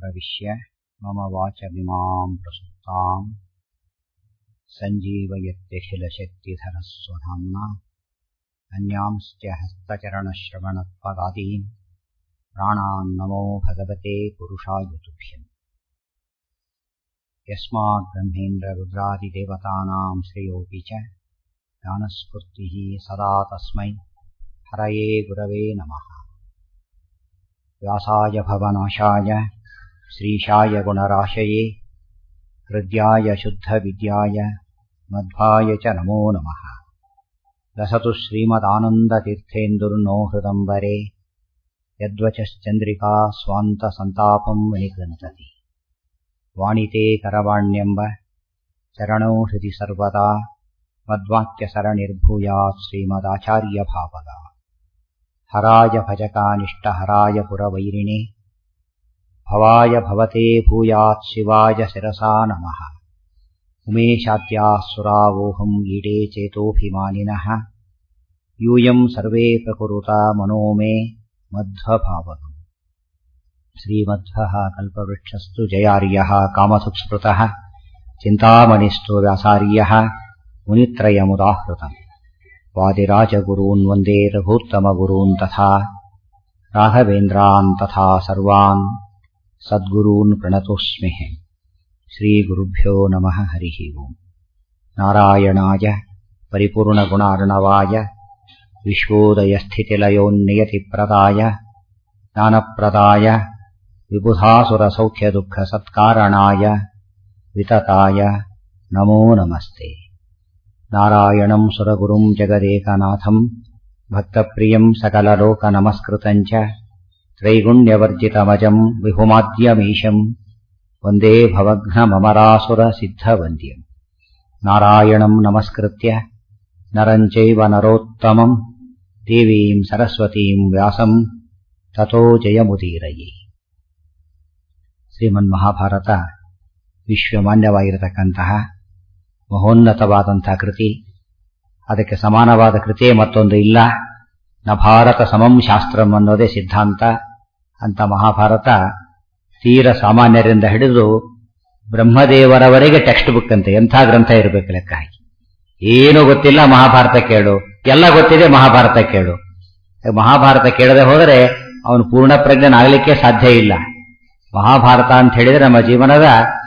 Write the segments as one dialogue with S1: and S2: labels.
S1: प्रविश्य मम वाचमिमाम् प्रसुप्ताम् सञ्जीवयत्यखिलशक्तिधरस्वधाम्ना अन्यांश्च हस्तचरणश्रवणत्वगादीन् प्राणान्नमो भगवते पुरुषाय तुभ्यम् यस्माद्ब्रह्मेन्द्ररुद्रादिदेवतानाम् श्रेयोऽपि च ज्ञानस्फूर्तिः सदा तस्मै हरये गुरवे नमः व्यासाय भवनाशाय श्रीशाय गुणराशये हृद्याय शुद्धविद्याय मध्वाय च नमो नमः लसतु श्रीमदानन्दतीर्थेन्दुर्नो हृदम्बरे यद्वचश्चन्द्रिका स्वान्तसन्तापम् विनिगृन्तति वाणिते करवाण्यम्ब चरणौ हृदि सर्वदा मद्वाक्यसरणिर्भूयात् श्रीमदाचार्यभावदा हराय भजकानिष्टहराय पुरवैरिणे भवाय भवते भूयात् शिवाय शिरसा नमः उमेशाद्याः सुरावोहम् ईडे चेतोऽभिमानिनः यूयम् सर्वे प्रकुरुता मनो मे मध्वभावगम् श्रीमध्वः कल्पवृक्षस्तु जयार्यः कामसुस्मृतः चिन्तामणिस्तु व्यासार्यः मुनित्रयमुदाहृतम् वादिराजगुरून् वन्दे रघूत्तमगुरून् तथा राघवेन्द्रान् तथा सर्वान् सद्गुरून् प्रणतोऽस्मि श्रीगुरुभ्यो नमः हरिः ओम् नारायणाय परिपूर्णगुणार्णवाय विश्वोदयस्थितिलयोन्नियतिप्रदाय ज्ञानप्रदाय विबुधासुरसौख्यदुःखसत्कारणाय वितताय नमो नमस्ते नारायणम् सुरगुरुम् जगदेकनाथम् भक्तप्रियम् सकललोकनमस्कृतम् च त्रैगुण्यवर्जितमजम् विहुमाद्यमीशम् वन्दे भवघ्नममरासुरसिद्धवन्द्यम् नारायणम् नमस्कृत्य नरम् चैव नरोत्तमम् देवीम् सरस्वतीम् व्यासम् ततो ಜಯಮುದೀರಯೇ ಶ್ರೀಮನ್ಮಹಾಭಾರತ ವಿಶ್ವಮಾನ್ಯವಾಗಿರತಕ್ಕಂತಹ ಮಹೋನ್ನತವಾದಂತಹ ಕೃತಿ ಅದಕ್ಕೆ ಸಮಾನವಾದ ಕೃತಿ ಮತ್ತೊಂದು ಇಲ್ಲ ನ ಭಾರತ ಸಮಂ ಶಾಸ್ತ್ರಂ ಅನ್ನೋದೇ ಸಿದ್ಧಾಂತ ಅಂತ ಮಹಾಭಾರತ ತೀರ ಸಾಮಾನ್ಯರಿಂದ ಹಿಡಿದು ಬ್ರಹ್ಮದೇವರವರೆಗೆ ಟೆಕ್ಸ್ಟ್ ಬುಕ್ ಅಂತೆ ಎಂಥ ಗ್ರಂಥ ಇರಬೇಕು ಲೆಕ್ಕ ಹಾಕಿ ಏನೂ ಗೊತ್ತಿಲ್ಲ ಮಹಾಭಾರತ ಕೇಳು ಎಲ್ಲ ಗೊತ್ತಿದೆ ಮಹಾಭಾರತ ಕೇಳು ಮಹಾಭಾರತ ಕೇಳದೆ ಹೋದರೆ ಅವನು ಪೂರ್ಣ ಪ್ರಜ್ಞನಾಗಲಿಕ್ಕೆ ಸಾಧ್ಯ ಇಲ್ಲ ಮಹಾಭಾರತ ಅಂತ ಹೇಳಿದ್ರೆ ನಮ್ಮ ಜೀವನದ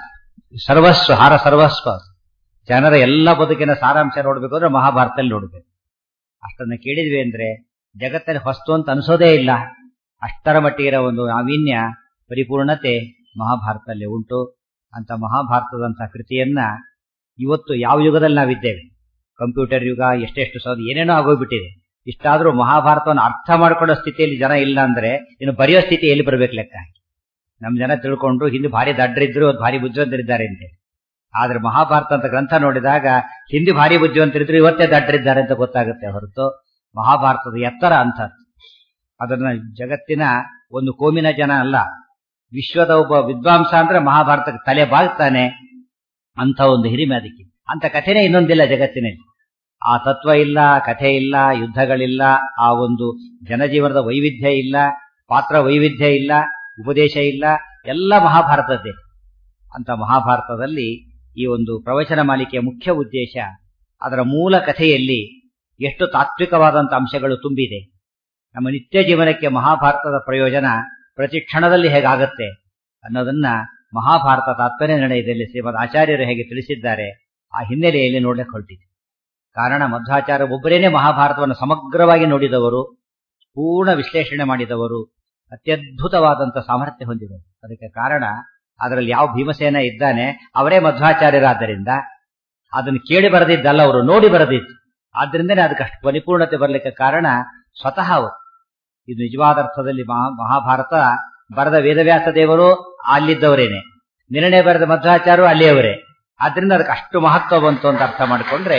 S1: ಸರ್ವಸ್ವ ಹಾರ ಸರ್ವಸ್ವ ಜನರ ಎಲ್ಲ ಬದುಕಿನ ಸಾರಾಂಶ ನೋಡ್ಬೇಕು ಅಂದ್ರೆ ಮಹಾಭಾರತದಲ್ಲಿ ನೋಡ್ಬೇಕು ಅಷ್ಟನ್ನ ಕೇಳಿದ್ವಿ ಅಂದ್ರೆ ಜಗತ್ತಲ್ಲಿ ಹೊಸ್ತು ಅಂತ ಅನಿಸೋದೇ ಇಲ್ಲ ಅಷ್ಟರ ಮಟ್ಟಿಗಿರೋ ಒಂದು ನಾವೀನ್ಯ ಪರಿಪೂರ್ಣತೆ ಮಹಾಭಾರತದಲ್ಲಿ ಉಂಟು ಅಂತ ಮಹಾಭಾರತದಂತ ಕೃತಿಯನ್ನ ಇವತ್ತು ಯಾವ ಯುಗದಲ್ಲಿ ನಾವಿದ್ದೇವೆ ಕಂಪ್ಯೂಟರ್ ಯುಗ ಎಷ್ಟೆಷ್ಟು ಸೌದ ಏನೇನೋ ಆಗೋಗ್ಬಿಟ್ಟಿದೆ ಇಷ್ಟಾದ್ರೂ ಮಹಾಭಾರತವನ್ನು ಅರ್ಥ ಮಾಡ್ಕೊಳ್ಳೋ ಸ್ಥಿತಿಯಲ್ಲಿ ಜನ ಇಲ್ಲ ಅಂದ್ರೆ ಇನ್ನು ಬರೆಯೋ ಸ್ಥಿತಿ ಎಲ್ಲಿ ಬರ್ಬೇಕು ಲೆಕ್ಕ ನಮ್ ಜನ ತಿಳ್ಕೊಂಡು ಹಿಂದೆ ಭಾರಿ ದಡ್ಡರಿದ್ರು ಭಾರಿ ಬುದ್ಧಿವಂತರಿದ್ದಾರೆ ಅಂತ ಆದ್ರೆ ಮಹಾಭಾರತ ಅಂತ ಗ್ರಂಥ ನೋಡಿದಾಗ ಹಿಂದಿ ಭಾರಿ ಬುದ್ಧಿವಂತರಿದ್ರು ಇವತ್ತೇ ದಡ್ಡರಿದ್ದಾರೆ ಅಂತ ಗೊತ್ತಾಗುತ್ತೆ ಹೊರತು ಮಹಾಭಾರತದ ಎತ್ತರ ಅಂತ ಅದನ್ನ ಜಗತ್ತಿನ ಒಂದು ಕೋಮಿನ ಜನ ಅಲ್ಲ ವಿಶ್ವದ ಒಬ್ಬ ವಿದ್ವಾಂಸ ಅಂದ್ರೆ ಮಹಾಭಾರತಕ್ಕೆ ತಲೆ ಬಾಗ್ತಾನೆ ಅಂತ ಒಂದು ಹಿರಿಮೆ ಅದಕ್ಕೆ ಅಂತ ಕಥೆನೇ ಇನ್ನೊಂದಿಲ್ಲ ಜಗತ್ತಿನಲ್ಲಿ ಆ ತತ್ವ ಇಲ್ಲ ಕಥೆ ಇಲ್ಲ ಯುದ್ಧಗಳಿಲ್ಲ ಆ ಒಂದು ಜನಜೀವನದ ವೈವಿಧ್ಯ ಇಲ್ಲ ಪಾತ್ರ ವೈವಿಧ್ಯ ಇಲ್ಲ ಉಪದೇಶ ಇಲ್ಲ ಎಲ್ಲ ಮಹಾಭಾರತದ್ದೇ ಅಂತ ಮಹಾಭಾರತದಲ್ಲಿ ಈ ಒಂದು ಪ್ರವಚನ ಮಾಲಿಕೆಯ ಮುಖ್ಯ ಉದ್ದೇಶ ಅದರ ಮೂಲ ಕಥೆಯಲ್ಲಿ ಎಷ್ಟು ತಾತ್ವಿಕವಾದಂಥ ಅಂಶಗಳು ತುಂಬಿದೆ ನಮ್ಮ ನಿತ್ಯ ಜೀವನಕ್ಕೆ ಮಹಾಭಾರತದ ಪ್ರಯೋಜನ ಪ್ರತಿ ಕ್ಷಣದಲ್ಲಿ ಹೇಗಾಗತ್ತೆ ಅನ್ನೋದನ್ನ ಮಹಾಭಾರತ ತಾತ್ಪರ್ಯ ನಿರ್ಣಯದಲ್ಲಿ ಶ್ರೀಮದ್ ಆಚಾರ್ಯರು ಹೇಗೆ ತಿಳಿಸಿದ್ದಾರೆ ಆ ಹಿನ್ನೆಲೆಯಲ್ಲಿ ನೋಡ್ಲಿಕ್ಕೆ ಹೊರಟಿದೆ ಕಾರಣ ಮಧ್ವಾಚಾರ್ಯ ಒಬ್ಬರೇನೆ ಮಹಾಭಾರತವನ್ನು ಸಮಗ್ರವಾಗಿ ನೋಡಿದವರು ಪೂರ್ಣ ವಿಶ್ಲೇಷಣೆ ಮಾಡಿದವರು ಅತ್ಯದ್ಭುತವಾದಂಥ ಸಾಮರ್ಥ್ಯ ಹೊಂದಿದರು ಅದಕ್ಕೆ ಕಾರಣ ಅದರಲ್ಲಿ ಯಾವ ಭೀಮಸೇನ ಇದ್ದಾನೆ ಅವರೇ ಮಧ್ವಾಚಾರ್ಯರಾದ್ದರಿಂದ ಅದನ್ನು ಕೇಳಿ ಬರೆದಿದ್ದಲ್ಲ ಅವರು ನೋಡಿ ಬರೆದಿದ್ದು ಆದ್ರಿಂದನೇ ಅದಕ್ಕೆ ಅಷ್ಟು ಪರಿಪೂರ್ಣತೆ ಬರಲಿಕ್ಕೆ ಕಾರಣ ಸ್ವತಃ ಅವರು ಇದು ನಿಜವಾದ ಅರ್ಥದಲ್ಲಿ ಮಹಾಭಾರತ ಬರೆದ ವೇದವ್ಯಾಸ ದೇವರು ಅಲ್ಲಿದ್ದವರೇನೆ ನಿರ್ಣಯ ಬರೆದ ಮಧ್ವಾಚಾರ್ಯರು ಅಲ್ಲಿಯವರೇ ಆದ್ರಿಂದ ಅದಕ್ಕೆ ಅಷ್ಟು ಮಹತ್ವ ಬಂತು ಅಂತ ಅರ್ಥ ಮಾಡಿಕೊಂಡ್ರೆ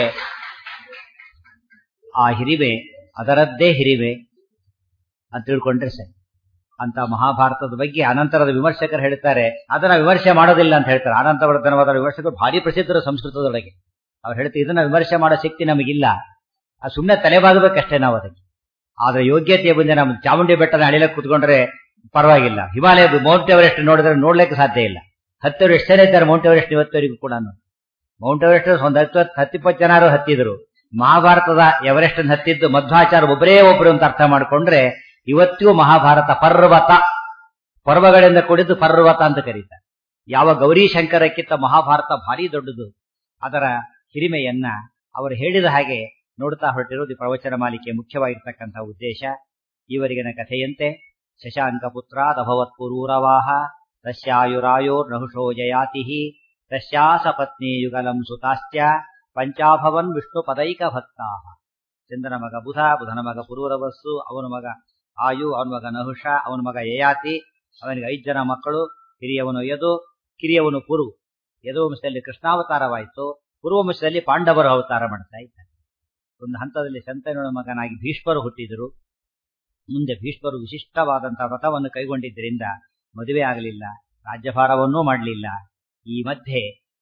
S1: ಆ ಹಿರಿಮೆ ಅದರದ್ದೇ ಹಿರಿಮೆ ಅಂತ ತಿಳ್ಕೊಂಡ್ರೆ ಸರಿ ಅಂತ ಮಹಾಭಾರತದ ಬಗ್ಗೆ ಅನಂತರದ ವಿಮರ್ಶಕರು ಹೇಳ್ತಾರೆ ಅದನ್ನ ವಿಮರ್ಶೆ ಮಾಡೋದಿಲ್ಲ ಅಂತ ಹೇಳ್ತಾರೆ ಅನಂತವರ್ಧನವಾದ ವಿಮರ್ಶಕರು ಭಾರಿ ಪ್ರಸಿದ್ಧರು ಸಂಸ್ಕೃತದೊಳಗೆ ಅವ್ರು ಹೇಳ್ತಾರೆ ಇದನ್ನ ವಿಮರ್ಶೆ ಮಾಡೋ ಶಕ್ತಿ ನಮಗಿಲ್ಲ ಆ ಸುಮ್ಮನೆ ತಲೆಬಾಗಬೇಕಷ್ಟೇ ನಾವು ಅದಕ್ಕೆ ಆದ್ರೆ ಯೋಗ್ಯತೆ ಬಂದೆ ನಮ್ಮ ಚಾಮುಂಡಿ ಬೆಟ್ಟನ ಅಳಿಲಕ್ಕೆ ಕುತ್ಕೊಂಡ್ರೆ ಪರವಾಗಿಲ್ಲ ಹಿಮಾಲಯ ಮೌಂಟ್ ಎವರೆಸ್ಟ್ ನೋಡಿದ್ರೆ ನೋಡ್ಲಿಕ್ಕೆ ಸಾಧ್ಯ ಇಲ್ಲ ಹತ್ತವರು ಎಷ್ಟು ಜನ ಇದ್ದಾರೆ ಮೌಂಟ್ ಎವರೆಸ್ಟ್ ಇವತ್ತವರೆಗೂ ಕೂಡ ಮೌಂಟ್ ಎವರೆಸ್ಟ್ ಒಂದು ಹತ್ತು ಹತ್ತಿಪ್ಪತ್ತು ಜನರು ಹತ್ತಿದ್ರು ಮಹಾಭಾರತದ ಎವರೆಸ್ಟ್ ಹತ್ತಿದ್ದು ಮಧ್ವಾಚಾರ ಒಬ್ಬರೇ ಒಬ್ಬರು ಅಂತ ಅರ್ಥ ಮಾಡ್ಕೊಂಡ್ರೆ ಇವತ್ತಿಗೂ ಮಹಾಭಾರತ ಪರ್ವತ ಪರ್ವಗಳಿಂದ ಕೂಡಿದ್ದು ಪರ್ವತ ಅಂತ ಕರೀತಾರೆ ಯಾವ ಗೌರಿ ಶಂಕರಕ್ಕಿಂತ ಮಹಾಭಾರತ ಭಾರಿ ದೊಡ್ಡದು ಅದರ ಹಿರಿಮೆಯನ್ನ ಅವರು ಹೇಳಿದ ಹಾಗೆ ನೋಡ್ತಾ ಹೊರಟಿರೋದು ಈ ಪ್ರವಚನ ಮಾಲಿಕೆ ಮುಖ್ಯವಾಗಿರ್ತಕ್ಕಂತಹ ಉದ್ದೇಶ ಇವರಿಗಿನ ಕಥೆಯಂತೆ ಶಶಾಂಕ ಪುತ್ರಾದಭವತ್ ಪುರೂರವಾಹ ತಸ್ಯಾಯುರಾಯೋರ್ ನಹುಷೋ ಜಯಾತಿ ತಸ್ಯಾಸ ಪತ್ನಿ ಯುಗಲಂ ಸುತಾಶ್ಚ ಪಂಚಾಭವನ್ ವಿಷ್ಣು ಪದೈಕ ಭಕ್ತಾ ಚಂದ್ರನ ಮಗ ಬುಧ ಬುಧನ ಮಗ ಪುರೂರವಸ್ಸು ಅವನ ಮಗ ಆಯು ಅವನ ಮಗ ನಹುಷ ಅವನ ಮಗ ಯಯಾತಿ ಅವನಿಗೆ ಐದು ಜನ ಮಕ್ಕಳು ಹಿರಿಯವನು ಯದು ಕಿರಿಯವನು ಪುರು ಯದು ವಂಶದಲ್ಲಿ ಕೃಷ್ಣಾವತಾರವಾಯಿತು ಪೂರ್ವವಂಶದಲ್ಲಿ ಪಾಂಡವರು ಅವತಾರ ಮಾಡ್ತಾ ಇದ್ದಾರೆ ಒಂದು ಹಂತದಲ್ಲಿ ಶಂತನುನ ಮಗನಾಗಿ ಭೀಷ್ಮರು ಹುಟ್ಟಿದರು ಮುಂದೆ ಭೀಷ್ಮರು ವಿಶಿಷ್ಟವಾದಂತಹ ವ್ರತವನ್ನು ಕೈಗೊಂಡಿದ್ದರಿಂದ ಮದುವೆ ಆಗಲಿಲ್ಲ ರಾಜ್ಯಭಾರವನ್ನೂ ಮಾಡಲಿಲ್ಲ ಈ ಮಧ್ಯೆ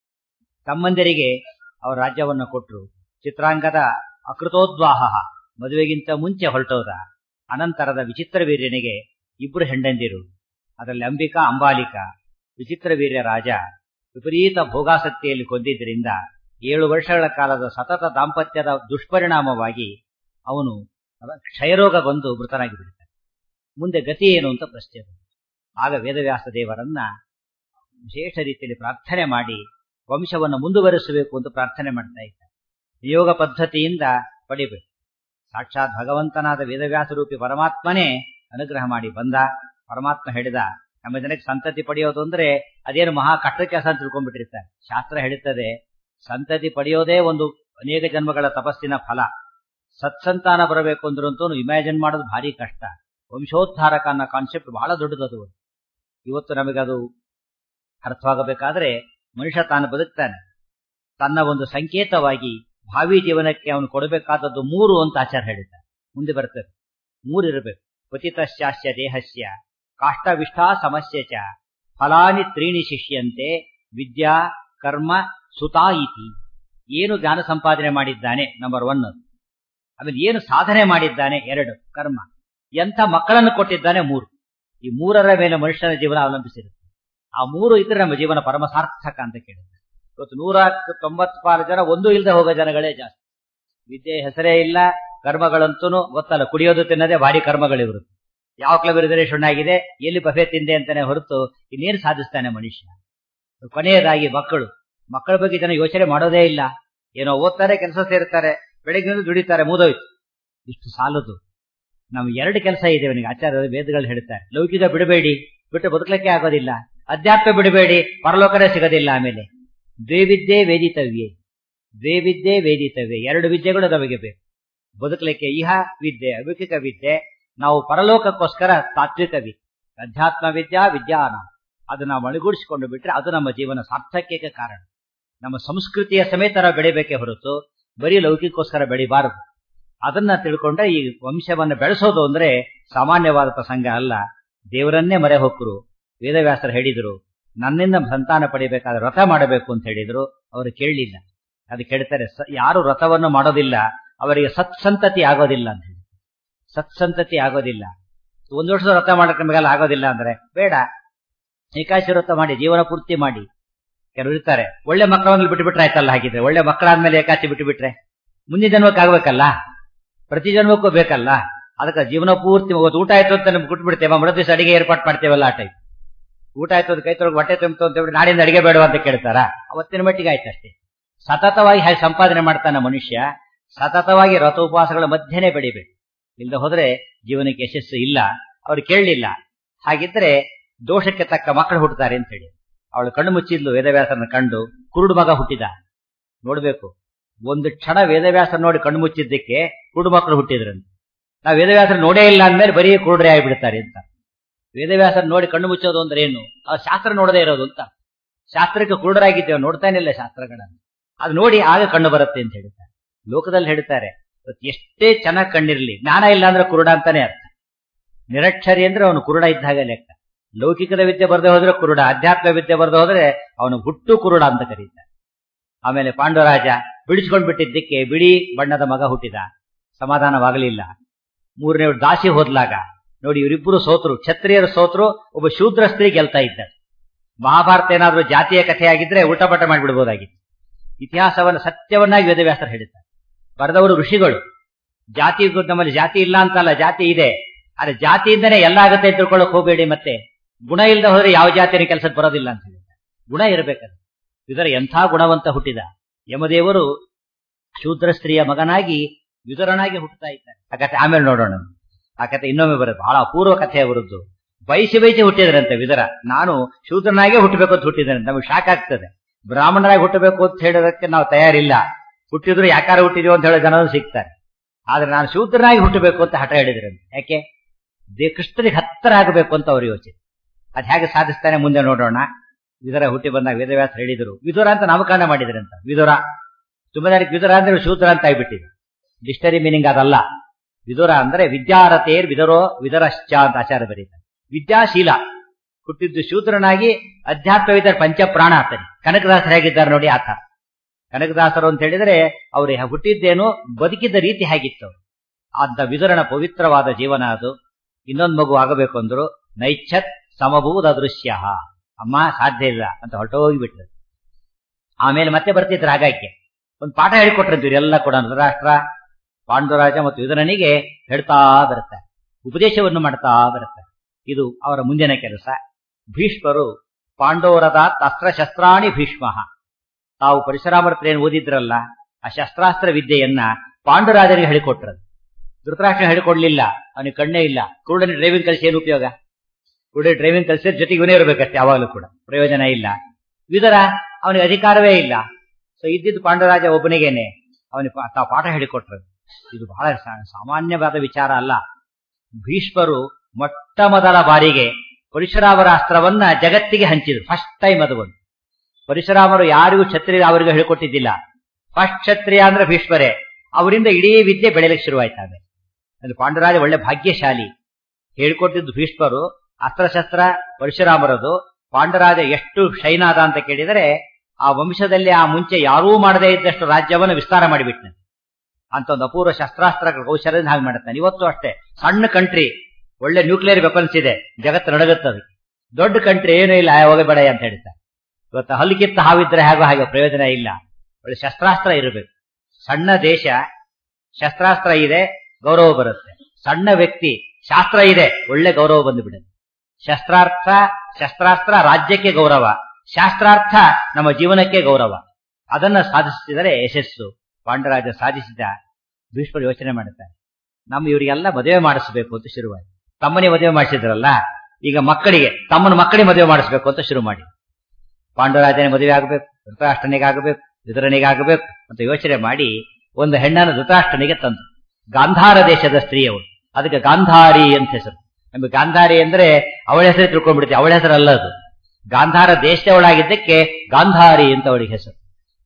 S1: ತಮ್ಮಂದರಿಗೆ ಅವರು ರಾಜ್ಯವನ್ನು ಕೊಟ್ಟರು ಚಿತ್ರಾಂಗದ ಅಕೃತೋದ್ವಾಹ ಮದುವೆಗಿಂತ ಮುಂಚೆ ಹೊರಟೋದ ಅನಂತರದ ವಿಚಿತ್ರ ವೀರ್ಯನಿಗೆ ಇಬ್ಬರು ಹೆಂಡಂದಿರು ಅದರಲ್ಲಿ ಅಂಬಿಕಾ ಅಂಬಾಲಿಕಾ ವಿಚಿತ್ರ ವೀರ್ಯ ರಾಜ ವಿಪರೀತ ಭೋಗಾಸಕ್ತಿಯಲ್ಲಿ ಕೊಂದಿದ್ದರಿಂದ ಏಳು ವರ್ಷಗಳ ಕಾಲದ ಸತತ ದಾಂಪತ್ಯದ ದುಷ್ಪರಿಣಾಮವಾಗಿ ಅವನು ಕ್ಷಯರೋಗ ಬಂದು ಮೃತನಾಗಿ ಬಿಡ್ತಾನೆ ಮುಂದೆ ಗತಿ ಏನು ಅಂತ ಪ್ರಶ್ನೆ ಆಗ ವೇದವ್ಯಾಸ ದೇವರನ್ನ ವಿಶೇಷ ರೀತಿಯಲ್ಲಿ ಪ್ರಾರ್ಥನೆ ಮಾಡಿ ವಂಶವನ್ನು ಮುಂದುವರಿಸಬೇಕು ಅಂತ ಪ್ರಾರ್ಥನೆ ಮಾಡ್ತಾ ಇದ್ದಾರೆ ನಿಯೋಗ ಪದ್ಧತಿಯಿಂದ ಪಡಿಬೇಕು ಸಾಕ್ಷಾತ್ ಭಗವಂತನಾದ ವೇದವ್ಯಾಸ ರೂಪಿ ಪರಮಾತ್ಮನೇ ಅನುಗ್ರಹ ಮಾಡಿ ಬಂದ ಪರಮಾತ್ಮ ಹೇಳಿದ ನಮ್ಮ ಜನಕ್ಕೆ ಸಂತತಿ ಪಡೆಯೋದು ಅಂದ್ರೆ ಅದೇನು ಮಹಾ ಕಷ್ಟ ಕೆಲಸ ಅಂತ ತಿಳ್ಕೊಂಡ್ಬಿಟ್ಟಿರ್ತಾರೆ ಶಾಸ್ತ್ರ ಹೇಳುತ್ತದೆ ಸಂತತಿ ಪಡೆಯೋದೇ ಒಂದು ಅನೇಕ ಜನ್ಮಗಳ ತಪಸ್ಸಿನ ಫಲ ಸತ್ಸಂತಾನ ಬರಬೇಕು ಅಂದ್ರಂತೂ ಇಮ್ಯಾಜಿನ್ ಮಾಡೋದು ಭಾರಿ ಕಷ್ಟ ವಂಶೋದ್ಧಾರಕ ಅನ್ನೋ ಕಾನ್ಸೆಪ್ಟ್ ಬಹಳ ದೊಡ್ಡದದು ಇವತ್ತು ನಮಗದು ಅರ್ಥವಾಗಬೇಕಾದ್ರೆ ಮನುಷ್ಯ ತಾನು ಬದುಕ್ತಾನೆ ತನ್ನ ಒಂದು ಸಂಕೇತವಾಗಿ ಭಾವಿ ಜೀವನಕ್ಕೆ ಅವನು ಕೊಡಬೇಕಾದದ್ದು ಮೂರು ಅಂತ ಆಚಾರ ಹೇಳಿದ್ದಾರೆ ಮುಂದೆ ಬರ್ತದೆ ಮೂರಿರಬೇಕು ಪತಿತಶ್ಚಾಸ್ಯ ದೇಹಸ್ಯ ಕಾಷ್ಟವಿಷ್ಟಾ ಸಮಸ್ಯೆ ಚ ಫಲಾನಿ ತ್ರೀಣಿ ಶಿಷ್ಯಂತೆ ವಿದ್ಯಾ ಕರ್ಮ ಸುತಾ ಇತಿ ಏನು ಜ್ಞಾನ ಸಂಪಾದನೆ ಮಾಡಿದ್ದಾನೆ ನಂಬರ್ ಒನ್ ಆಮೇಲೆ ಏನು ಸಾಧನೆ ಮಾಡಿದ್ದಾನೆ ಎರಡು ಕರ್ಮ ಎಂಥ ಮಕ್ಕಳನ್ನು ಕೊಟ್ಟಿದ್ದಾನೆ ಮೂರು ಈ ಮೂರರ ಮೇಲೆ ಮನುಷ್ಯನ ಜೀವನ ಅವಲಂಬಿಸಿರುತ್ತೆ ಆ ಮೂರು ಇದ್ರೆ ನಮ್ಮ ಜೀವನ ಪರಮ ಸಾರ್ಥಕ ಅಂತ ಕೇಳಿದ್ರೆ ಇವತ್ತು ನೂರ ತೊಂಬತ್ತಾರು ಜನ ಒಂದು ಇಲ್ಲದೆ ಹೋಗೋ ಜನಗಳೇ ಜಾಸ್ತಿ ವಿದ್ಯೆ ಹೆಸರೇ ಇಲ್ಲ ಕರ್ಮಗಳಂತೂ ಗೊತ್ತಲ್ಲ ಕುಡಿಯೋದು ತಿನ್ನದೆ ಭಾರಿ ಕರ್ಮಗಳಿರುತ್ತೆ ಯಾವ ಕ್ಲಬ್ ರಿಸರ್ವೇಷನ್ ಆಗಿದೆ ಎಲ್ಲಿ ಬಫೆ ತಿಂದೆ ಅಂತಾನೆ ಹೊರತು ಇನ್ನೇನು ಸಾಧಿಸ್ತಾನೆ ಮನುಷ್ಯ ಕೊನೆಯದಾಗಿ ಮಕ್ಕಳು ಮಕ್ಕಳ ಬಗ್ಗೆ ಜನ ಯೋಚನೆ ಮಾಡೋದೇ ಇಲ್ಲ ಏನೋ ಓದ್ತಾರೆ ಕೆಲಸ ಸೇರ್ತಾರೆ ಬೆಳಿಗ್ಗೆ ದುಡಿತಾರೆ ಮುದೋಯ್ತು ಇಷ್ಟು ಸಾಲದು ನಾವು ಎರಡು ಕೆಲಸ ಇದೆ ಅವನಿಗೆ ಆಚಾರ್ಯ ವೇದಗಳು ಹೇಳ್ತಾರೆ ಲೌಕಿಕ ಬಿಡಬೇಡಿ ಬಿಟ್ಟು ಬದುಕಲಿಕ್ಕೆ ಆಗೋದಿಲ್ಲ ಅಧ್ಯಾತ್ಮ ಬಿಡಬೇಡಿ ಪರಲೋಕನೇ ಸಿಗೋದಿಲ್ಲ ಆಮೇಲೆ ದ್ವೇವಿದ್ಯೆ ವೇದಿತವ್ಯೆ ದ್ವೇವಿದ್ಯೆ ವೇದಿತವ್ಯೆ ಎರಡು ವಿದ್ಯೆಗಳು ನಮಗೆ ಬೇಕು ಬದುಕಲಿಕ್ಕೆ ಇಹ ವಿದ್ಯೆ ಅಲೌಕಿಕ ವಿದ್ಯೆ ನಾವು ಪರಲೋಕಕ್ಕೋಸ್ಕರ ತಾತ್ವಿಕ ವಿದ್ಯೆ ಅಧ್ಯಾತ್ಮ ವಿದ್ಯಾ ವಿಜ್ಞಾನ ಅದು ನಾವು ಅಳಗೂಡಿಸಿಕೊಂಡು ಬಿಟ್ರೆ ಅದು ನಮ್ಮ ಜೀವನ ಸಾರ್ಥಕ್ಯಕ್ಕೆ ಕಾರಣ ನಮ್ಮ ಸಂಸ್ಕೃತಿಯ ಸಮೇತ ನಾವು ಬೆಳಿಬೇಕೇ ಹೊರತು ಬರೀ ಲೌಕಿಕೋಸ್ಕರ ಬೆಳಿಬಾರದು ಅದನ್ನ ತಿಳ್ಕೊಂಡ್ರೆ ಈ ವಂಶವನ್ನು ಬೆಳೆಸೋದು ಅಂದ್ರೆ ಸಾಮಾನ್ಯವಾದ ಪ್ರಸಂಗ ಅಲ್ಲ ದೇವರನ್ನೇ ಮರೆ ಹೊಕ್ಕರು ವೇದವ್ಯಾಸರು ಹೇಳಿದ್ರು ನನ್ನಿಂದ ಸಂತಾನ ಪಡಿಬೇಕಾದ್ರೆ ವ್ರತ ಮಾಡಬೇಕು ಅಂತ ಹೇಳಿದ್ರು ಅವರು ಕೇಳಲಿಲ್ಲ ಅದು ಕೇಳ್ತಾರೆ ಯಾರು ವ್ರತವನ್ನು ಮಾಡೋದಿಲ್ಲ ಅವರಿಗೆ ಸತ್ಸಂತತಿ ಆಗೋದಿಲ್ಲ ಅಂತ ಹೇಳಿ ಸತ್ಸಂತತಿ ಆಗೋದಿಲ್ಲ ಒಂದು ವರ್ಷದ ವ್ರತ ಮಾಡಕ್ಕೆ ನಮಗೆಲ್ಲ ಆಗೋದಿಲ್ಲ ಅಂದ್ರೆ ಬೇಡ ಏಕಾಶಿ ವ್ರತ ಮಾಡಿ ಜೀವನ ಪೂರ್ತಿ ಮಾಡಿ ಕೆಲವರು ಇರ್ತಾರೆ ಒಳ್ಳೆ ಮಕ್ಕಳನ್ನು ಬಿಟ್ಟುಬಿಟ್ರೆ ಆಯ್ತಲ್ಲ ಹಾಗಿದ್ರೆ ಒಳ್ಳೆ ಮಕ್ಕಳಾದ್ಮೇಲೆ ಏಕಾಶಿ ಬಿಟ್ಟು ಬಿಟ್ರೆ ಮುಂದಿನ ಜನ್ಮಕ್ಕೆ ಆಗ್ಬೇಕಲ್ಲ ಪ್ರತಿ ಜನ್ಮಕ್ಕೂ ಬೇಕಲ್ಲ ಅದಕ್ಕೆ ಜೀವನ ಪೂರ್ತಿ ಇವತ್ತು ಊಟ ಆಯ್ತು ಅಂತ ನಮ್ಗೆ ಬಿಟ್ಬಿಡ್ತೇವೆ ಮರು ದಿವಸ ಅಡಿಗೆ ಏರ್ಪಾಟ್ ಮಾಡ್ತೇವಲ್ಲ ಆ ಟೈಪ್ ಊಟ ಆಯ್ತು ಅಂತ ಕೈ ತೊಳಗೆ ಹೊಟ್ಟೆ ತುಂಬಿತು ಅಂತ ಹೇಳಿ ನಾಡಿಂದ ಅಡಿಗೆ ಬೇಡ ಅಂತ ಕೇಳ್ತಾರ ಅವತ್ತಿನ ಮಟ್ಟಿಗೆ ಆಯ್ತು ಅಷ್ಟೇ ಸತತವಾಗಿ ಹಾಗೆ ಸಂಪಾದನೆ ಮಾಡ್ತಾನೆ ಮನುಷ್ಯ ಸತತವಾಗಿ ರಥ ಉಪವಾಸಗಳ ಮಧ್ಯೆನೇ ಬೆಳಿಬೇಕು ಇಲ್ಲದೆ ಹೋದ್ರೆ ಜೀವನಕ್ಕೆ ಯಶಸ್ಸು ಇಲ್ಲ ಅವ್ರು ಕೇಳಲಿಲ್ಲ ಹಾಗಿದ್ರೆ ದೋಷಕ್ಕೆ ತಕ್ಕ ಮಕ್ಕಳು ಹುಟ್ಟುತ್ತಾರೆ ಅಂತ ಹೇಳಿ ಅವಳು ಕಣ್ಣು ಮುಚ್ಚಿದ್ಲು ವೇದವ್ಯಾಸನ ಕಂಡು ಕುರುಡು ಮಗ ಹುಟ್ಟಿದ ನೋಡ್ಬೇಕು ಒಂದು ಕ್ಷಣ ವೇದವ್ಯಾಸ ನೋಡಿ ಕಣ್ಣು ಮುಚ್ಚಿದ್ದಕ್ಕೆ ಕುರುಡು ಮಕ್ಕಳು ಹುಟ್ಟಿದ್ರಂತೆ ನಾವು ವೇದವ್ಯಾಸರು ನೋಡೇ ಇಲ್ಲ ಅಂದ್ಮೇಲೆ ಬರೀ ಕುರುಡ್ರೆ ಆಗಿಬಿಡ್ತಾರೆ ಅಂತ ವೇದವ್ಯಾಸರ ನೋಡಿ ಕಣ್ಣು ಮುಚ್ಚೋದು ಅಂದ್ರೆ ಏನು ಆ ಶಾಸ್ತ್ರ ನೋಡದೇ ಇರೋದು ಅಂತ ಶಾಸ್ತ್ರಕ್ಕೆ ಕುರುಡರಾಗಿದ್ದೇವೆ ನೋಡ್ತಾನೆ ಇಲ್ಲ ಶಾಸ್ತ್ರಗಳನ್ನು ಅದು ನೋಡಿ ಆಗ ಕಣ್ಣು ಬರುತ್ತೆ ಅಂತ ಹೇಳ್ತಾರೆ ಲೋಕದಲ್ಲಿ ಹೇಳ್ತಾರೆ ಎಷ್ಟೇ ಚೆನ್ನಾಗಿ ಕಣ್ಣಿರ್ಲಿ ಜ್ಞಾನ ಇಲ್ಲ ಅಂದ್ರೆ ಕುರುಡ ಅಂತಾನೆ ಅರ್ಥ ನಿರಕ್ಷರಿ ಅಂದ್ರೆ ಅವನು ಕುರುಡ ಇದ್ದಾಗ ಲೆಕ್ಕ ಲೌಕಿಕದ ವಿದ್ಯೆ ಬರದೆ ಹೋದ್ರೆ ಕುರುಡ ಅಧ್ಯಾತ್ಮ ವಿದ್ಯೆ ಬರದೆ ಹೋದ್ರೆ ಅವನು ಹುಟ್ಟು ಕುರುಡ ಅಂತ ಕರೀತಾರೆ ಆಮೇಲೆ ಪಾಂಡವರಾಜ ಬಿಡಿಸ್ಕೊಂಡ್ ಬಿಟ್ಟಿದ್ದಕ್ಕೆ ಬಿಳಿ ಬಣ್ಣದ ಮಗ ಹುಟ್ಟಿದ ಸಮಾಧಾನವಾಗಲಿಲ್ಲ ಮೂರನೇ ದಾಸಿ ಹೋದ್ಲಾಗ ನೋಡಿ ಇವರಿಬ್ಬರು ಸೋತರು ಕ್ಷತ್ರಿಯರು ಸೋತರು ಒಬ್ಬ ಶೂದ್ರ ಸ್ತ್ರೀ ಗೆಲ್ತಾ ಇದ್ದಾರೆ ಮಹಾಭಾರತ ಏನಾದ್ರೂ ಜಾತಿಯ ಕಥೆಯಾಗಿದ್ರೆ ಉಲ್ಟಪಟ ಮಾಡಿಬಿಡ್ಬೋದಾಗಿತ್ತು ಇತಿಹಾಸವನ್ನು ಸತ್ಯವನ್ನಾಗಿ ವೇದವ್ಯಾಸರು ಹೇಳಿದ್ದಾರೆ ಬರೆದವರು ಋಷಿಗಳು ಜಾತಿ ನಮ್ಮಲ್ಲಿ ಜಾತಿ ಇಲ್ಲ ಅಂತಲ್ಲ ಜಾತಿ ಇದೆ ಆದ್ರೆ ಜಾತಿಯಿಂದನೇ ಎಲ್ಲ ಆಗುತ್ತೆ ಅಂತ ತಿಳ್ಕೊಳ್ಳಕ್ ಹೋಗಬೇಡಿ ಮತ್ತೆ ಗುಣ ಇಲ್ಲದೆ ಹೋದ್ರೆ ಯಾವ ಜಾತಿಯ ಕೆಲಸಕ್ಕೆ ಬರೋದಿಲ್ಲ ಅಂತ ಹೇಳಿದ್ದಾರೆ ಗುಣ ಇರಬೇಕದು ಇದರ ಎಂಥ ಗುಣವಂತ ಹುಟ್ಟಿದ ಯಮದೇವರು ಶೂದ್ರ ಸ್ತ್ರೀಯ ಮಗನಾಗಿ ವಿದುರನಾಗಿ ಹುಟ್ಟುತ್ತಾ ಇದ್ದಾರೆ ಆ ಕಥೆ ಆಮೇಲೆ ನೋಡೋಣ ಆ ಕಥೆ ಇನ್ನೊಮ್ಮೆ ಬರುತ್ತೆ ಬಹಳ ಅಪೂರ್ವ ಕಥೆ ಅವರದ್ದು ಬಯಸಿ ಬಯಸಿ ಹುಟ್ಟಿದ್ರಂತೆ ವಿದುರ ನಾನು ಶೂದ್ರನಾಗೆ ಹುಟ್ಟಬೇಕು ಅಂತ ಹುಟ್ಟಿದ್ದೇನೆ ನಮಗೆ ಶಾಕ್ ಆಗ್ತದೆ ಬ್ರಾಹ್ಮಣರಾಗಿ ಹುಟ್ಟಬೇಕು ಅಂತ ಹೇಳೋದಕ್ಕೆ ನಾವು ತಯಾರಿಲ್ಲ ಹುಟ್ಟಿದ್ರು ಯಾಕಾರ ಹುಟ್ಟಿದೀವಿ ಅಂತ ಹೇಳೋ ಜನರು ಸಿಗ್ತಾರೆ ಆದ್ರೆ ನಾನು ಶೂದ್ರನಾಗಿ ಹುಟ್ಟಬೇಕು ಅಂತ ಹಠ ಹೇಳಿದ್ರಂತೆ ಯಾಕೆ ದೇ ಕೃಷ್ಣನಿಗೆ ಹತ್ತಿರ ಆಗಬೇಕು ಅಂತ ಅವ್ರ ಯೋಚನೆ ಅದ್ ಹೇಗೆ ಸಾಧಿಸ್ತಾನೆ ಮುಂದೆ ನೋಡೋಣ ವಿದುರ ಹುಟ್ಟಿ ಬಂದಾಗ ವೇದವ್ಯಾಸ ಹೇಳಿದರು ವಿದುರ ಅಂತ ನಾಮಕರಣ ಮಾಡಿದ್ರಂತ ವಿದುರ ತುಂಬಾ ಜನಕ್ಕೆ ವಿದುರ ಅಂದ್ರೆ ಶೂದ್ರ ಅಂತ ಆಗ್ಬಿಟ್ಟಿದೆ ಡಿಕ್ಷನರಿ ಮೀನಿಂಗ್ ಅದಲ್ಲ ವಿದುರ ಅಂದ್ರೆ ವಿದ್ಯಾರತೇರ್ ವಿದರೋ ವಿದರಶ್ಚ ಅಂತ ಆಚಾರ ಬರೀತಾರೆ ವಿದ್ಯಾಶೀಲ ಹುಟ್ಟಿದ್ದು ಶೂದ್ರನಾಗಿ ಅಧ್ಯಾತ್ಮವಿದ್ದ ಪಂಚಪ್ರಾಣ ಆತನಿ ಕನಕದಾಸರು ಹೇಗಿದ್ದಾರೆ ನೋಡಿ ಆತ ಕನಕದಾಸರು ಅಂತ ಹೇಳಿದ್ರೆ ಅವ್ರು ಹುಟ್ಟಿದ್ದೇನು ಬದುಕಿದ್ದ ರೀತಿ ಹೇಗಿತ್ತು ಅಂತ ವಿದುರನ ಪವಿತ್ರವಾದ ಜೀವನ ಅದು ಇನ್ನೊಂದು ಮಗು ಆಗಬೇಕು ಅಂದ್ರು ನೈಚ್ಛತ್ ಸಮಭೂತ ದೃಶ್ಯ ಅಮ್ಮ ಸಾಧ್ಯ ಇಲ್ಲ ಅಂತ ಹೊರಟೋಗಿಬಿಟ್ರು ಆಮೇಲೆ ಮತ್ತೆ ಬರ್ತಿದ್ರು ಹಾಗಾಕೆ ಒಂದು ಪಾಠ ಹೇಳಿಕೊಟ್ರಂತ ಇವರೆಲ್ಲ ಕೂಡ ಧೃತರಾಷ್ಟ್ರ ಪಾಂಡುರಾಜ ಮತ್ತು ವಿದುರನಿಗೆ ಹೇಳ್ತಾ ಬರುತ್ತೆ ಉಪದೇಶವನ್ನು ಮಾಡ್ತಾ ಬರುತ್ತೆ ಇದು ಅವರ ಮುಂದಿನ ಕೆಲಸ ಭೀಷ್ಮರು ಪಾಂಡವರದ ಅಸ್ತ್ರಶಸ್ತ್ರಾಣಿ ಭೀಷ್ಮ ತಾವು ಪರಶುರಾಮರ ಏನು ಓದಿದ್ರಲ್ಲ ಆ ಶಸ್ತ್ರಾಸ್ತ್ರ ವಿದ್ಯೆಯನ್ನ ಪಾಂಡುರಾಜನಿಗೆ ಹೇಳಿಕೊಟ್ರದು ಧೃತರಾಷ್ಟ್ರ ಹೇಳಿಕೊಡ್ಲಿಲ್ಲ ಅವನಿಗೆ ಕಣ್ಣೇ ಇಲ್ಲ ಕುರುಡನ ಡ್ರೈವಿಂಗ್ ಕಲಿಸಿ ಏನು ಉಪಯೋಗ ಕುರುಡ ಡ್ರೈವಿಂಗ್ ಕಲಿಸಿದ್ರೆ ಜೊತೆಗೆ ಇವನೇ ಇರಬೇಕಷ್ಟೇ ಯಾವಾಗಲೂ ಕೂಡ ಪ್ರಯೋಜನ ಇಲ್ಲ ವಿದರ ಅವನಿಗೆ ಅಧಿಕಾರವೇ ಇಲ್ಲ ಸೊ ಇದ್ದಿದ್ದು ಪಾಂಡುರಾಜ ಒಬ್ಬನಿಗೇನೆ ಅವನಿಗೆ ತಾವು ಪಾಠ ಹೇಳಿಕೊಟ್ರು ಇದು ಬಹಳ ಸಾಮಾನ್ಯವಾದ ವಿಚಾರ ಅಲ್ಲ ಭೀಷ್ಮರು ಮೊಟ್ಟ ಮೊದಲ ಬಾರಿಗೆ ಪರಶುರಾಮರ ಅಸ್ತ್ರವನ್ನ ಜಗತ್ತಿಗೆ ಹಂಚಿದ್ರು ಫಸ್ಟ್ ಟೈಮ್ ಅದು ಒಂದು ಪರಶುರಾಮರು ಯಾರಿಗೂ ಕ್ಷತ್ರಿಯ ಅವರಿಗೆ ಹೇಳಿಕೊಟ್ಟಿದ್ದಿಲ್ಲ ಫಸ್ಟ್ ಕ್ಷತ್ರಿಯ ಅಂದ್ರೆ ಭೀಷ್ಮರೇ ಅವರಿಂದ ಇಡೀ ವಿದ್ಯೆ ಬೆಳೆಯಲಿಕ್ಕೆ ಶುರುವಾಯ್ತಾವೆ ಅದು ಪಾಂಡುರಾಜ ಒಳ್ಳೆ ಭಾಗ್ಯಶಾಲಿ ಹೇಳ್ಕೊಟ್ಟಿದ್ದು ಭೀಷ್ಮರು ಅಸ್ತ್ರಶಸ್ತ್ರ ಪರಶುರಾಮರದು ಪಾಂಡುರಾಜ ಎಷ್ಟು ಶೈನಾದ ಅಂತ ಕೇಳಿದರೆ ಆ ವಂಶದಲ್ಲಿ ಆ ಮುಂಚೆ ಯಾರೂ ಮಾಡದೇ ಇದ್ದಷ್ಟು ರಾಜ್ಯವನ್ನು ವಿಸ್ತಾರ ಮಾಡಿಬಿಟ್ನೆ ಅಂತ ಒಂದು ಅಪೂರ್ವ ಶಸ್ತ್ರಾಸ್ತ್ರ ಕೌಶಲ್ಯದಿಂದ ಹಾಗೆ ಮಾಡುತ್ತಾನೆ ಇವತ್ತು ಅಷ್ಟೇ ಸಣ್ಣ ಕಂಟ್ರಿ ಒಳ್ಳೆ ನ್ಯೂಕ್ಲಿಯರ್ ವೆಪನ್ಸ್ ಇದೆ ಜಗತ್ತು ನಡಗುತ್ತದೆ ದೊಡ್ಡ ಕಂಟ್ರಿ ಏನೂ ಇಲ್ಲ ಹೋಗಬೇಡ ಅಂತ ಹೇಳ್ತಾರೆ ಇವತ್ತು ಹಲ್ಕಿತ್ತ ಹಾವಿದ್ರೆ ಹೇಗೋ ಹಾಗೆ ಪ್ರಯೋಜನ ಇಲ್ಲ ಒಳ್ಳೆ ಶಸ್ತ್ರಾಸ್ತ್ರ ಇರಬೇಕು ಸಣ್ಣ ದೇಶ ಶಸ್ತ್ರಾಸ್ತ್ರ ಇದೆ ಗೌರವ ಬರುತ್ತೆ ಸಣ್ಣ ವ್ಯಕ್ತಿ ಶಾಸ್ತ್ರ ಇದೆ ಒಳ್ಳೆ ಗೌರವ ಬಂದುಬಿಡುತ್ತೆ ಶಸ್ತ್ರಾರ್ಥ ಶಸ್ತ್ರಾಸ್ತ್ರ ರಾಜ್ಯಕ್ಕೆ ಗೌರವ ಶಾಸ್ತ್ರಾರ್ಥ ನಮ್ಮ ಜೀವನಕ್ಕೆ ಗೌರವ ಅದನ್ನ ಸಾಧಿಸಿದರೆ ಯಶಸ್ಸು ಪಾಂಡರಾಜ ಸಾಧಿಸಿದ ಭೀಷ್ಮರು ಯೋಚನೆ ಮಾಡುತ್ತಾರೆ ನಮ್ಮ ಇವರಿಗೆಲ್ಲ ಮದುವೆ ಮಾಡಿಸಬೇಕು ಅಂತ ಶುರುವಾಯಿತು ತಮ್ಮನೇ ಮದುವೆ ಮಾಡಿಸಿದ್ರಲ್ಲ ಈಗ ಮಕ್ಕಳಿಗೆ ತಮ್ಮನ ಮಕ್ಕಳಿಗೆ ಮದುವೆ ಮಾಡಿಸ್ಬೇಕು ಅಂತ ಶುರು ಮಾಡಿ ಪಾಂಡುರಾಜನೇ ಮದುವೆ ಆಗಬೇಕು ಧೃತರಾಷ್ಟ್ರನಿಗೆ ಆಗಬೇಕು ವಿದುರನಿಗೆ ಆಗಬೇಕು ಅಂತ ಯೋಚನೆ ಮಾಡಿ ಒಂದು ಹೆಣ್ಣನ್ನು ಧೃತರಾಷ್ಟ್ರನಿಗೆ ತಂದು ಗಾಂಧಾರ ದೇಶದ ಸ್ತ್ರೀಯವರು ಅದಕ್ಕೆ ಗಾಂಧಾರಿ ಅಂತ ಹೆಸರು ನಮಗೆ ಗಾಂಧಾರಿ ಅಂದ್ರೆ ಅವಳ ಹೆಸರು ತಿಳ್ಕೊಂಡ್ಬಿಡ್ತೀವಿ ಅವಳ ಹೆಸರು ಅಲ್ಲ ಅದು ಗಾಂಧಾರ ದೇಶದವಳಾಗಿದ್ದಕ್ಕೆ ಗಾಂಧಾರಿ ಅಂತ ಅವಳಿಗೆ ಹೆಸರು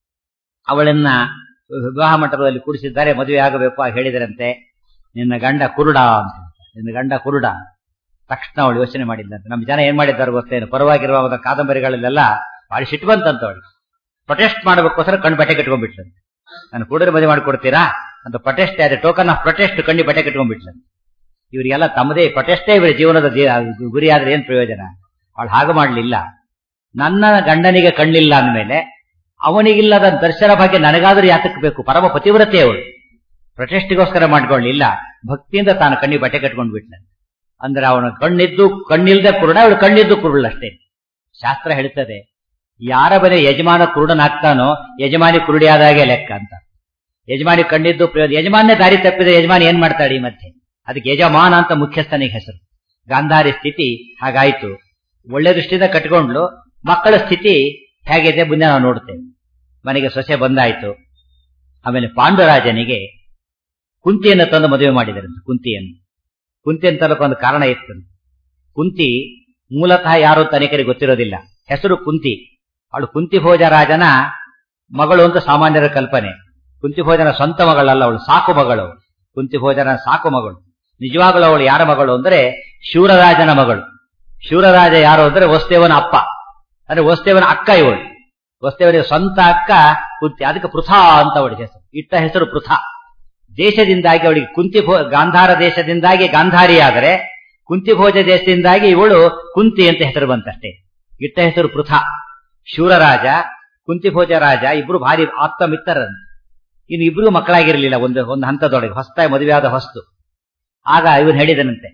S1: ಅವಳನ್ನ ವಿವಾಹ ಮಂಟಪದಲ್ಲಿ ಕೂಡಿಸಿದ್ದಾರೆ ಮದುವೆ ಆಗಬೇಕು ಆ ಹೇಳಿದರಂತೆ ನಿನ್ನ ಗಂಡ ಕುರುಡ ಅಂತ ನಿನ್ನ ಗಂಡ ಕುರುಡ ತಕ್ಷಣ ಅವಳು ಯೋಚನೆ ಮಾಡಿದ್ದಂತೆ ನಮ್ಮ ಜನ ಏನ್ ಮಾಡಿದ್ದಾರೆ ಗೊತ್ತೇನು ಪರವಾಗಿರುವ ಕಾದಂಬರಿಗಳಲ್ಲೆಲ್ಲ ಭಾಳ ಸಿಟ್ಟು ಬಂತಂತ ಅವಳು ಪ್ರೊಟೆಸ್ಟ್ ಮಾಡಬೇಕೋಸ್ಕರ ಕಣ್ಣು ಬಟ್ಟೆ ಕಟ್ಕೊಂಡ್ಬಿಟ್ಲಂತೆ ನಾನು ಕುರುಡರ ಮದುವೆ ಮಾಡಿಕೊಡ್ತೀರಾ ಅಂತ ಪ್ರೊಟೆಸ್ಟ್ ಆದ್ರೆ ಟೋಕನ್ ಆಫ್ ಪ್ರೊಟೆಸ್ಟ್ ಕಣ್ಣಿ ಬಟ್ಟೆ ಕಟ್ಕೊಂಡ್ಬಿಟ್ಲಂತೆ ಇವರಿಗೆಲ್ಲ ತಮ್ಮದೇ ಪ್ರೊಟೆಸ್ಟೇ ಇವರ ಜೀವನದ ಗುರಿ ಆದ್ರೆ ಏನ್ ಪ್ರಯೋಜನ ಅವಳು ಹಾಗೆ ಮಾಡಲಿಲ್ಲ ನನ್ನ ಗಂಡನಿಗೆ ಕಣ್ಣಿಲ್ಲ ಅಂದಮೇಲೆ ಅವನಿಗಿಲ್ಲದ ದರ್ಶನ ಬಗ್ಗೆ ನನಗಾದ್ರೂ ಯಾತಕ್ಕೆ ಬೇಕು ಪರಮ ಪತಿವ್ರತೆ ಅವಳು ಪ್ರೊಟೆಸ್ಟ್ಗೋಸ್ಕರ ಮಾಡ್ಕೊಳ್ಳಿಲ್ಲ ಭಕ್ತಿಯಿಂದ ತಾನು ಕಣ್ಣಿ ಬಟ್ಟೆ ಕಟ್ಕೊಂಡು ಬಿಟ್ಲಂತೆ ಅಂದ್ರೆ ಅವನ ಕಣ್ಣಿದ್ದು ಕಣ್ಣಿಲ್ದೆ ಕುರುಡ ಅವಳು ಕಣ್ಣಿದ್ದು ಕುರುಳಷ್ಟೇ ಶಾಸ್ತ್ರ ಹೇಳ್ತದೆ ಯಾರ ಬರೀ ಯಜಮಾನ ಕುರುಡನಾಗ್ತಾನೋ ಯಜಮಾನಿ ಕುರುಡಿಯಾದಾಗೆ ಲೆಕ್ಕ ಅಂತ ಯಜಮಾನಿ ಕಣ್ಣಿದ್ದು ಪ್ರಯೋಜನ ಯಜಮಾನ್ಯ ದಾರಿ ತಪ್ಪಿದ್ರೆ ಯಜಮಾನಿ ಏನ್ ಮಾಡ್ತಾಳೆ ಈ ಮಧ್ಯೆ ಅದಕ್ಕೆ ಯಜಮಾನ ಅಂತ ಮುಖ್ಯಸ್ಥನಿಗೆ ಹೆಸರು ಗಾಂಧಾರಿ ಸ್ಥಿತಿ ಹಾಗಾಯ್ತು ಒಳ್ಳೆ ದೃಷ್ಟಿಯಿಂದ ಕಟ್ಕೊಂಡ್ಲು ಮಕ್ಕಳ ಸ್ಥಿತಿ ಹೇಗಿದೆ ಮುಂದೆ ನಾವು ನೋಡ್ತೇವೆ ಮನೆಗೆ ಸೊಸೆ ಬಂದಾಯ್ತು ಆಮೇಲೆ ಪಾಂಡುರಾಜನಿಗೆ ಕುಂತಿಯನ್ನು ತಂದು ಮದುವೆ ಮಾಡಿದರಂತೆ ಕುಂತಿಯನ್ನು ಕುಂತಿಯನ್ನು ತರಕ್ಕೆ ಒಂದು ಕಾರಣ ಇತ್ತು ಕುಂತಿ ಮೂಲತಃ ಯಾರು ಅಂತ ಅನೇಕರಿಗೆ ಗೊತ್ತಿರೋದಿಲ್ಲ ಹೆಸರು ಕುಂತಿ ಅವಳು ಕುಂತಿ ಭೋಜ ರಾಜನ ಮಗಳು ಅಂತ ಸಾಮಾನ್ಯರ ಕಲ್ಪನೆ ಕುಂತಿ ಭೋಜನ ಸ್ವಂತ ಮಗಳಲ್ಲ ಅವಳು ಸಾಕು ಮಗಳು ಕುಂತಿ ಭೋಜನ ಸಾಕು ಮಗಳು ನಿಜವಾಗಲೂ ಅವಳು ಯಾರ ಮಗಳು ಅಂದ್ರೆ ಶೂರರಾಜನ ಮಗಳು ಶೂರರಾಜ ಯಾರು ಅಂದ್ರೆ ವಸ್ತೇವನ ಅಪ್ಪ ಅಂದ್ರೆ ವಸ್ತೇವನ ಅಕ್ಕ ಇವಳು ವಸ್ತೇವನಿಗೆ ಸ್ವಂತ ಅಕ್ಕ ಕುಂತಿ ಅದಕ್ಕೆ ಪೃಥಾ ಅಂತ ಅವಳಿಗೆ ಹೆಸರು ಇಟ್ಟ ಹೆಸರು ಪೃಥಾ ದೇಶದಿಂದಾಗಿ ಅವಳಿಗೆ ಕುಂತಿ ಗಾಂಧಾರ ದೇಶದಿಂದಾಗಿ ಗಾಂಧಾರಿ ಆದರೆ ಕುಂತಿ ಭೋಜ ದೇಶದಿಂದಾಗಿ ಇವಳು ಕುಂತಿ ಅಂತ ಹೆಸರು ಬಂತಷ್ಟೇ ಇಟ್ಟ ಹೆಸರು ಪೃಥಾ ಶೂರರಾಜ ಕುಂತಿಭೋಜ ರಾಜ ಇಬ್ರು ಭಾರಿ ಆಪ್ತ ಮಿತ್ರರನ್ನು ಇನ್ನು ಇಬ್ರಿಗೂ ಮಕ್ಕಳಾಗಿರಲಿಲ್ಲ ಒಂದು ಒಂದು ಹಂತದೊಳಗೆ ಹೊಸತಾಗಿ ಮದುವೆಯಾದ ಹೊಸ್ತು ಆಗ ಇವನು ಹೇಳಿದನಂತೆ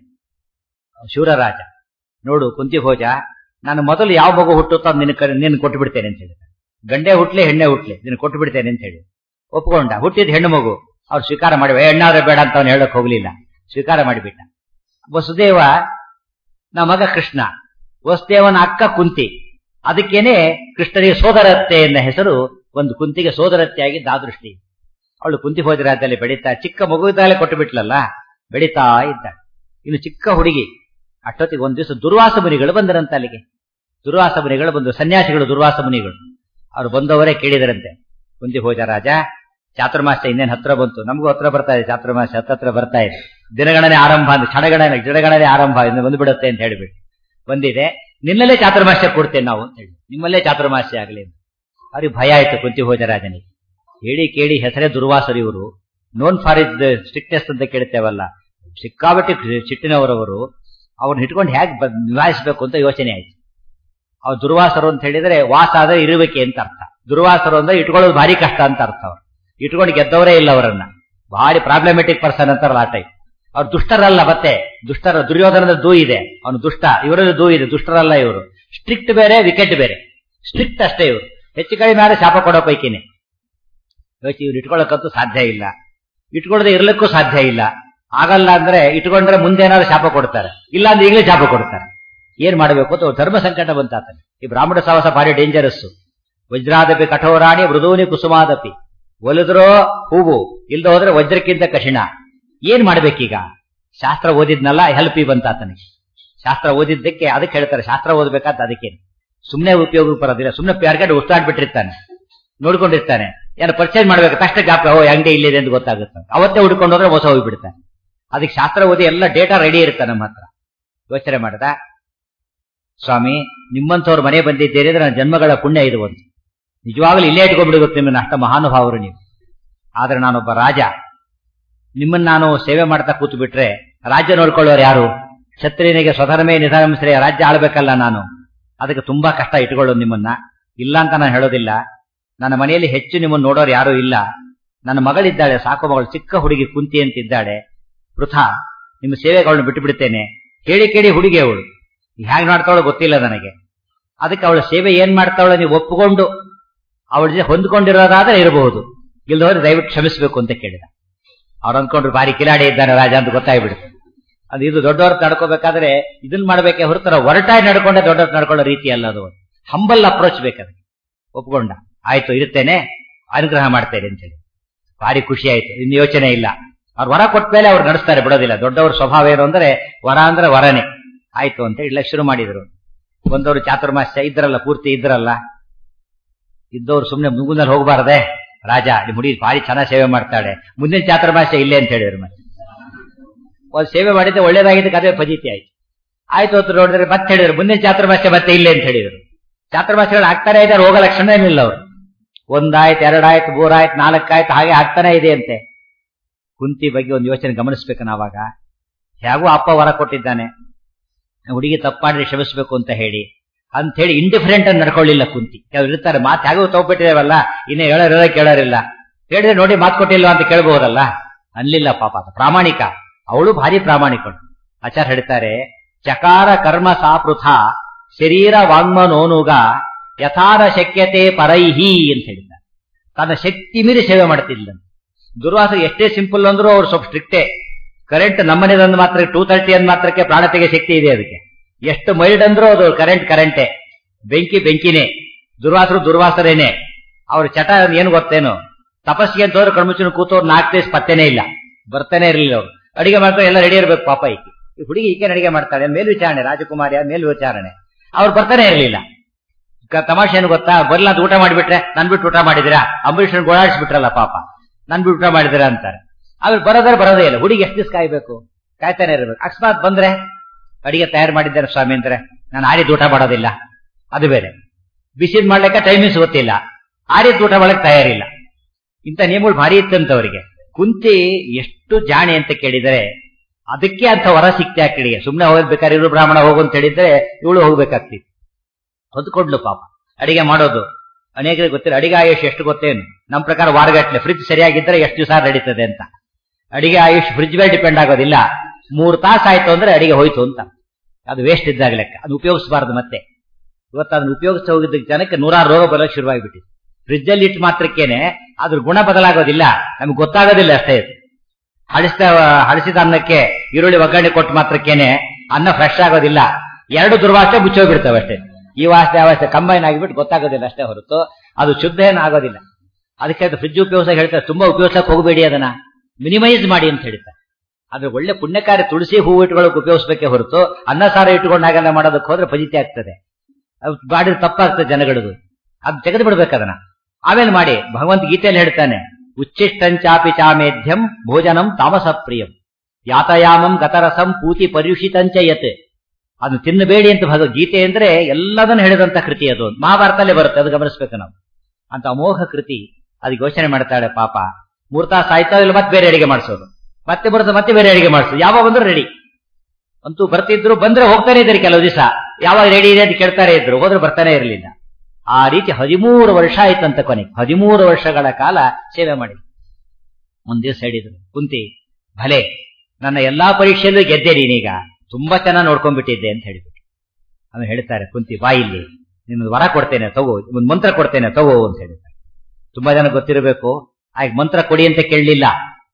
S1: ಶೂರರಾಜ ನೋಡು ಕುಂತಿಭೋಜ ನಾನು ಮೊದಲು ಯಾವ ಮಗು ಹುಟ್ಟುತ್ತೋ ಅದು ನಿನ್ನ ನಿನ್ನ ಕೊಟ್ಟು ಬಿಡ್ತೇನೆ ಅಂತ ಹೇಳಿದ ಗಂಡೆ ಹುಟ್ಲಿ ಹೆಣ್ಣೆ ಹುಟ್ಲಿ ನಿನ್ನ ಕೊಟ್ಟು ಬಿಡ್ತೇನೆ ಅಂತ ಹೇಳಿ ಒಪ್ಕೊಂಡ ಹುಟ್ಟಿದ ಹೆಣ್ಣು ಮಗು ಅವ್ರು ಸ್ವೀಕಾರ ಮಾಡಿ ಹೆಣ್ಣಾದ್ರೆ ಬೇಡ ಅಂತ ಅವನು ಹೇಳಕ್ ಹೋಗ್ಲಿಲ್ಲ ಸ್ವೀಕಾರ ಮಾಡಿಬಿಟ್ಟ ವಸುದೇವ ನಮ್ಮ ಮಗ ಕೃಷ್ಣ ವಸುದೇವನ ಅಕ್ಕ ಕುಂತಿ ಅದಕ್ಕೇನೆ ಕೃಷ್ಣನಿಗೆ ಸೋದರತ್ತೆ ಎನ್ನ ಹೆಸರು ಒಂದು ಕುಂತಿಗೆ ಸೋದರತ್ತೆಯಾಗಿದ್ದ ಆ ದೃಷ್ಟಿ ಅವಳು ಕುಂತಿ ಭೋಜರಾಜದಲ್ಲಿ ಬೆಳೀತಾ ಚಿಕ್ಕ ಮಗುವಿದ್ದಾಲೆ ಕೊಟ್ಟು ಬಿಟ್ಲಲ್ಲ ಬೆಳೀತಾ ಇದ್ದಾಳೆ ಇನ್ನು ಚಿಕ್ಕ ಹುಡುಗಿ ಅಷ್ಟೊತ್ತಿಗೆ ಒಂದ್ ದಿವಸ ದುರ್ವಾಸ ಮುನಿಗಳು ಬಂದರಂತ ಅಲ್ಲಿಗೆ ದುರ್ವಾಸ ಮುನಿಗಳು ಬಂದು ಸನ್ಯಾಸಿಗಳು ದುರ್ವಾಸ ಮುನಿಗಳು ಅವ್ರು ಬಂದವರೇ ಕೇಳಿದರಂತೆ ಕುಂತಿ ಭೋಜ ರಾಜ ಚಾತುರ್ಮಾಸ ಇನ್ನೇನು ಹತ್ರ ಬಂತು ನಮಗೂ ಹತ್ರ ಬರ್ತಾ ಇದೆ ಚಾತುರ್ಮಾಸ ಹತ್ತತ್ರ ಬರ್ತಾ ಇದೆ ದಿನಗಣನೆ ಆರಂಭ ಅಂದ್ರೆ ಕ್ಷಣಗಣನೆ ಗಿಡಗಣನೆ ಆರಂಭ ಇನ್ನು ಬಂದ್ಬಿಡುತ್ತೆ ಅಂತ ಹೇಳಿಬಿಟ್ಟು ಬಂದಿದೆ ನಿನ್ನಲ್ಲೇ ಚಾತುರ್ಮಾಸ್ಯ ಕೊಡ್ತೇನೆ ನಾವು ಅಂತ ಹೇಳಿ ನಿಮ್ಮಲ್ಲೇ ಚಾತುರ್ಮಾಸ್ಯ ಆಗಲಿ ಅಂತ ಅವ್ರಿಗೆ ಭಯ ಆಯ್ತು ಕುಂತಿ ಭೋಜರಾಜನಿಗೆ ಹೇಳಿ ಕೇಳಿ ಹೆಸರೇ ದುರ್ವಾಸರು ಇವರು ನೋನ್ ಫಾರ್ ಇಸ್ ಸ್ಟ್ರಿಕ್ನೆಸ್ ಅಂತ ಕೇಳ್ತೇವಲ್ಲ ಸಿಕ್ಕಾಬಟ್ಟಿ ಚಿಟ್ಟಿನವರವರು ಅವ್ರನ್ನ ಇಟ್ಕೊಂಡು ಹೇಗೆ ನಿಭಾಯಿಸಬೇಕು ಅಂತ ಯೋಚನೆ ಆಯ್ತು ಅವ್ರು ದುರ್ವಾಸರು ಅಂತ ಹೇಳಿದ್ರೆ ವಾಸ ಆದ್ರೆ ಇರುವಿಕೆ ಅಂತ ಅರ್ಥ ದುರ್ವಾಸರು ಅಂದ್ರೆ ಇಟ್ಕೊಳ್ಳೋದು ಭಾರಿ ಕಷ್ಟ ಅಂತ ಅರ್ಥ ಅವ್ರು ಇಟ್ಕೊಂಡು ಗೆದ್ದವರೇ ಇಲ್ಲ ಅವರನ್ನ ಭಾರಿ ಪ್ರಾಬ್ಲಮೆಟಿಕ್ ಪರ್ಸನ್ ಅಂತಾರಲ್ಲ ಆ ಟೈಪ್ ಅವ್ರು ದುಷ್ಟರಲ್ಲ ಮತ್ತೆ ದುಷ್ಟರ ದುರ್ಯೋಧನದ ದೂ ಇದೆ ಅವನು ದುಷ್ಟ ಇವರಲ್ಲಿ ದೂ ಇದೆ ದುಷ್ಟರಲ್ಲ ಇವರು ಸ್ಟ್ರಿಕ್ಟ್ ಬೇರೆ ವಿಕೆಟ್ ಬೇರೆ ಸ್ಟ್ರಿಕ್ಟ್ ಅಷ್ಟೇ ಇವರು ಹೆಚ್ಚು ಕಡಿಮೆ ಆದ್ರೆ ಶಾಪ ಕೊಡೋ ಪೈಕಿನೇ ಯೋಚನೆ ಇವ್ರು ಇಟ್ಕೊಳ್ಳೋಕ್ಕಂತೂ ಸಾಧ್ಯ ಇಲ್ಲ ಇಟ್ಕೊಳ್ಳದೆ ಇರ್ಲಿಕ್ಕೂ ಸಾಧ್ಯ ಇಲ್ಲ ಆಗಲ್ಲ ಅಂದ್ರೆ ಇಟ್ಕೊಂಡ್ರೆ ಮುಂದೆ ಏನಾದ್ರು ಶಾಪ ಕೊಡ್ತಾರೆ ಇಲ್ಲ ಅಂದ್ರೆ ಈಗಲೇ ಶಾಪ ಕೊಡ್ತಾರೆ ಏನ್ ಮಾಡಬೇಕು ಅಂತ ಧರ್ಮ ಸಂಕಟ ಬಂತಾತನೆ ಈ ಬ್ರಾಹ್ಮಣ ಸಾಹಸ ಭಾರಿ ಡೇಂಜರಸ್ ವಜ್ರಾದಪಿ ಕಠೋರಾಣಿ ಮೃದೂನಿ ಕುಸುಮಾದಪಿ ಒಲಿದ್ರೋ ಹೂವು ಇಲ್ದ ಹೋದ್ರೆ ವಜ್ರಕ್ಕಿಂತ ಕಠಿಣ ಏನ್ ಮಾಡ್ಬೇಕೀಗ ಶಾಸ್ತ್ರ ಓದಿದ್ನಲ್ಲ ಹೆಲ್ಪ್ ಈ ಬಂತಾತನಿಗೆ ಶಾಸ್ತ್ರ ಓದಿದ್ದಕ್ಕೆ ಅದಕ್ಕೆ ಹೇಳ್ತಾರೆ ಶಾಸ್ತ್ರ ಓದ್ಬೇಕಂತ ಅದಕ್ಕೆ ಸುಮ್ನೆ ಉಪಯೋಗ ಬರೋದಿಲ್ಲ ಸುಮ್ನೆ ಪ್ಯಾರ್ಗಡೆ ಉಸ್ತಾಡ್ಬಿಟ್ಟಿರ್ತಾನೆ ನೋಡ್ಕೊಂಡಿರ್ತಾನೆ ಏನು ಪರ್ಚೇಸ್ ಮಾಡ್ಬೇಕು ತಕ್ಷಣ ಗಾಪ ಓ ಅಂಗಡಿ ಇಲ್ಲಿದೆ ಅಂತ ಗೊತ್ತಾಗುತ್ತೆ ಅವತ್ತೇ ಹುಡ್ಕೊಂಡು ಹೋದ್ರೆ ಮೋಸ ಹೋಗ್ಬಿಡ್ತಾನೆ ಅದಕ್ಕೆ ಶಾಸ್ತ್ರ ಓದಿ ಎಲ್ಲ ಡೇಟಾ ರೆಡಿ ಇರುತ್ತೆ ನಮ್ಮ ಹತ್ರ ಯೋಚನೆ ಮಾಡದ ಸ್ವಾಮಿ ನಿಮ್ಮಂಥವ್ರ ಮನೆ ಬಂದಿದ್ದೀರಿ ಅಂದ್ರೆ ನನ್ನ ಜನ್ಮಗಳ ಪುಣ್ಯ ಇದು ಒಂದು ನಿಜವಾಗ್ಲೂ ಇಲ್ಲೇ ಇಟ್ಕೊಂಡ್ಬಿಡ್ಬೇಕು ನಿಮ್ಮನ್ನ ಅಷ್ಟ ಮಹಾನುಭಾವರು ನೀವು ಆದ್ರೆ ನಾನೊಬ್ಬ ರಾಜ ನಿಮ್ಮನ್ನ ನಾನು ಸೇವೆ ಮಾಡ್ತಾ ಕೂತು ಬಿಟ್ರೆ ರಾಜ್ಯ ನೋಡ್ಕೊಳ್ಳೋರು ಯಾರು ಕ್ಷತ್ರಿಯನಿಗೆ ಸ್ವಧರ್ಮೇ ನಿಧರ್ಮಿಸ್ರೆ ರಾಜ್ಯ ಆಳ್ಬೇಕಲ್ಲ ನಾನು ಅದಕ್ಕೆ ತುಂಬಾ ಕಷ್ಟ ಇಟ್ಕೊಳ್ಳೋದು ನಿಮ್ಮನ್ನ ಇಲ್ಲ ಅಂತ ನಾನು ಹೇಳೋದಿಲ್ಲ ನನ್ನ ಮನೆಯಲ್ಲಿ ಹೆಚ್ಚು ನಿಮ್ಮನ್ನು ನೋಡೋರು ಯಾರೂ ಇಲ್ಲ ನನ್ನ ಮಗಳಿದ್ದಾಳೆ ಸಾಕು ಮಗಳು ಚಿಕ್ಕ ಹುಡುಗಿ ಕುಂತಿ ಅಂತಿದ್ದಾಳೆ ವೃಥಾ ನಿಮ್ಮ ಸೇವೆಗಳನ್ನು ಬಿಟ್ಟು ಬಿಡ್ತೇನೆ ಕೇಳಿ ಕೇಳಿ ಹುಡುಗಿ ಅವಳು ಹೇಗೆ ಮಾಡ್ತಾವಳು ಗೊತ್ತಿಲ್ಲ ನನಗೆ ಅದಕ್ಕೆ ಅವಳ ಸೇವೆ ಏನ್ ಮಾಡ್ತಾವಳು ನೀವು ಒಪ್ಪಿಕೊಂಡು ಅವಳ ಜೊತೆ ಹೊಂದ್ಕೊಂಡಿರೋದಾದ್ರೆ ಇರಬಹುದು ಇಲ್ದೋದ್ರೆ ದಯವಿಟ್ಟು ಕ್ಷಮಿಸಬೇಕು ಅಂತ ಕೇಳಿದ ಅವ್ರು ಅಂದ್ಕೊಂಡ್ರು ಭಾರಿ ಕಿಲಾಡಿ ಇದ್ದಾನೆ ರಾಜ ಅಂತ ಗೊತ್ತಾಗ್ಬಿಡುತ್ತೆ ಅದು ಇದು ದೊಡ್ಡವ್ರ ನಡ್ಕೋಬೇಕಾದ್ರೆ ಇದನ್ನ ಮಾಡ್ಬೇಕೆ ಹೊರತರ ಒರಟಾಗಿ ನಡ್ಕೊಂಡೆ ದೊಡ್ಡವ್ರ ನಡ್ಕೊಳ್ಳೋ ರೀತಿ ಅಲ್ಲ ಅದು ಹಂಬಲ್ ಅಪ್ರೋಚ್ ಬೇಕದು ಒಪ್ಕೊಂಡ ಆಯ್ತು ಇರುತ್ತೇನೆ ಅನುಗ್ರಹ ಮಾಡ್ತೇನೆ ಅಂತೇಳಿ ಭಾರಿ ಖುಷಿ ಆಯ್ತು ಇನ್ನು ಯೋಚನೆ ಇಲ್ಲ ಅವ್ರು ವರ ಕೊಟ್ಟ ಮೇಲೆ ಅವ್ರು ನಡೆಸ್ತಾರೆ ಬಿಡೋದಿಲ್ಲ ದೊಡ್ಡವ್ರ ಸ್ವಭಾವ ಏನು ಅಂದ್ರೆ ವರ ಅಂದ್ರೆ ವರನೇ ಆಯ್ತು ಅಂತ ಇಲ್ಲ ಶುರು ಮಾಡಿದ್ರು ಬಂದವರು ಚಾತುರ್ಮಾಸ್ಯ ಇದ್ರಲ್ಲ ಪೂರ್ತಿ ಇದ್ರಲ್ಲ ಇದ್ದವ್ರು ಸುಮ್ನೆ ಮುಗುಂದಲ್ಲಿ ಹೋಗಬಾರದೆ ರಾಜ ನಿಮ್ಮ ಹುಡುಗಿ ಭಾರಿ ಚೆನ್ನಾಗಿ ಸೇವೆ ಮಾಡ್ತಾಳೆ ಮುಂದಿನ ಚಾತುರ್ಮಾಸ್ಯ ಇಲ್ಲೇ ಅಂತ ಹೇಳಿದ್ರು ಮತ್ತೆ ಒಂದು ಸೇವೆ ಮಾಡಿದ್ರೆ ಒಳ್ಳೇದಾಗಿದ್ದಕ್ಕೆ ಅದೇ ಫಜಿತಿ ಆಯ್ತು ಆಯ್ತು ಅಂತ ನೋಡಿದ್ರೆ ಮತ್ತೆ ಹೇಳಿದ್ರು ಮುಂದಿನ ಚಾತುರ್ಮಾಸ್ಯ ಮತ್ತೆ ಇಲ್ಲೇ ಅಂತ ಹೇಳಿದ್ರು ಚಾತುರ್ಮಾಸ್ಯಗಳು ಆಗ್ತಾನೆ ಇದ್ದಾರೆ ಹೋಗೋ ಲಕ್ಷಣ ಏನಿಲ್ಲ ಅವರು ಒಂದಾಯ್ತು ಎರಡಾಯ್ತು ಮೂರಾಯ್ತು ನಾಲ್ಕಾಯ್ತು ಹಾಗೆ ಆಗ್ತಾನೆ ಇದೆ ಅಂತೆ ಕುಂತಿ ಬಗ್ಗೆ ಒಂದು ಯೋಚನೆ ಗಮನಿಸ್ಬೇಕು ನಾವಾಗ ಹೇಗೂ ಅಪ್ಪ ವರ ಕೊಟ್ಟಿದ್ದಾನೆ ಹುಡುಗಿ ತಪ್ಪು ಮಾಡಿದ್ರೆ ಕ್ಷಮಿಸ್ಬೇಕು ಅಂತ ಹೇಳಿ ಅಂತ ಹೇಳಿ ಇಂಡಿಫರೆಂಟ್ ಆಗಿ ನಡ್ಕೊಳ್ಳಿಲ್ಲ ಕುಂತಿ ಕೆಲವ್ರು ಇರ್ತಾರೆ ಮಾತು ಹೇಗೂ ತಗೋಬಿಟ್ಟಿದೇವಲ್ಲ ಇನ್ನೇ ಹೇಳೋರಿಲ್ಲ ಕೇಳೋರಿಲ್ಲ ಹೇಳಿದ್ರೆ ನೋಡಿ ಮಾತು ಕೊಟ್ಟಿಲ್ವ ಅಂತ ಕೇಳಬಹುದಲ್ಲ ಅನ್ಲಿಲ್ಲ ಪಾಪ ಅದು ಪ್ರಾಮಾಣಿಕ ಅವಳು ಭಾರಿ ಪ್ರಾಮಾಣಿಕಳು ಆಚಾರ ಹೇಳ್ತಾರೆ ಚಕಾರ ಕರ್ಮ ಸಾಪೃಥ ಶರೀರ ವಾಂಗ್ಮನೋನುಗ ಯಥಾರ ಶಕ್ಯತೆ ಪರೈಹಿ ಅಂತ ಹೇಳಿದ್ದಾರೆ ತನ್ನ ಶಕ್ತಿ ಮೀರಿ ಸೇವೆ ಮಾಡ್ತಿಲ್ಲ ದುರ್ವಾಸ ಎಷ್ಟೇ ಸಿಂಪಲ್ ಅಂದ್ರೂ ಅವ್ರು ಸ್ವಲ್ಪ ಸ್ಟ್ರಿಕ್ಟೇ ಕರೆಂಟ್ ನಮ್ಮನೆದಂದು ಮಾತ್ರ ಟೂ ತರ್ಟಿ ಅಂದ್ ಮಾತ್ರಕ್ಕೆ ಪ್ರಾಣ ತೆಗೆ ಶಕ್ತಿ ಇದೆ ಅದಕ್ಕೆ ಎಷ್ಟು ಮೈಲ್ಡ್ ಅಂದ್ರೂ ಅದು ಕರೆಂಟ್ ಕರೆಂಟೇ ಬೆಂಕಿ ಬೆಂಕಿನೇ ದುರ್ವಾಸರು ದುರ್ವಾಸರೇನೆ ಅವ್ರ ಚಟ ಏನು ಗೊತ್ತೇನು ತಪಸ್ಸಿಗೆ ಅಂತ ಹೋದ್ರೆ ಕಣ್ಮುಚ್ಚಿನ ಕೂತವ್ರು ನಾಲ್ಕು ದಿವಸ ಪತ್ತೆನೇ ಇಲ್ಲ ಬರ್ತಾನೆ ಇರಲಿಲ್ಲ ಅವ್ರು ಅಡಿಗೆ ಮಾಡ್ತಾರೆ ಎಲ್ಲ ರೆಡಿ ಇರ್ಬೇಕು ಪಾಪ ಈಕೆ ಈ ಹುಡುಗಿ ಈಕೆ ಅಡಿಗೆ ಮಾಡ್ತಾಳೆ ಮೇಲ್ವಿಚಾರಣೆ ರಾಜಕುಮಾರಿಯ ಮೇಲ್ವಿಚಾರಣೆ ಅವ್ರು ಬರ್ತಾನೆ ಇರಲಿಲ್ಲ ತಮಾಷೆ ಏನು ಗೊತ್ತಾ ಬರ್ಲ ಅಂತ ಊಟ ಮಾಡಿಬಿಟ್ರೆ ನನ್ ಬಿಟ್ಟು ಊಟ ಮಾಡಿದಿರಾ ಅಂಬರೀಷ್ ಗೋಳಾಡಿಸ್ಬಿಟ್ರಲ್ಲ ಪಾಪ ನನ್ ಬಿಟ್ಟು ಊಟ ಮಾಡಿದಿರಾ ಅಂತಾರೆ ಅವ್ರು ಬರೋದ್ರೆ ಬರೋದೇ ಇಲ್ಲ ಹುಡುಗಿ ಎಷ್ಟು ದಿವಸ ಕಾಯ್ಬೇಕು ಕಾಯ್ತಾನೆ ಇರಬೇಕು ಅಕಸ್ಮಾತ್ ಬಂದ್ರೆ ಅಡಿಗೆ ತಯಾರು ಮಾಡಿದ್ದಾರೆ ಸ್ವಾಮಿ ಅಂದ್ರೆ ನಾನು ಆರಿದ ಊಟ ಮಾಡೋದಿಲ್ಲ ಅದು ಬೇರೆ ಬಿಸಿದ್ ಮಾಡ್ಲಿಕ್ಕೆ ಟೈಮಿಂಗ್ಸ್ ಗೊತ್ತಿಲ್ಲ ಆರಿದ ಊಟ ಮಾಡಕ್ ತಯಾರಿಲ್ಲ ಇಂಥ ನಿಯಮಗಳು ಭಾರಿ ಇತ್ತಂತ ಅವರಿಗೆ ಕುಂತಿ ಎಷ್ಟು ಜಾಣೆ ಅಂತ ಕೇಳಿದರೆ ಅದಕ್ಕೆ ಅಂತ ವರ ಸಿಕ್ತೆ ಆ ಕಡೆಗೆ ಸುಮ್ಮನೆ ಹೋಗ್ಬೇಕಾದ್ರೆ ಇವರು ಬ್ರಾಹ್ಮಣ ಹೋಗು ಅಂತ ಹೇಳಿದ್ರೆ ಇವಳು ಹೋಗ್ಬೇಕಾಗ್ತಿತ್ತು ಹೊದ್ಕೊಡ್ಲು ಪಾಪ ಅಡಿಗೆ ಮಾಡೋದು ಅನೇಕರಿಗೆ ಗೊತ್ತಿಲ್ಲ ಅಡಿಗೆ ಆಯುಷ್ ಎಷ್ಟು ಗೊತ್ತೇನು ನಮ್ಮ ಪ್ರಕಾರ ವಾರಗಟ್ಲೆ ಫ್ರಿಜ್ ಸರಿಯಾಗಿದ್ರೆ ಎಷ್ಟು ದಿವಸ ನಡೀತದೆ ಅಂತ ಅಡಿಗೆ ಆಯುಷ್ ಫ್ರಿಜ್ ಮೇಲೆ ಡಿಪೆಂಡ್ ಆಗೋದಿಲ್ಲ ಮೂರು ತಾಸು ಆಯ್ತು ಅಂದ್ರೆ ಅಡಿಗೆ ಹೋಯ್ತು ಅಂತ ಅದು ವೇಸ್ಟ್ ಇದ್ದಾಗ ಲೆಕ್ಕ ಅದು ಉಪಯೋಗಿಸಬಾರ್ದು ಮತ್ತೆ ಇವತ್ತು ಅದನ್ನ ಉಪಯೋಗಿಸ್ತಾ ಹೋಗಿದ್ದ ಜನಕ್ಕೆ ನೂರಾರು ರೋಗ ಬರೋಕೆ ಶುರುವಾಗಿಬಿಟ್ಟಿದೆ ಫ್ರಿಜ್ ಅಲ್ಲಿ ಇಟ್ಟು ಮಾತ್ರಕ್ಕೇನೆ ಅದ್ರ ಗುಣ ಬದಲಾಗೋದಿಲ್ಲ ನಮ್ಗೆ ಗೊತ್ತಾಗೋದಿಲ್ಲ ಅಷ್ಟೇ ಇದು ಹಳಿಸಿದ ಹಳಿಸಿದ ಅನ್ನಕ್ಕೆ ಈರುಳ್ಳಿ ಒಗ್ಗರಣೆ ಕೊಟ್ಟು ಮಾತ್ರಕ್ಕೇನೆ ಅನ್ನ ಫ್ರೆಶ್ ಆಗೋದಿಲ್ಲ ಎರಡು ದುರ್ವಾಸನೆ ಮುಚ್ಚೋಗ್ಬಿಡ್ತವೆ ಅಷ್ಟೇ ಈ ವಾಸನೆ ಆ ವಾಸನೆ ಕಂಬೈನ್ ಆಗಿಬಿಟ್ಟು ಗೊತ್ತಾಗೋದಿಲ್ಲ ಅಷ್ಟೇ ಹೊರತು ಅದು ಶುದ್ಧ ಏನು ಆಗೋದಿಲ್ಲ ಅದಕ್ಕೆ ಅದು ಫ್ರಿಜ್ ಉಪಯೋಗಿಸಕ್ಕೆ ಹೇಳ್ತಾರೆ ತುಂಬಾ ಉಪಯೋಗಿಸಕ್ಕೆ ಹೋಗಬೇಡಿ ಅದನ್ನ ಮಿನಿಮೈಸ್ ಮಾಡಿ ಅಂತ ಹೇಳ್ತಾರೆ ಅದ್ರ ಒಳ್ಳೆ ಪುಣ್ಯಕಾರ್ಯ ತುಳಸಿ ಹೂವು ಇಟ್ಕೊಳ್ಳೋಕೆ ಉಪಯೋಗಿಸ್ಬೇಕೇ ಹೊರತು ಅನ್ನ ಸಾರ ಇಟ್ಕೊಂಡು ಹಾಗೆಲ್ಲ ಮಾಡೋದಕ್ಕೆ ಹೋದ್ರೆ ಫಜಿತಿ ಆಗ್ತದೆ ಅದು ಮಾಡಿದ್ರೆ ತಪ್ಪಾಗ್ತದೆ ಜನಗಳದು ಅದು ತೆಗೆದು ಬಿಡ್ಬೇಕು ಅದನ್ನ ಆಮೇಲೆ ಮಾಡಿ ಭಗವಂತ ಗೀತೆಯಲ್ಲಿ ಹೇಳ್ತಾನೆ ಉಚ್ಚಿಷ್ಟಂಚಾಪಿ ಚಾಮೇಧ್ಯಂ ಭೋಜನಂ ತಾಮಸ ಪ್ರಿಯಂ ಯಾತಯಾಮಂ ಗತರಸಂ ಪೂತಿ ಪರ್ಯುಷಿತಂಚ ಯತ್ ಅದು ತಿನ್ನಬೇಡಿ ಅಂತ ಭಗವದ್ಗೀತೆ ಅಂದ್ರೆ ಎಲ್ಲದನ್ನು ಹೇಳಿದಂತ ಕೃತಿ ಅದು ಮಹಾಭಾರತಲ್ಲೇ ಬರುತ್ತೆ ಅದು ಗಮನಿಸ್ಬೇಕು ನಾವು ಅಂತ ಅಮೋಘ ಕೃತಿ ಅದಕ್ಕೆ ಯೋಚನೆ ಮಾಡ್ತಾಳೆ ಪಾಪ ಮೂರ್ ತಾಸು ಆಯ್ತಾ ಇಲ್ಲ ಮತ್ತೆ ಬೇರೆ ಅಡಿಗೆ ಮಾಡಿಸೋದು ಮತ್ತೆ ಬರುತ್ತೆ ಮತ್ತೆ ಬೇರೆ ಅಡಿಗೆ ಮಾಡಿಸೋದು ಯಾವಾಗ ಬಂದ್ರು ರೆಡಿ ಅಂತೂ ಬರ್ತಿದ್ರು ಬಂದ್ರೆ ಹೋಗ್ತಾನೆ ಇದ್ದಾರೆ ಕೆಲವು ದಿವಸ ಯಾವಾಗ ರೆಡಿ ಇದೆ ಅಂತ ಕೇಳ್ತಾರೆ ಇದ್ರು ಹೋದ್ರೆ ಬರ್ತಾನೆ ಇರಲಿಲ್ಲ ಆ ರೀತಿ ಹದಿಮೂರು ವರ್ಷ ಆಯ್ತಂತ ಕೊನೆಗೆ ಹದಿಮೂರು ವರ್ಷಗಳ ಕಾಲ ಸೇವೆ ಮಾಡಿ ಒಂದ್ ದಿವಸ ಹೇಳಿದ್ರು ಕುಂತಿ ಭಲೆ ನನ್ನ ಎಲ್ಲಾ ಪರೀಕ್ಷೆಯಲ್ಲೂ ಗೆದ್ದೆ ನೀನೀಗ ತುಂಬಾ ಚೆನ್ನಾಗಿ ನೋಡ್ಕೊಂಡ್ಬಿಟ್ಟಿದ್ದೆ ಅಂತ ಹೇಳಿಬಿಟ್ಟು ಆಮೇಲೆ ಹೇಳ್ತಾರೆ ಕುಂತಿ ಬಾ ಇಲ್ಲಿ ನಿನ್ನ ವರ ಕೊಡ್ತೇನೆ ತಗೋ ಒಂದು ಮಂತ್ರ ಕೊಡ್ತೇನೆ ತಗೋ ಅಂತ ಹೇಳಿದ್ದಾರೆ ತುಂಬಾ ಜನ ಗೊತ್ತಿರಬೇಕು ಆಗ ಮಂತ್ರ ಕೊಡಿ ಅಂತ ಕೇಳಲಿಲ್ಲ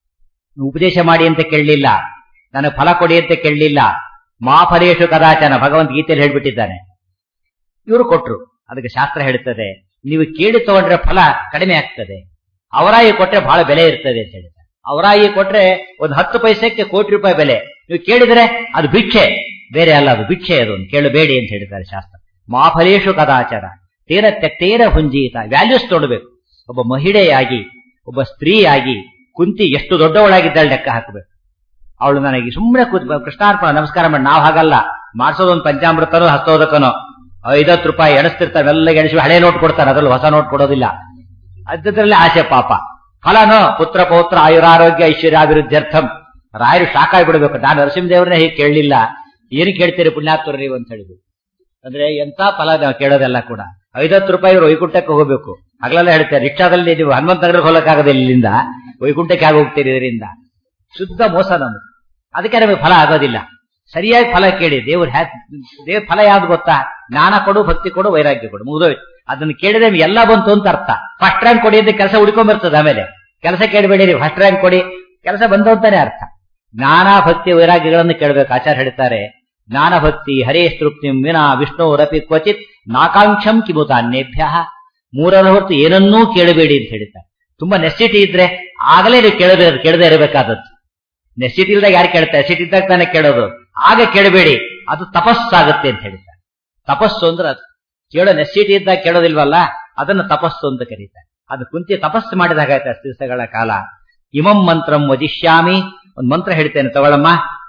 S1: ಉಪದೇಶ ಮಾಡಿ ಅಂತ ಕೇಳಲಿಲ್ಲ ನನಗೆ ಫಲ ಕೊಡಿ ಅಂತ ಕೇಳಲಿಲ್ಲ ಮಾಫಲೇಶು ಕದಾಚನ ಭಗವಂತ ಗೀತೆಯಲ್ಲಿ ಹೇಳ್ಬಿಟ್ಟಿದ್ದಾನೆ ಇವರು ಕೊಟ್ರು ಅದಕ್ಕೆ ಶಾಸ್ತ್ರ ಹೇಳ್ತದೆ ನೀವು ಕೇಳಿ ತಗೊಂಡ್ರೆ ಫಲ ಕಡಿಮೆ ಆಗ್ತದೆ ಅವರಾಯಿ ಕೊಟ್ರೆ ಬಹಳ ಬೆಲೆ ಇರ್ತದೆ ಅಂತ ಹೇಳಿದ್ದಾರೆ ಅವರಾಯಿ ಕೊಟ್ರೆ ಒಂದು ಹತ್ತು ಪೈಸೆಗೆ ಕೋಟಿ ರೂಪಾಯಿ ಬೆಲೆ ನೀವು ಕೇಳಿದ್ರೆ ಅದು ಭಿಕ್ಷೆ ಬೇರೆ ಅಲ್ಲ ಅದು ಭಿಕ್ಷೆ ಅದು ಕೇಳಬೇಡಿ ಅಂತ ಹೇಳಿದ್ದಾರೆ ಶಾಸ್ತ್ರ ಮಾಫಲೇಶು ಕದಾಚಾರ ತೇರ ತೇರ ಹುಂಜೀತ ವ್ಯಾಲ್ಯೂಸ್ ತೊಡಬೇಕು ಒಬ್ಬ ಮಹಿಳೆಯಾಗಿ ಒಬ್ಬ ಸ್ತ್ರೀಯಾಗಿ ಕುಂತಿ ಎಷ್ಟು ದೊಡ್ಡವಳಾಗಿದ್ದಾಳೆ ಲೆಕ್ಕ ಹಾಕಬೇಕು ಅವಳು ನನಗೆ ಸುಮ್ಮನೆ ಕೂತ್ ಕೃಷ್ಣಾರ್ಪಣ ನಮಸ್ಕಾರ ಮಾಡಿ ನಾವು ಹಾಗಲ್ಲ ಮಾಡಿಸೋದೊಂದು ಪಂಚಾಮೃತನೋ ಹಸ್ತೋದಕನೋ ಐದತ್ತು ರೂಪಾಯಿ ಎಣಿಸ್ತಿರ್ತಾರೆ ಎಲ್ಲ ಎಣಿಸಿ ಹಳೆ ನೋಟ್ ಕೊಡ್ತಾರೆ ಅದ್ರಲ್ಲಿ ಹೊಸ ನೋಟ್ ಕೊಡೋದಿಲ್ಲ ಅದ್ರಲ್ಲಿ ಆಸೆ ಪಾಪ ಫಲನೋ ಪುತ್ರ ಪೌತ್ರ ಆಯುರಾರೋಗ್ಯ ಐಶ್ವರ್ಯಾಭಿವೃದ್ಧ್ಯರ್ಥಂ ರಾಯರು ಶಾಕ್ ಆಗಿಬಿಡ್ಬೇಕು ನಾನು ನರಸಿಂಹದೇವ್ರನ್ನೇ ಹೀಗೆ ಕೇಳಲಿಲ್ಲ ಏನು ಕೇಳ್ತೀರಿ ಪುಣ್ಯಾತ್ಮರು ನೀವು ಅಂತ ಹೇಳಿದ್ರು ಅಂದ್ರೆ ಎಂತ ಫಲ ನಾವು ಕೇಳೋದೆಲ್ಲ ಕೂಡ ಐದತ್ತು ರೂಪಾಯಿ ವೈಕುಂಠಕ್ಕೆ ಹೋಗಬೇಕು ಹಗಲೆಲ್ಲ ಹೇಳ್ತಾರೆ ರಿಕ್ಷಾದಲ್ಲಿ ನೀವು ಹನುಮಂತ ನಗರಕ್ಕೆ ಹೋಗಕ್ಕಾಗೋದಿಲ್ಲ ಇಲ್ಲಿಂದ ವೈಕುಂಠಕ್ಕೆ ಆಗಿ ಹೋಗ್ತೀರಿ ಇದರಿಂದ ಶುದ್ಧ ಮೋಸ ನಮ್ದು ಅದಕ್ಕೆ ನಮಗೆ ಫಲ ಆಗೋದಿಲ್ಲ ಸರಿಯಾಗಿ ಫಲ ಕೇಳಿ ದೇವ್ರ ಹ್ಯಾ ದೇವ್ರ ಫಲ ಯಾವ್ದು ಗೊತ್ತಾ ಜ್ಞಾನ ಕೊಡು ಭಕ್ತಿ ಕೊಡು ವೈರಾಗ್ಯ ಕೊಡು ಮುಗಿದೋಯ್ತು ಅದನ್ನ ಕೇಳಿದ್ರೆ ಎಲ್ಲ ಬಂತು ಅಂತ ಅರ್ಥ ಫಸ್ಟ್ ರ್ಯಾಂಕ್ ಕೊಡಿ ಅಂತ ಕೆಲಸ ಹುಡ್ಕೊಂಡ್ಬರ್ತದೆ ಆಮೇಲೆ ಕೆಲಸ ಕೇಳಬೇಡಿರಿ ಫಸ್ಟ್ ರ್ಯಾಂಕ್ ಕೊಡಿ ಕೆಲಸ ಬಂತು ಅಂತಾನೆ ಅರ್ಥ ಜ್ಞಾನ ಭಕ್ತಿ ವೈರಾಗ್ಯಗಳನ್ನು ಕೇಳಬೇಕು ಆಚಾರ್ಯ ಹೇಳ್ತಾರೆ ಜ್ಞಾನ ಭಕ್ತಿ ಹರೇ ತೃಪ್ತಿಂ ವಿನಾ ವಿಷ್ಣುರಪಿ ಕ್ವಚಿತ್ ನಾಕಾಂಕ್ಷಂ ಕಿಮುತ ಅನ್ಯೇಭ್ಯ ಮೂರರ ಹೊರತು ಏನನ್ನೂ ಕೇಳಬೇಡಿ ಅಂತ ಹೇಳ್ತಾರೆ ತುಂಬಾ ನೆಸಿಟಿ ಇದ್ರೆ ಆಗಲೇ ನೀವು ಕೇಳದೇ ಕೇಳದೇ ಇರಬೇಕಾದದ್ದು ನೆಸಿಟಿ ಇಲ್ದಾಗ ಯಾರು ಕೇಳ್ತಾರೆ ಸಿಟಿ ಇದ್ದಾಗ ತಾನೇ ಕೇಳೋದು ಆಗ ಕೇಳಬೇಡಿ ಅದು ತಪಸ್ಸಾಗುತ್ತೆ ಅಂತ ಹೇಳ್ತಾರೆ ತಪಸ್ಸು ಅಂದ್ರೆ ಅದು ಕೇಳೋ ನೆಸಿಟಿ ಇದ್ದಾಗ ಕೇಳೋದಿಲ್ವಲ್ಲ ಅದನ್ನ ತಪಸ್ಸು ಅಂತ ಕರೀತಾರೆ ಅದು ಕುಂತಿ ತಪಸ್ಸು ಮಾಡಿದಾಗಾಯ್ತು ಅಷ್ಟು ದಿವಸಗಳ ಕಾಲ ಇಮಂ ಮಂತ್ರಂ ವಜಿಷ್ಯಾಮಿ ಒಂದು ಮಂತ್ರ ಹೇಳ್ತೇನೆ ತಗೊಳಮ್ಮ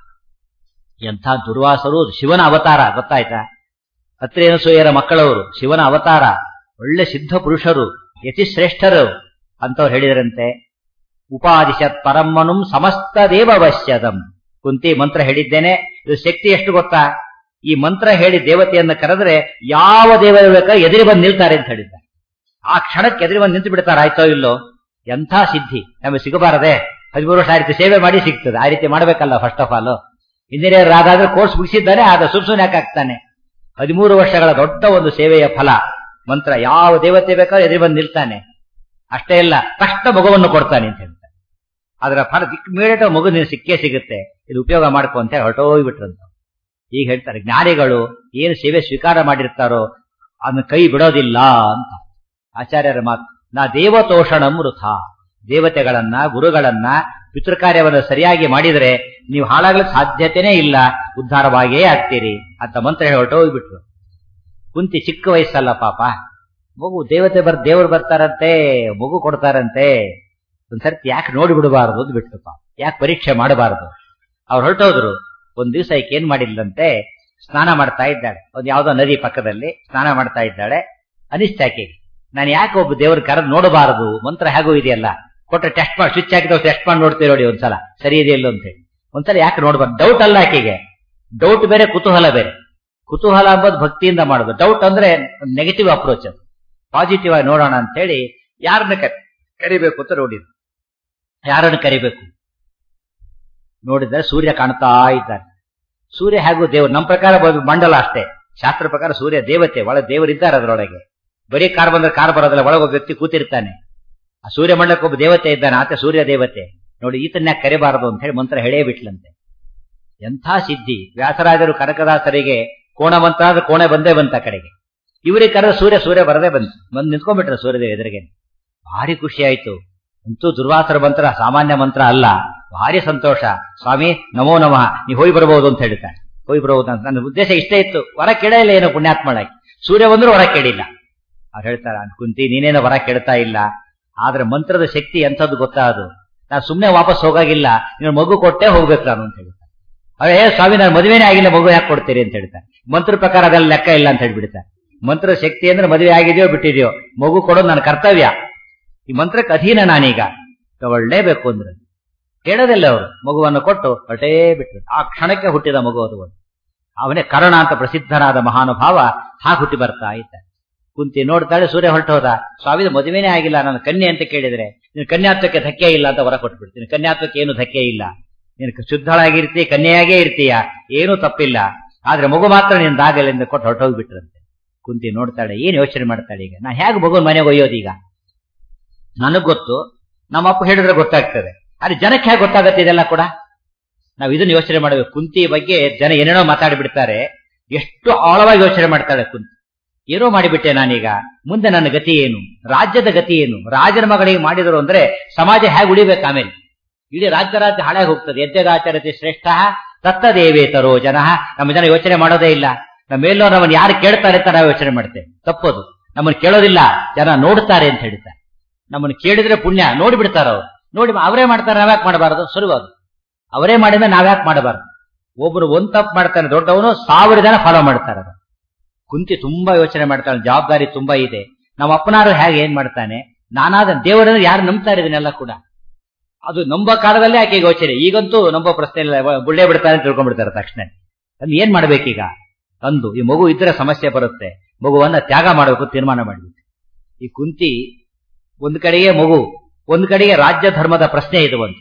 S1: ಎಂಥ ದುರ್ವಾಸರು ಶಿವನ ಅವತಾರ ಗೊತ್ತಾಯ್ತಾ ಅತ್ರೇನ ಸೂಯರ ಮಕ್ಕಳವರು ಶಿವನ ಅವತಾರ ಒಳ್ಳೆ ಸಿದ್ಧ ಪುರುಷರು ಯತಿಶ್ರೇಷ್ಠರು ಅಂತವ್ರು ಹೇಳಿದ್ರಂತೆ ಉಪಾದಿಶತ್ ಪರಮ್ಮನುಂ ಸಮಸ್ತ ದೇವವಶ್ಯದಂ ಕುಂತಿ ಮಂತ್ರ ಹೇಳಿದ್ದೇನೆ ಇದು ಶಕ್ತಿ ಎಷ್ಟು ಗೊತ್ತಾ ಈ ಮಂತ್ರ ಹೇಳಿ ದೇವತೆಯನ್ನ ಕರೆದ್ರೆ ಯಾವ ದೇವರ ಬೇಕಾ ಎದುರು ಬಂದು ನಿಲ್ತಾರೆ ಅಂತ ಹೇಳಿದ್ದಾರೆ ಆ ಕ್ಷಣಕ್ಕೆ ಎದುರು ಬಂದು ನಿಂತು ಬಿಡ್ತಾರೆ ಆಯ್ತೋ ಇಲ್ಲೋ ಎಂಥ ಸಿದ್ಧಿ ನಮಗೆ ಸಿಗಬಾರದೆ ಹದಿಮೂರು ವರ್ಷ ಆ ರೀತಿ ಸೇವೆ ಮಾಡಿ ಸಿಗ್ತದೆ ಆ ರೀತಿ ಮಾಡಬೇಕಲ್ಲ ಫಸ್ಟ್ ಆಫ್ ಆಲ್ ಇಂಜಿನಿಯರ್ ಆಗಾದ್ರೆ ಕೋರ್ಸ್ ಮುಗಿಸಿದ್ದಾನೆ ಆದ ಸುಮ್ಸುನ್ ಯಾಕೆ ಆಗ್ತಾನೆ ಹದಿಮೂರು ವರ್ಷಗಳ ದೊಡ್ಡ ಒಂದು ಸೇವೆಯ ಫಲ ಮಂತ್ರ ಯಾವ ದೇವತೆ ಬೇಕಾದ್ರೂ ಎದುರು ಬಂದು ನಿಲ್ತಾನೆ ಅಷ್ಟೇ ಇಲ್ಲ ಕಷ್ಟ ಮಗುವನ್ನು ಕೊಡ್ತಾನೆ ಅಂತ ಹೇಳ್ತಾನೆ ಅದರ ಫಲ ಇಮಿಡಿಯೇಟ್ ಮಗು ನೀನು ಸಿಕ್ಕೇ ಸಿಗುತ್ತೆ ಇದು ಉಪಯೋಗ ಮಾಡ್ಕೊ ಅಂತ ಹೊರಟೋಗ್ಬಿಟ್ರಂತ ಈಗ ಹೇಳ್ತಾರೆ ಜ್ಞಾನಿಗಳು ಏನು ಸೇವೆ ಸ್ವೀಕಾರ ಮಾಡಿರ್ತಾರೋ ಅದನ್ನ ಕೈ ಬಿಡೋದಿಲ್ಲ ಅಂತ ಆಚಾರ್ಯರ ಮಾತು ನಾ ದೇವತೋಷಣಂ ವೃಥ ದೇವತೆಗಳನ್ನ ಗುರುಗಳನ್ನ ಪಿತೃಕಾರ್ಯವನ್ನು ಸರಿಯಾಗಿ ಮಾಡಿದರೆ ನೀವು ಹಾಳಾಗ್ಲಿಕ್ಕೆ ಸಾಧ್ಯತೆನೇ ಇಲ್ಲ ಉದ್ಧಾರವಾಗಿಯೇ ಆಗ್ತೀರಿ ಅಂತ ಮಂತ್ರ ಹೇಳಿ ಹೊರಟೋಗ್ಬಿಟ್ರು ಕುಂತಿ ಚಿಕ್ಕ ವಯಸ್ಸಲ್ಲ ಪಾಪ ಮಗು ದೇವತೆ ಬರ್ ದೇವರು ಬರ್ತಾರಂತೆ ಮಗು ಕೊಡ್ತಾರಂತೆ ಒಂದ್ಸರ್ತಿ ಯಾಕೆ ನೋಡಿ ಬಿಡಬಾರದು ಅಂತ ಬಿಟ್ಟು ಪಾಪ ಯಾಕೆ ಪರೀಕ್ಷೆ ಮಾಡಬಾರದು ಅವ್ರು ಹೊರಟೋದ್ರು ಒಂದ್ ದಿವಸ ಈಕೆ ಏನ್ ಮಾಡಿಲ್ಲಂತೆ ಸ್ನಾನ ಮಾಡ್ತಾ ಇದ್ದಾಳೆ ಒಂದ್ ಯಾವ್ದೋ ನದಿ ಪಕ್ಕದಲ್ಲಿ ಸ್ನಾನ ಮಾಡ್ತಾ ಇದ್ದಾಳೆ ಅನಿಷ್ಟಾಕೆ ನಾನು ಯಾಕೆ ಒಬ್ಬ ದೇವ್ರ ಕರೆದು ನೋಡಬಾರದು ಮಂತ್ರ ಹೇಗೂ ಇದೆಯಲ್ಲ ಕೊಟ್ರೆ ಟೆಸ್ಟ್ ಮಾಡಿ ಸ್ವಿಚ್ ಹಾಕಿದವ್ ಟೆಸ್ಟ್ ಮಾಡಿ ನೋಡ್ತೀವಿ ನೋಡಿ ಒಂದ್ಸಲ ಸರಿ ಇದೆಯಲ್ಲ ಅಂತ ಹೇಳಿ ಒಂದ್ಸಲ ಯಾಕೆ ನೋಡ್ಬಾರ್ದು ಡೌಟ್ ಅಲ್ಲ ಆಕೆಗೆ ಡೌಟ್ ಬೇರೆ ಕುತೂಹಲ ಬೇರೆ ಕುತೂಹಲ ಅಂಬೋದು ಭಕ್ತಿಯಿಂದ ಮಾಡೋದು ಡೌಟ್ ಅಂದ್ರೆ ನೆಗೆಟಿವ್ ಅಪ್ರೋಚ್ ಅದು ಪಾಸಿಟಿವ್ ಆಗಿ ನೋಡೋಣ ಅಂತ ಹೇಳಿ ಯಾರನ್ನ ಕರಿಬೇಕು ಅಂತ ನೋಡಿದ್ರು ಯಾರನ್ನು ಕರಿಬೇಕು ನೋಡಿದ್ರೆ ಸೂರ್ಯ ಕಾಣ್ತಾ ಇದ್ದಾನೆ ಸೂರ್ಯ ಹೇಗೂ ದೇವರು ನಮ್ಮ ಪ್ರಕಾರ ಮಂಡಲ ಅಷ್ಟೇ ಶಾಸ್ತ್ರ ಪ್ರಕಾರ ಸೂರ್ಯ ದೇವತೆ ಒಳಗೆ ದೇವರಿದ್ದಾರೆ ಅದರೊಳಗೆ ಬರೀ ಕಾರ್ ಬಂದ್ರೆ ಕಾರ್ ಬರೋದಿಲ್ಲ ಒಳಗೆ ಒಬ್ಬ ವ್ಯಕ್ತಿ ಕೂತಿರ್ತಾನೆ ಆ ಸೂರ್ಯ ಮಂಡಲಕ್ಕೆ ಒಬ್ಬ ದೇವತೆ ಇದ್ದಾನೆ ಆತ ಸೂರ್ಯ ದೇವತೆ ನೋಡಿ ಈತನ್ಯಾಕ ಕರಿಬಾರದು ಅಂತ ಹೇಳಿ ಮಂತ್ರ ಹೇಳೇ ಬಿಟ್ಲಂತೆ ಎಂಥ ಸಿದ್ಧಿ ವ್ಯಾಸರಾಜರು ಕನಕದಾಸರಿಗೆ ಕೋಣ ಮಂತ್ರ ಅಂದ್ರೆ ಕೋಣೆ ಬಂದೇ ಬಂತ ಕಡೆಗೆ ಇವರಿಗೆ ಕರೆದ ಸೂರ್ಯ ಸೂರ್ಯ ಬರದೇ ಬಂತು ಬಂದು ನಿಂತ್ಕೊಂಡ್ಬಿಟ್ರೆ ಸೂರ್ಯದೇವ ಎದುರಿಗೆ ಭಾರಿ ಖುಷಿ ಆಯ್ತು ಅಂತೂ ದುರ್ವಾಸರ ಮಂತ್ರ ಸಾಮಾನ್ಯ ಮಂತ್ರ ಅಲ್ಲ ಭಾರಿ ಸಂತೋಷ ಸ್ವಾಮಿ ನಮೋ ನಮಃ ನೀವು ಹೋಗಿ ಬರಬಹುದು ಅಂತ ಹೇಳ್ತಾನೆ ಹೋಗಿ ಬರಬಹುದು ಅಂತ ನನ್ನ ಉದ್ದೇಶ ಇಷ್ಟೇ ಇತ್ತು ಹೊರ ಕೆಡ ಇಲ್ಲ ಏನೋ ಪುಣ್ಯಾತ್ಮಳಾಗಿ ಸೂರ್ಯ ಬಂದ್ರು ಹೊರ ಕೇಳಿಲ್ಲ ಅವ್ರು ಹೇಳ್ತಾರ ಕುಂತಿ ನೀನೇನೋ ಹೊರ ಕೆಡ್ತಾ ಇಲ್ಲ ಆದ್ರೆ ಮಂತ್ರದ ಶಕ್ತಿ ಎಂಥದ್ದು ಗೊತ್ತಾ ಅದು ನಾನು ಸುಮ್ಮನೆ ವಾಪಸ್ ಹೋಗಾಗಿಲ್ಲ ನೀನು ಮಗು ಕೊಟ್ಟೆ ಹೋಗ್ಬೇಕು ನಾನು ಅಂತ ಹೇಳ್ತಾರೆ ಅವ್ರು ಏ ಸ್ವಾಮಿ ನಾನು ಮದುವೆನೇ ಆಗಿಲ್ಲ ಮಗು ಯಾಕೆ ಕೊಡ್ತೀರಿ ಅಂತ ಹೇಳ್ತಾರೆ ಮಂತ್ರ ಪ್ರಕಾರ ಅದೆಲ್ಲ ಲೆಕ್ಕ ಇಲ್ಲ ಅಂತ ಹೇಳ್ಬಿಡ್ತಾರೆ ಮಂತ್ರ ಶಕ್ತಿ ಅಂದ್ರೆ ಮದುವೆ ಆಗಿದೆಯೋ ಬಿಟ್ಟಿದೆಯೋ ಮಗು ಕೊಡೋದು ನನ್ನ ಕರ್ತವ್ಯ ಈ ಮಂತ್ರಕ್ಕೆ ಅಧೀನ ನಾನೀಗ ತಗೊಳ್ಳೇಬೇಕು ಅಂದ್ರೆ ಕೇಳೋದಿಲ್ಲ ಅವರು ಮಗುವನ್ನು ಕೊಟ್ಟು ಹೊರಟೇ ಬಿಟ್ರು ಆ ಕ್ಷಣಕ್ಕೆ ಹುಟ್ಟಿದ ಮಗು ಅದು ಒಂದು ಅವನೇ ಕರ್ಣ ಅಂತ ಪ್ರಸಿದ್ಧನಾದ ಮಹಾನುಭಾವ ಹಾಗೆ ಹುಟ್ಟಿ ಬರ್ತಾ ಇದ್ದ ಕುಂತಿ ನೋಡ್ತಾಳೆ ಸೂರ್ಯ ಹೊರಟು ಹೋದ ಸ್ವಾಮಿ ಮದುವೆನೇ ಆಗಿಲ್ಲ ನನ್ನ ಕನ್ಯೆ ಅಂತ ಕೇಳಿದ್ರೆ ನೀನು ಕನ್ಯಾತ್ವಕ್ಕೆ ಧಕ್ಕೆ ಇಲ್ಲ ಅಂತ ಹೊರ ಕೊಟ್ಬಿಡ್ತೀನಿ ಕನ್ಯಾತ್ವಕ್ಕೆ ಏನು ಧಕ್ಕೆ ಇಲ್ಲ ನೀನು ಶುದ್ಧಳಾಗಿರ್ತಿ ಕನ್ಯೆಯಾಗೇ ಇರ್ತೀಯ ಏನೂ ತಪ್ಪಿಲ್ಲ ಆದ್ರೆ ಮಗು ಮಾತ್ರ ನೀನು ದಾಗಲಿಂದ ಕೊಟ್ಟು ಹೊರಟೋಗ್ಬಿಟ್ರಂತೆ ಕುಂತಿ ನೋಡ್ತಾಳೆ ಏನ್ ಯೋಚನೆ ಮಾಡ್ತಾಳೆ ಈಗ ನಾ ಹೇಗೆ ಮಗುನ್ ಮನೆಗೆ ಒಯ್ಯೋದು ಈಗ ನನಗ್ ಗೊತ್ತು ನಮ್ಮಪ್ಪ ಹೇಳಿದ್ರೆ ಗೊತ್ತಾಗ್ತದೆ ಆದ್ರೆ ಜನಕ್ಕೆ ಹೇಗೆ ಗೊತ್ತಾಗತ್ತೆ ಇದೆಲ್ಲ ಕೂಡ ನಾವು ಇದನ್ನ ಯೋಚನೆ ಮಾಡಬೇಕು ಕುಂತಿ ಬಗ್ಗೆ ಜನ ಏನೇನೋ ಮಾತಾಡಿಬಿಡ್ತಾರೆ ಎಷ್ಟು ಆಳವಾಗಿ ಯೋಚನೆ ಮಾಡ್ತಾಳೆ ಕುಂತಿ ಏನೋ ಮಾಡಿಬಿಟ್ಟೆ ನಾನೀಗ ಮುಂದೆ ನನ್ನ ಗತಿ ಏನು ರಾಜ್ಯದ ಗತಿ ಏನು ರಾಜನ ಮಗಳಿಗೆ ಮಾಡಿದರು ಅಂದ್ರೆ ಸಮಾಜ ಹೇಗೆ ಉಳಿಬೇಕು ಆಮೇಲೆ ಇಡೀ ರಾಜ್ಯ ರಾಜ್ಯ ಹಾಳಾಗಿ ಹೋಗ್ತದೆ ಯಜ್ಞದಾಚರತೆ ಶ್ರೇಷ್ಠ ತತ್ತದೇವೇತರೋ ಜನ ನಮ್ಮ ಜನ ಯೋಚನೆ ಮಾಡೋದೇ ಇಲ್ಲ ನಮ್ಮ ಮೇಲೋ ನಮ್ಮನ್ನು ಯಾರು ಕೇಳ್ತಾರೆ ಅಂತ ನಾವು ಯೋಚನೆ ಮಾಡ್ತೇವೆ ತಪ್ಪೋದು ನಮ್ಮನ್ನು ಕೇಳೋದಿಲ್ಲ ಜನ ನೋಡ್ತಾರೆ ಅಂತ ಹೇಳ್ತಾರೆ ನಮ್ಮನ್ನು ಕೇಳಿದ್ರೆ ಪುಣ್ಯ ನೋಡಿಬಿಡ್ತಾರ ಅವ್ರು ನೋಡಿ ಅವರೇ ಮಾಡ್ತಾರೆ ನಾವ್ಯಾಕೆ ಮಾಡಬಾರದು ಸುಲಭದು ಅವರೇ ಮಾಡಿದ್ರೆ ನಾವ್ಯಾಕೆ ಮಾಡಬಾರದು ಒಬ್ರು ಒಂದ್ ತಪ್ಪು ಮಾಡ್ತಾನೆ ದೊಡ್ಡವನು ಸಾವಿರ ಜನ ಫಾಲೋ ಮಾಡ್ತಾರೆ ಅದು ಕುಂತಿ ತುಂಬಾ ಯೋಚನೆ ಮಾಡ್ತಾಳೆ ಜವಾಬ್ದಾರಿ ತುಂಬಾ ಇದೆ ನಮ್ಮ ಅಪ್ಪನಾರು ಹೇಗೆ ಏನ್ ಮಾಡ್ತಾನೆ ನಾನಾದ ದೇವರನ್ನು ಯಾರು ನಂಬ್ತಾರೆ ಇದನ್ನೆಲ್ಲ ಕೂಡ ಅದು ನಂಬ ಕಾಲದಲ್ಲೇ ಆಕೆ ಯೋಚನೆ ಈಗಂತೂ ನಂಬೋ ಪ್ರಶ್ನೆ ಇಲ್ಲ ಬುಳ್ಳೆ ಬಿಡ್ತಾರೆ ಅಂತ ತಿಳ್ಕೊಂಡ್ಬಿಡ್ತಾರೆ ತಕ್ಷಣ ಅದ್ ಏನ್ ಮಾಡ್ಬೇಕೀಗ ಅಂದು ಈ ಮಗು ಇದ್ರೆ ಸಮಸ್ಯೆ ಬರುತ್ತೆ ಮಗುವನ್ನ ತ್ಯಾಗ ಮಾಡಬೇಕು ತೀರ್ಮಾನ ಮಾಡ್ಬೇಕು ಈ ಕುಂತಿ ಒಂದ್ ಕಡೆಗೆ ಮಗು ಒಂದ್ ಕಡೆಗೆ ರಾಜ್ಯ ಧರ್ಮದ ಪ್ರಶ್ನೆ ಇದು ಒಂದು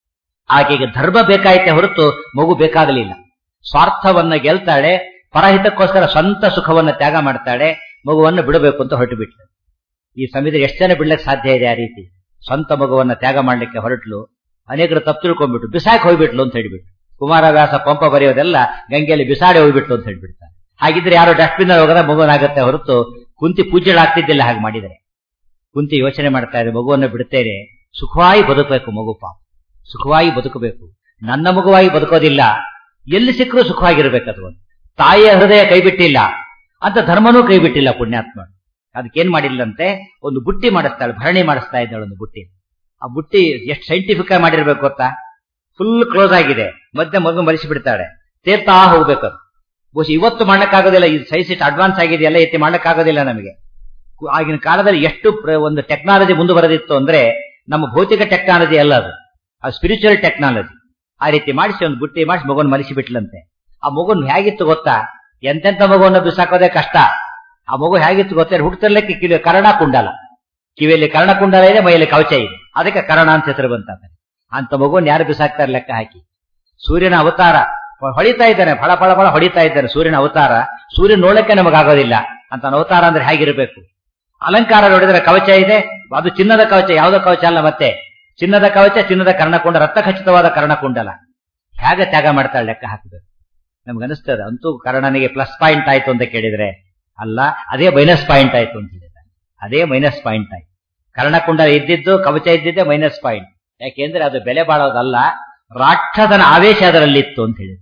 S1: ಆಕೆಗೆ ಧರ್ಮ ಬೇಕಾಯ್ತೆ ಹೊರತು ಮಗು ಬೇಕಾಗಲಿಲ್ಲ ಸ್ವಾರ್ಥವನ್ನ ಗೆಲ್ತಾಳೆ ಪರಹಿತಕ್ಕೋಸ್ಕರ ಸ್ವಂತ ಸುಖವನ್ನ ತ್ಯಾಗ ಮಾಡ್ತಾಳೆ ಮಗುವನ್ನು ಬಿಡಬೇಕು ಅಂತ ಹೊರಟು ಬಿಟ್ಲು ಈ ಸಮಯದಲ್ಲಿ ಎಷ್ಟು ಜನ ಬಿಡ್ಲಿಕ್ಕೆ ಸಾಧ್ಯ ಇದೆ ಆ ರೀತಿ ಸ್ವಂತ ಮಗುವನ್ನ ತ್ಯಾಗ ಮಾಡ್ಲಿಕ್ಕೆ ಹೊರಟ್ಲು ಅನೇಕರು ತಪ್ಪು ತಿಳ್ಕೊಂಡ್ಬಿಟ್ಟು ಬಿಸಾಕಿ ಹೋಗ್ಬಿಟ್ಲು ಅಂತ ಹೇಳ್ಬಿಟ್ಟು ಕುಮಾರವ್ಯಾಸ ಪಂಪ ಬರೆಯೋದೆಲ್ಲ ಗಂಗೆಯಲ್ಲಿ ಬಿಸಾಡಿ ಹೋಗ್ಬಿಟ್ಲು ಅಂತ ಹೇಳ್ಬಿಡ್ತಾರೆ ಹಾಗಿದ್ರೆ ಯಾರು ಡಸ್ಟ್ಬಿನ್ ಹೋಗದ ಮಗುವನಾಗತ್ತೆ ಹೊರತು ಕುಂತಿ ಪೂಜ್ಯಳಾಗ್ತಿದ್ದಿಲ್ಲ ಹಾಗೆ ಮಾಡಿದರೆ ಕುಂತಿ ಯೋಚನೆ ಮಾಡ್ತಾ ಇದೆ ಮಗುವನ್ನು ಬಿಡ್ತೇನೆ ಸುಖವಾಗಿ ಬದುಕಬೇಕು ಮಗು ಪಾಪ ಸುಖವಾಗಿ ಬದುಕಬೇಕು ನನ್ನ ಮಗುವಾಗಿ ಬದುಕೋದಿಲ್ಲ ಎಲ್ಲಿ ಸಿಕ್ಕರೂ ಸುಖವಾಗಿರ್ಬೇಕು ಅದು ತಾಯಿಯ ಹೃದಯ ಕೈಬಿಟ್ಟಿಲ್ಲ ಅಂತ ಧರ್ಮನೂ ಕೈಬಿಟ್ಟಿಲ್ಲ ಪುಣ್ಯಾತ್ಮ ಅದಕ್ಕೇನ್ ಮಾಡಿಲ್ಲಂತೆ ಒಂದು ಬುಟ್ಟಿ ಮಾಡಿಸ್ತಾಳೆ ಭರಣಿ ಮಾಡಿಸ್ತಾ ಇದ್ದಾಳೆ ಒಂದು ಬುಟ್ಟಿ ಆ ಬುಟ್ಟಿ ಎಷ್ಟು ಸೈಂಟಿಫಿಕ್ ಆಗಿ ಮಾಡಿರ್ಬೇಕು ಗೊತ್ತಾ ಫುಲ್ ಕ್ಲೋಸ್ ಆಗಿದೆ ಮಧ್ಯೆ ಮಗು ಮರಿಸಿ ಬಿಡ್ತಾಳೆ ತೇರ್ತಾ ಹೋಗ್ಬೇಕು ಅದು ಬಹುಶಃ ಇವತ್ತು ಮಾಡಕ್ಕಾಗೋದಿಲ್ಲ ಇದು ಸೈಸ್ ಇಟ್ಟು ಅಡ್ವಾನ್ಸ್ ಆಗಿದೆಯಲ್ಲ ಎತ್ತಿ ಮಾಡಕ್ಕಾಗೋದಿಲ್ಲ ನಮಗೆ ಆಗಿನ ಕಾಲದಲ್ಲಿ ಎಷ್ಟು ಒಂದು ಟೆಕ್ನಾಲಜಿ ಮುಂದುವರೆದಿತ್ತು ಅಂದ್ರೆ ನಮ್ಮ ಭೌತಿಕ ಟೆಕ್ನಾಲಜಿ ಅಲ್ಲ ಅದು ಅದು ಸ್ಪಿರಿಚುವಲ್ ಟೆಕ್ನಾಲಜಿ ಆ ರೀತಿ ಮಾಡಿಸಿ ಒಂದು ಬುಟ್ಟಿ ಮಾಡಿಸಿ ಮಗುವನ್ನು ಮಲಿಸಿ ಬಿಟ್ಲಂತೆ ಆ ಮಗುನ್ ಹೇಗಿತ್ತು ಗೊತ್ತಾ ಎಂತೆಂತ ಮಗುವನ್ನು ಬಿಸಾಕೋದೇ ಕಷ್ಟ ಆ ಮಗು ಹೇಗಿತ್ತು ಗೊತ್ತೇ ಹುಟ್ಟತಿರ್ಲಿಕ್ಕೆ ಕಿವಿ ಕರ್ಣ ಕುಂಡಲ ಕಿವಿಯಲ್ಲಿ ಕರ್ಣ ಕುಂಡಲ ಇದೆ ಮೈಯಲ್ಲಿ ಕವಚ ಇದೆ ಅದಕ್ಕೆ ಕರ್ಣ ಅಂತ ಹೆಸರು ಬಂತಾರೆ ಅಂತ ಮಗುವನ್ನು ಯಾರು ಬಿಸಾಕ್ತಾರೆ ಲೆಕ್ಕ ಹಾಕಿ ಸೂರ್ಯನ ಅವತಾರ ಹೊಳಿತಾ ಇದ್ದಾನೆ ಫಳ ಫಳ ಫಳ ಹೊಡಿತಾ ಇದ್ದಾನೆ ಸೂರ್ಯನ ಅವತಾರ ಸೂರ್ಯ ನೋಡಕ್ಕೆ ನಮಗಾಗೋದಿಲ್ಲ ಅಂತ ಅವತಾರ ಅಂದ್ರೆ ಹೇಗಿರಬೇಕು ಅಲಂಕಾರ ನೋಡಿದ್ರೆ ಕವಚ ಇದೆ ಅದು ಚಿನ್ನದ ಕವಚ ಯಾವುದೋ ಕವಚ ಅಲ್ಲ ಮತ್ತೆ ಚಿನ್ನದ ಕವಚ ಚಿನ್ನದ ಕರ್ಣಕುಂಡ ರಕ್ತ ಖಚಿತವಾದ ಕರ್ಣಕುಂಡಲ ಹೇಗೆ ತ್ಯಾಗ ಮಾಡ್ತಾಳೆ ಲೆಕ್ಕ ಹಾಕಬೇಕು ನಮ್ಗೆ ಅನಿಸ್ತದೆ ಅಂತೂ ಕರ್ಣನಿಗೆ ಪ್ಲಸ್ ಪಾಯಿಂಟ್ ಆಯ್ತು ಅಂತ ಕೇಳಿದ್ರೆ ಅಲ್ಲ ಅದೇ ಮೈನಸ್ ಪಾಯಿಂಟ್ ಆಯ್ತು ಅಂತ ಹೇಳಿದ ಅದೇ ಮೈನಸ್ ಪಾಯಿಂಟ್ ಆಯ್ತು ಕರ್ಣಕುಂಡಲ ಇದ್ದಿದ್ದು ಕವಚ ಇದ್ದಿದ್ದೆ ಮೈನಸ್ ಪಾಯಿಂಟ್ ಯಾಕೆಂದ್ರೆ ಅದು ಬೆಲೆ ಬಾಳೋದಲ್ಲ ರಾಕ್ಷಸನ ಆವೇಶ ಅದರಲ್ಲಿತ್ತು ಅಂತ ಹೇಳಿದ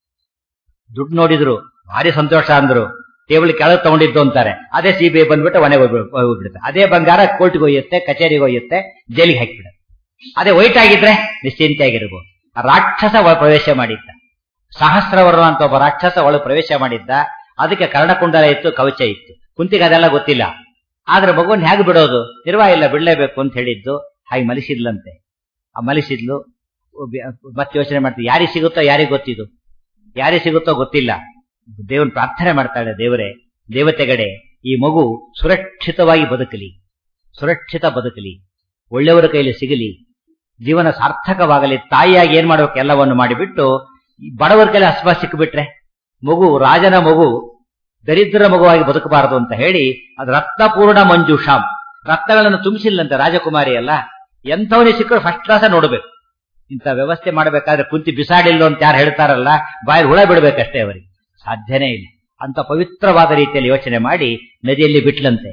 S1: ದುಡ್ಡು ನೋಡಿದ್ರು ಭಾರಿ ಸಂತೋಷ ಅಂದ್ರು ಟೇಬಲ್ ಕೆಳಗೆ ತಗೊಂಡಿದ್ದು ಅಂತಾರೆ ಅದೇ ಸಿಬಿಐ ಬಂದ್ಬಿಟ್ಟು ಮನೆಗೆ ಹೋಗ್ಬಿಡುತ್ತೆ ಅದೇ ಬಂಗಾರ ಕೋರ್ಟ್ಗೆ ಒಯ್ಯುತ್ತೆ ಕಚೇರಿಗೆ ಒಯ್ಯುತ್ತೆ ಜೈಲಿಗೆ ಹಾಕಿಬಿಡುತ್ತೆ ಅದೇ ವೈಟ್ ಆಗಿದ್ರೆ ನಿಶ್ಚಿಂತೆ ಆಗಿರ್ಬೋದು ರಾಕ್ಷಸ ಪ್ರವೇಶ ಮಾಡಿದ್ದ ಸಹಸ್ರವರ್ಣ ಅಂತ ಒಬ್ಬ ರಾಕ್ಷಸ ಒಳಗೆ ಪ್ರವೇಶ ಮಾಡಿದ್ದ ಅದಕ್ಕೆ ಕರ್ಣಕುಂಡಲ ಇತ್ತು ಕವಚ ಇತ್ತು ಕುಂತಿಗೆ ಅದೆಲ್ಲ ಗೊತ್ತಿಲ್ಲ ಆದ್ರೆ ಮಗುವನ್ನ ಹೇಗೆ ಬಿಡೋದು ನಿರ್ವಾಹ ಇಲ್ಲ ಬಿಡ್ಲೇಬೇಕು ಅಂತ ಹೇಳಿದ್ದು ಹಾಗೆ ಮಲಿಸಿದ್ಲಂತೆ ಆ ಮಲಿಸಿದ್ಲು ಮತ್ತೆ ಯೋಚನೆ ಮಾಡ್ತೀವಿ ಯಾರಿಗೆ ಸಿಗುತ್ತೋ ಯಾರಿಗೆ ಗೊತ್ತಿದು ಯಾರಿಗೆ ಸಿಗುತ್ತೋ ಗೊತ್ತಿಲ್ಲ ದೇವನ್ ಪ್ರಾರ್ಥನೆ ಮಾಡ್ತಾಳೆ ದೇವರೇ ದೇವತೆಗಡೆ ಈ ಮಗು ಸುರಕ್ಷಿತವಾಗಿ ಬದುಕಲಿ ಸುರಕ್ಷಿತ ಬದುಕಲಿ ಒಳ್ಳೆಯವರ ಕೈಲಿ ಸಿಗಲಿ ಜೀವನ ಸಾರ್ಥಕವಾಗಲಿ ತಾಯಿಯಾಗಿ ಏನ್ ಮಾಡ್ಬೇಕು ಎಲ್ಲವನ್ನು ಮಾಡಿಬಿಟ್ಟು ಈ ಬಡವರ ಕೈಲಿ ಹಸ್ಬ ಸಿಕ್ಕಿಬಿಟ್ರೆ ಮಗು ರಾಜನ ಮಗು ದರಿದ್ರ ಮಗುವಾಗಿ ಬದುಕಬಾರದು ಅಂತ ಹೇಳಿ ಅದು ರತ್ನಪೂರ್ಣ ಮಂಜುಷಾಂ ರತ್ನಗಳನ್ನು ತುಂಬಿಸಿಲ್ಲಂತೆ ರಾಜಕುಮಾರಿ ಅಲ್ಲ ಎಂಥವನಿಗೆ ಸಿಕ್ಕರು ಫಸ್ಟ್ ಕ್ಲಾಸ ನೋಡ್ಬೇಕು ಇಂಥ ವ್ಯವಸ್ಥೆ ಮಾಡಬೇಕಾದ್ರೆ ಕುಂತಿ ಬಿಸಾಡಿಲ್ಲ ಅಂತ ಯಾರು ಹೇಳ್ತಾರಲ್ಲ ಬಾಯಲ್ಲಿ ಹುಳ ಬಿಡ್ಬೇಕಷ್ಟೇ ಅವರಿಗೆ ಸಾಧ್ಯನೇ ಇಲ್ಲ ಅಂತ ಪವಿತ್ರವಾದ ರೀತಿಯಲ್ಲಿ ಯೋಚನೆ ಮಾಡಿ ನದಿಯಲ್ಲಿ ಬಿಟ್ಲಂತೆ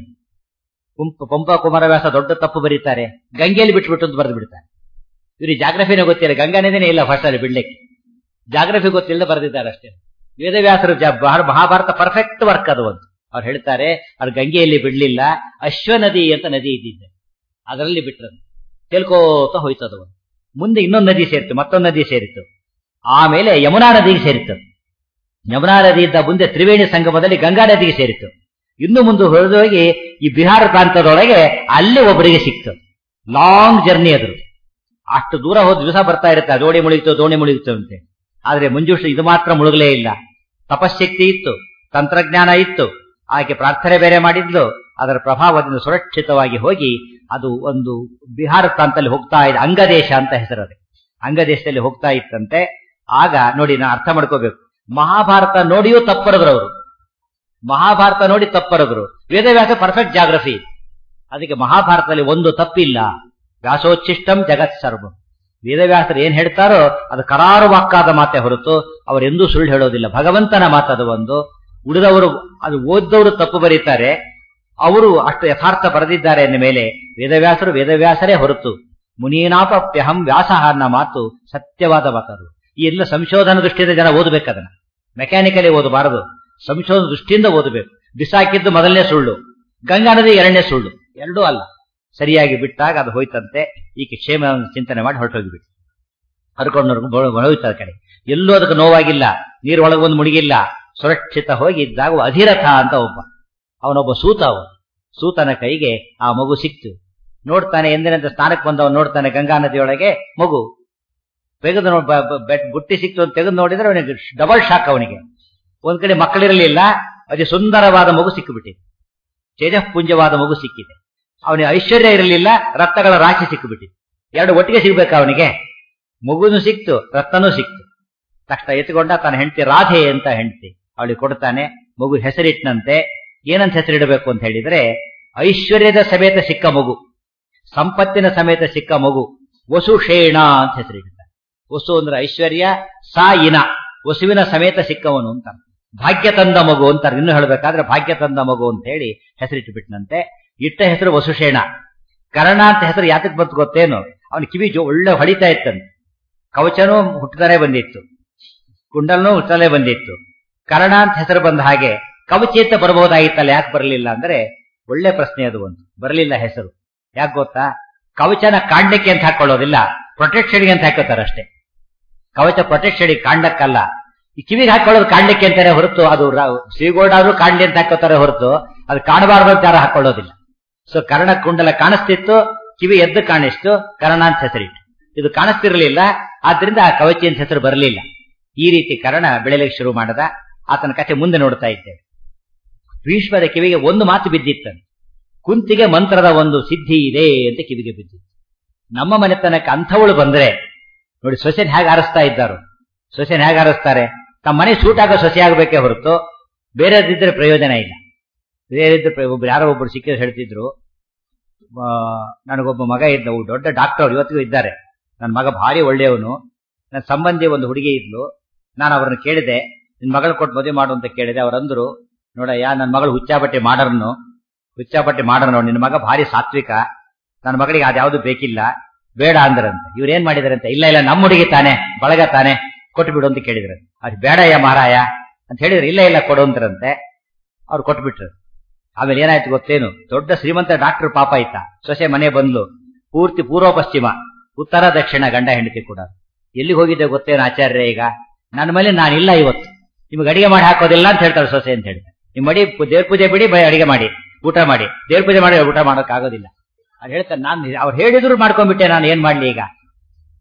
S1: ಕುಂಪ ಪಂಪ ಕುಮಾರವ್ಯಾಸ ದೊಡ್ಡ ತಪ್ಪು ಬರೀತಾರೆ ಗಂಗೆಯಲ್ಲಿ ಬಿಟ್ಬಿಟ್ಟು ಅಂತ ಬರೆದು ಬಿಡ್ತಾರೆ ಇವ್ರಿಗೆ ಜಾಗ್ರಫಿನೇ ಗೊತ್ತಿಲ್ಲ ಗಂಗಾ ನದಿನೇ ಇಲ್ಲ ಫಸ್ಟ್ ಅಲ್ಲಿ ಬಿಡ್ಲಿಕ್ಕೆ ಜಾಗ್ರಫಿ ಗೊತ್ತಿಲ್ಲದೆ ಬರೆದಿದ್ದಾರೆ ಅಷ್ಟೇ ವೇದವ್ಯಾಸರು ಜ- ಮಹಾ- ಮಹಾಭಾರತ ಪರ್ಫೆಕ್ಟ್ ವರ್ಕ್ ಅದು ಒಂದು ಅವ್ರು ಹೇಳ್ತಾರೆ ಅದು ಗಂಗೆಯಲ್ಲಿ ಬಿಡ್ಲಿಲ್ಲ ಅಶ್ವ ನದಿ ಅಂತ ನದಿ ಇದ್ದಿದ್ದೆ ಅದರಲ್ಲಿ ಬಿಟ್ರದು ತೇಲ್ಕೋತ ಹೋಯ್ತದು ಒಂದು ಮುಂದೆ ಇನ್ನೊಂದು ನದಿ ಸೇರಿತು ಮತ್ತೊಂದು ನದಿ ಸೇರಿತು ಆಮೇಲೆ ಯಮುನಾ ನದಿಗೆ ಸೇರಿತು ಯಮುನಾ ನದಿಯಿಂದ ಮುಂದೆ ತ್ರಿವೇಣಿ ಸಂಗಮದಲ್ಲಿ ಗಂಗಾ ನದಿಗೆ ಸೇರಿತು ಇನ್ನು ಮುಂದೆ ಹೊರದೋಗಿ ಈ ಬಿಹಾರ ಪ್ರಾಂತದೊಳಗೆ ಅಲ್ಲಿ ಒಬ್ಬರಿಗೆ ಸಿಕ್ತು ಲಾಂಗ್ ಜರ್ನಿ ಅದು ಅಷ್ಟು ದೂರ ಹೋದ ದಿವಸ ಬರ್ತಾ ಇರುತ್ತೆ ದೋಣಿ ಮುಳುಗಿತು ದೋಣಿ ಮುಳುಗಿತು ಅಂತೆ ಆದ್ರೆ ಮಂಜುಷ ಇದು ಮಾತ್ರ ಮುಳುಗಲೇ ಇಲ್ಲ ತಪಶಕ್ತಿ ಇತ್ತು ತಂತ್ರಜ್ಞಾನ ಇತ್ತು ಆಕೆ ಪ್ರಾರ್ಥನೆ ಬೇರೆ ಮಾಡಿದ್ಲು ಅದರ ಪ್ರಭಾವದಿಂದ ಸುರಕ್ಷಿತವಾಗಿ ಹೋಗಿ ಅದು ಒಂದು ಬಿಹಾರ ಪ್ರಾಂತದಲ್ಲಿ ಹೋಗ್ತಾ ಇದೆ ಅಂಗದೇಶ ಅಂತ ಹೆಸರು ಅದು ಅಂಗದೇಶದಲ್ಲಿ ಹೋಗ್ತಾ ಇತ್ತಂತೆ ಆಗ ನೋಡಿ ನಾ ಅರ್ಥ ಮಾಡ್ಕೋಬೇಕು ಮಹಾಭಾರತ ನೋಡಿಯೂ ತಪ್ಪರದ್ರು ಅವರು ಮಹಾಭಾರತ ನೋಡಿ ತಪ್ಪರದ್ರು ವೇದವ್ಯಾಸ ಪರ್ಫೆಕ್ಟ್ ಜಾಗ್ರಫಿ ಅದಕ್ಕೆ ಮಹಾಭಾರತದಲ್ಲಿ ಒಂದು ತಪ್ಪಿಲ್ಲ ವ್ಯಾಸೋಚ್ಚಿಷ್ಟಂ ಜಗತ್ ಸರ್ವಂ ವೇದವ್ಯಾಸರು ಏನ್ ಹೇಳ್ತಾರೋ ಅದು ಕರಾರು ವಾಕ್ಕಾದ ಮಾತೆ ಹೊರತು ಅವರೆಂದೂ ಸುಳ್ಳು ಹೇಳೋದಿಲ್ಲ ಭಗವಂತನ ಮಾತದು ಒಂದು ಉಳಿದವರು ಅದು ಓದ್ದವರು ತಪ್ಪು ಬರೀತಾರೆ ಅವರು ಅಷ್ಟು ಯಥಾರ್ಥ ಬರೆದಿದ್ದಾರೆ ಎಂದ ಮೇಲೆ ವೇದವ್ಯಾಸರು ವೇದವ್ಯಾಸರೇ ಹೊರತು ಮುನೀನಾಪಪ್ಯಹಂ ವ್ಯಾಸ ಅನ್ನೋ ಮಾತು ಸತ್ಯವಾದ ಮಾತದು ಈ ಎಲ್ಲ ಸಂಶೋಧನಾ ದೃಷ್ಟಿಯಿಂದ ಜನ ಓದಬೇಕದನ್ನ ಮೆಕ್ಯಾನಿಕಲಿ ಓದಬಾರದು ಸಂಶೋಧನಾ ದೃಷ್ಟಿಯಿಂದ ಓದಬೇಕು ಬಿಸಾಕಿದ್ದು ಮೊದಲನೇ ಸುಳ್ಳು ಗಂಗಾ ನದಿ ಎರಡನೇ ಸುಳ್ಳು ಎರಡೂ ಅಲ್ಲ ಸರಿಯಾಗಿ ಬಿಟ್ಟಾಗ ಅದು ಹೋಯ್ತಂತೆ ಈಕೆ ಕ್ಷೇಮ ಚಿಂತನೆ ಮಾಡಿ ಹೊರಟೋಗಿಬಿಟ್ಟು ಹರ್ಕೊಂಡು ಹೋಯ್ತ ಕಡೆ ಎಲ್ಲೂ ಅದಕ್ಕೆ ನೋವಾಗಿಲ್ಲ ನೀರು ಒಳಗೆ ಒಂದು ಮುಳುಗಿಲ್ಲ ಸುರಕ್ಷಿತ ಹೋಗಿ ಇದ್ದಾಗ ಅಧಿರಥ ಅಂತ ಒಬ್ಬ ಅವನೊಬ್ಬ ಸೂತ ಅವನು ಸೂತನ ಕೈಗೆ ಆ ಮಗು ಸಿಕ್ತು ನೋಡ್ತಾನೆ ಎಂದಿನಂತೆ ಸ್ನಾನಕ್ಕೆ ಬಂದವನು ನೋಡ್ತಾನೆ ಗಂಗಾ ನದಿಯೊಳಗೆ ಮಗು ತೆಗೆದು ನೋ- ಬ- ಬ- ಬೆಟ್- ಬುಟ್ಟಿ ಸಿಕ್ತು ಅಂತ ತೆಗೆದು ನೋಡಿದ್ರೆ ಅವನಿಗೆ ಡಬಲ್ ಶಾಕ್ ಅವನಿಗೆ ಒಂದ್ ಕಡೆ ಮಕ್ಕಳಿರಲಿಲ್ಲ ಅತಿ ಸುಂದರವಾದ ಮಗು ಸಿಕ್ಕಿಬಿಟ್ಟಿದೆ ತೇಜಃಪುಂಜವಾದ ಮಗು ಸಿಕ್ಕಿದೆ ಅವನಿಗೆ ಐಶ್ವರ್ಯ ಇರಲಿಲ್ಲ ರಕ್ತಗಳ ರಾಶಿ ಸಿಕ್ಕಿಬಿಟ್ಟಿದೆ ಎರಡು ಒಟ್ಟಿಗೆ ಸಿಗ್ಬೇಕಾ ಅವನಿಗೆ ಮಗುನು ಸಿಕ್ತು ರತ್ನನೂ ಸಿಕ್ತು ತಕ್ಷಣ ಎತ್ಕೊಂಡ ತನ್ನ ಹೆಂಡತಿ ರಾಧೆ ಅಂತ ಹೆಂಡತಿ ಅವಳಿಗೆ ಕೊಡ್ತಾನೆ ಮಗು ಹೆಸರಿಟ್ಟನಂತೆ ಏನಂತ ಹೆಸರಿಡಬೇಕು ಅಂತ ಹೇಳಿದ್ರೆ ಐಶ್ವರ್ಯದ ಸಮೇತ ಸಿಕ್ಕ ಮಗು ಸಂಪತ್ತಿನ ಸಮೇತ ಸಿಕ್ಕ ಮಗು ವಸುಷೇಣ ಅಂತ ಹೆಸರಿಡ್ತಾರೆ ವಸು ಅಂದ್ರೆ ಐಶ್ವರ್ಯ ಸಾ ಇನ ವಸುವಿನ ಸಮೇತ ಸಿಕ್ಕವನು ಅಂತ ಭಾಗ್ಯ ತಂದ ಮಗು ಅಂತಾರೆ ಇನ್ನು ಹೇಳ್ಬೇಕಾದ್ರೆ ಭಾಗ್ಯ ತಂದ ಮಗು ಅಂತ ಹೇಳಿ ಹೆಸರಿಟ್ಟು ಬಿಟ್ನಂತೆ ಇಟ್ಟ ಹೆಸರು ವಸುಷೇಣ ಕರ್ಣ ಅಂತ ಹೆಸರು ಯಾತಕ್ ಬಂತು ಗೊತ್ತೇನು ಅವನ ಕಿವಿ ಜೋ ಒಳ್ಳೆ ಹೊಡಿತಾ ಇತ್ತಂತೆ ಕವಚನೂ ಹುಟ್ಟತಾನೆ ಬಂದಿತ್ತು ಕುಂಡಲನೂ ಹುಟ್ಟಲೇ ಬಂದಿತ್ತು ಕರ್ಣ ಅಂತ ಹೆಸರು ಬಂದ ಹಾಗೆ ಕವಚಿ ಅಂತ ಬರಬಹುದಾಗಿತ್ತಲ್ಲ ಯಾಕೆ ಬರಲಿಲ್ಲ ಅಂದ್ರೆ ಒಳ್ಳೆ ಪ್ರಶ್ನೆ ಅದು ಒಂದು ಬರಲಿಲ್ಲ ಹೆಸರು ಯಾಕೆ ಗೊತ್ತಾ ಕವಚನ ಕಾಂಡಕ್ಕೆ ಅಂತ ಹಾಕೊಳ್ಳೋದಿಲ್ಲ ಪ್ರೊಟೆಕ್ಷನ್ಗೆ ಅಂತ ಹಾಕೋತಾರೆ ಅಷ್ಟೇ ಕವಚ ಪ್ರೊಟೆಕ್ಷನ್ ಕಾಂಡಕ್ಕಲ್ಲ ಈ ಕಿವಿಗೆ ಹಾಕೊಳ್ಳೋದು ಕಾಂಡಕ್ಕೆ ಅಂತಾನೆ ಹೊರತು ಅದು ಶ್ರೀಗೋಲ್ಡ್ ಆದ್ರೂ ಕಾಂಡಿ ಅಂತ ಹಾಕೋತಾರೆ ಹೊರತು ಅದು ಕಾಣಬಾರದು ಅಂತ ಯಾರು ಹಾಕೊಳ್ಳೋದಿಲ್ಲ ಸೊ ಕರ್ಣ ಕುಂಡಲ ಕಾಣಿಸ್ತಿತ್ತು ಕಿವಿ ಎದ್ದು ಕಾಣಿಸ್ತು ಕರ್ಣ ಅಂತ ಹೆಸರಿಟ್ಟು ಇದು ಕಾಣಿಸ್ತಿರ್ಲಿಲ್ಲ ಆದ್ರಿಂದ ಆ ಕವಚಿ ಅಂತ ಹೆಸರು ಬರಲಿಲ್ಲ ಈ ರೀತಿ ಕರ್ಣ ಬೆಳೆಯಲಿಕ್ಕೆ ಶುರು ಮಾಡದ ಆತನ ಕಥೆ ಮುಂದೆ ನೋಡ್ತಾ ಇದ್ದೇವೆ ಭೀಷ್ಮದ ಕಿವಿಗೆ ಒಂದು ಮಾತು ಬಿದ್ದಿತ್ತಂತೆ ಕುಂತಿಗೆ ಮಂತ್ರದ ಒಂದು ಸಿದ್ಧಿ ಇದೆ ಅಂತ ಕಿವಿಗೆ ಬಿದ್ದಿತ್ತು ನಮ್ಮ ಮನೆತನಕ್ಕೆ ಅಂಥವಳು ಬಂದ್ರೆ ನೋಡಿ ಸೊಸೆನ್ ಹೇಗೆ ಆರಿಸ್ತಾ ಇದ್ದಾರು ಸೊಸೆನ್ ಹೇಗೆ ಆರಿಸ್ತಾರೆ ತಮ್ಮ ಮನೆ ಸೂಟ್ ಆಗೋ ಸೊಸೆ ಆಗಬೇಕೇ ಹೊರತು ಬೇರೆದಿದ್ರೆ ಪ್ರಯೋಜನ ಇಲ್ಲ ಬೇರೆದ್ದು ಪ್ರ- ಒಬ್ರು ಯಾರೋ ಒಬ್ರು ಸಿಕ್ಕಿದ್ರು ಹೇಳ್ತಿದ್ರು ಆ, ನನಗೊಬ್ಬ ಮಗ ಇದ್ದ ಅವ್ರು ದೊಡ್ಡ ಡಾಕ್ಟರ್ ಇವತ್ತಿಗೂ ಇದ್ದಾರೆ ನನ್ನ ಮಗ ಭಾರಿ ಒಳ್ಳೆಯವನು ನನ್ನ ಸಂಬಂಧಿ ಒಂದು ಹುಡುಗಿ ಇದ್ಲು ನಾನು ಅವ್ರನ್ನ ಕೇಳಿದೆ ನಿನ್ ಮಗಳು ಕೊಟ್ಟು ಮದುವೆ ಮಾಡು ಅಂತ ಕೇಳಿದೆ ಅವರಂದ್ರು ನೋಡಯ್ಯ ನನ್ನ ಮಗಳು ಹುಚ್ಚಾಬಟ್ಟೆ ಮಾಡರ್ನು ಹುಚ್ಚಾಬಟ್ಟೆ ಮಾಡರ್ನು ನಿನ್ನ ಮಗ ಭಾರಿ ಸಾತ್ವಿಕ ನನ್ನ ಮಗಳಿಗೆ ಅದ್ಯಾವುದು ಬೇಕಿಲ್ಲ ಬೇಡ ಅಂದ್ರಂತೆ ಇವ್ರು ಏನ್ ಮಾಡಿದಾರಂತೆ ಇಲ್ಲ ಇಲ್ಲ ನಮ್ಮ ಹುಡುಗಿ ತಾನೆ ಬಳಗ ತಾನೆ ಕೊಟ್ಟು ಬಿಡು ಅಂತ ಕೇಳಿದ್ರು ಅದು ಬೇಡಯ್ಯ ಮಾರಾಯ ಅಂತ ಹೇಳಿದ್ರು ಇಲ್ಲ ಇಲ್ಲ ಕೊಡು ಅಂತಾರಂತೆ ಅವ್ರು ಕೊಟ್ಬಿಟ್ರು ಆಮೇಲೆ ಏನಾಯ್ತು ಗೊತ್ತೇನು ದೊಡ್ಡ ಶ್ರೀಮಂತ ಡಾಕ್ಟರ್ ಪಾಪ ಆಯ್ತಾ ಸೊಸೆ ಮನೆ ಬಂದ್ಲು ಪೂರ್ತಿ ಪೂರ್ವ ಪಶ್ಚಿಮ ಉತ್ತರ ದಕ್ಷಿಣ ಗಂಡ ಹೆಂಡತಿ ಕೂಡ ಎಲ್ಲಿ ಹೋಗಿದ್ದೆ ಗೊತ್ತೇನು ಆಚಾರ್ಯ ಈಗ ನನ್ನ ಮೇಲೆ ನಾನಿಲ್ಲ ಇವತ್ತು ನಿಮ್ಗೆ ಅಡಿಗೆ ಮಾಡಿ ಹಾಕೋದಿಲ್ಲ ಅಂತ ಹೇಳ್ತಾರೆ ಸೊಸೆ ಅಂತ ಹೇಳಿ ನಿಮ್ ಮಡಿ ದೇವ್ರ ಪೂಜೆ ಬಿಡಿ ಬೈ ಅಡಿಗೆ ಮಾಡಿ ಊಟ ಮಾಡಿ ದೇವ್ರ ಪೂಜೆ ಮಾಡಿ ಊಟ ಮಾಡೋಕ್ ಆಗೋದಿಲ್ಲ ಅವ್ರು ಹೇಳ್ತಾರೆ ನಾನು ಅವ್ರು ಹೇಳಿದ್ರು ಮಾಡ್ಕೊಂಡ್ಬಿಟ್ಟೆ ನಾನು ಏನ್ ಮಾಡ್ಲಿ ಈಗ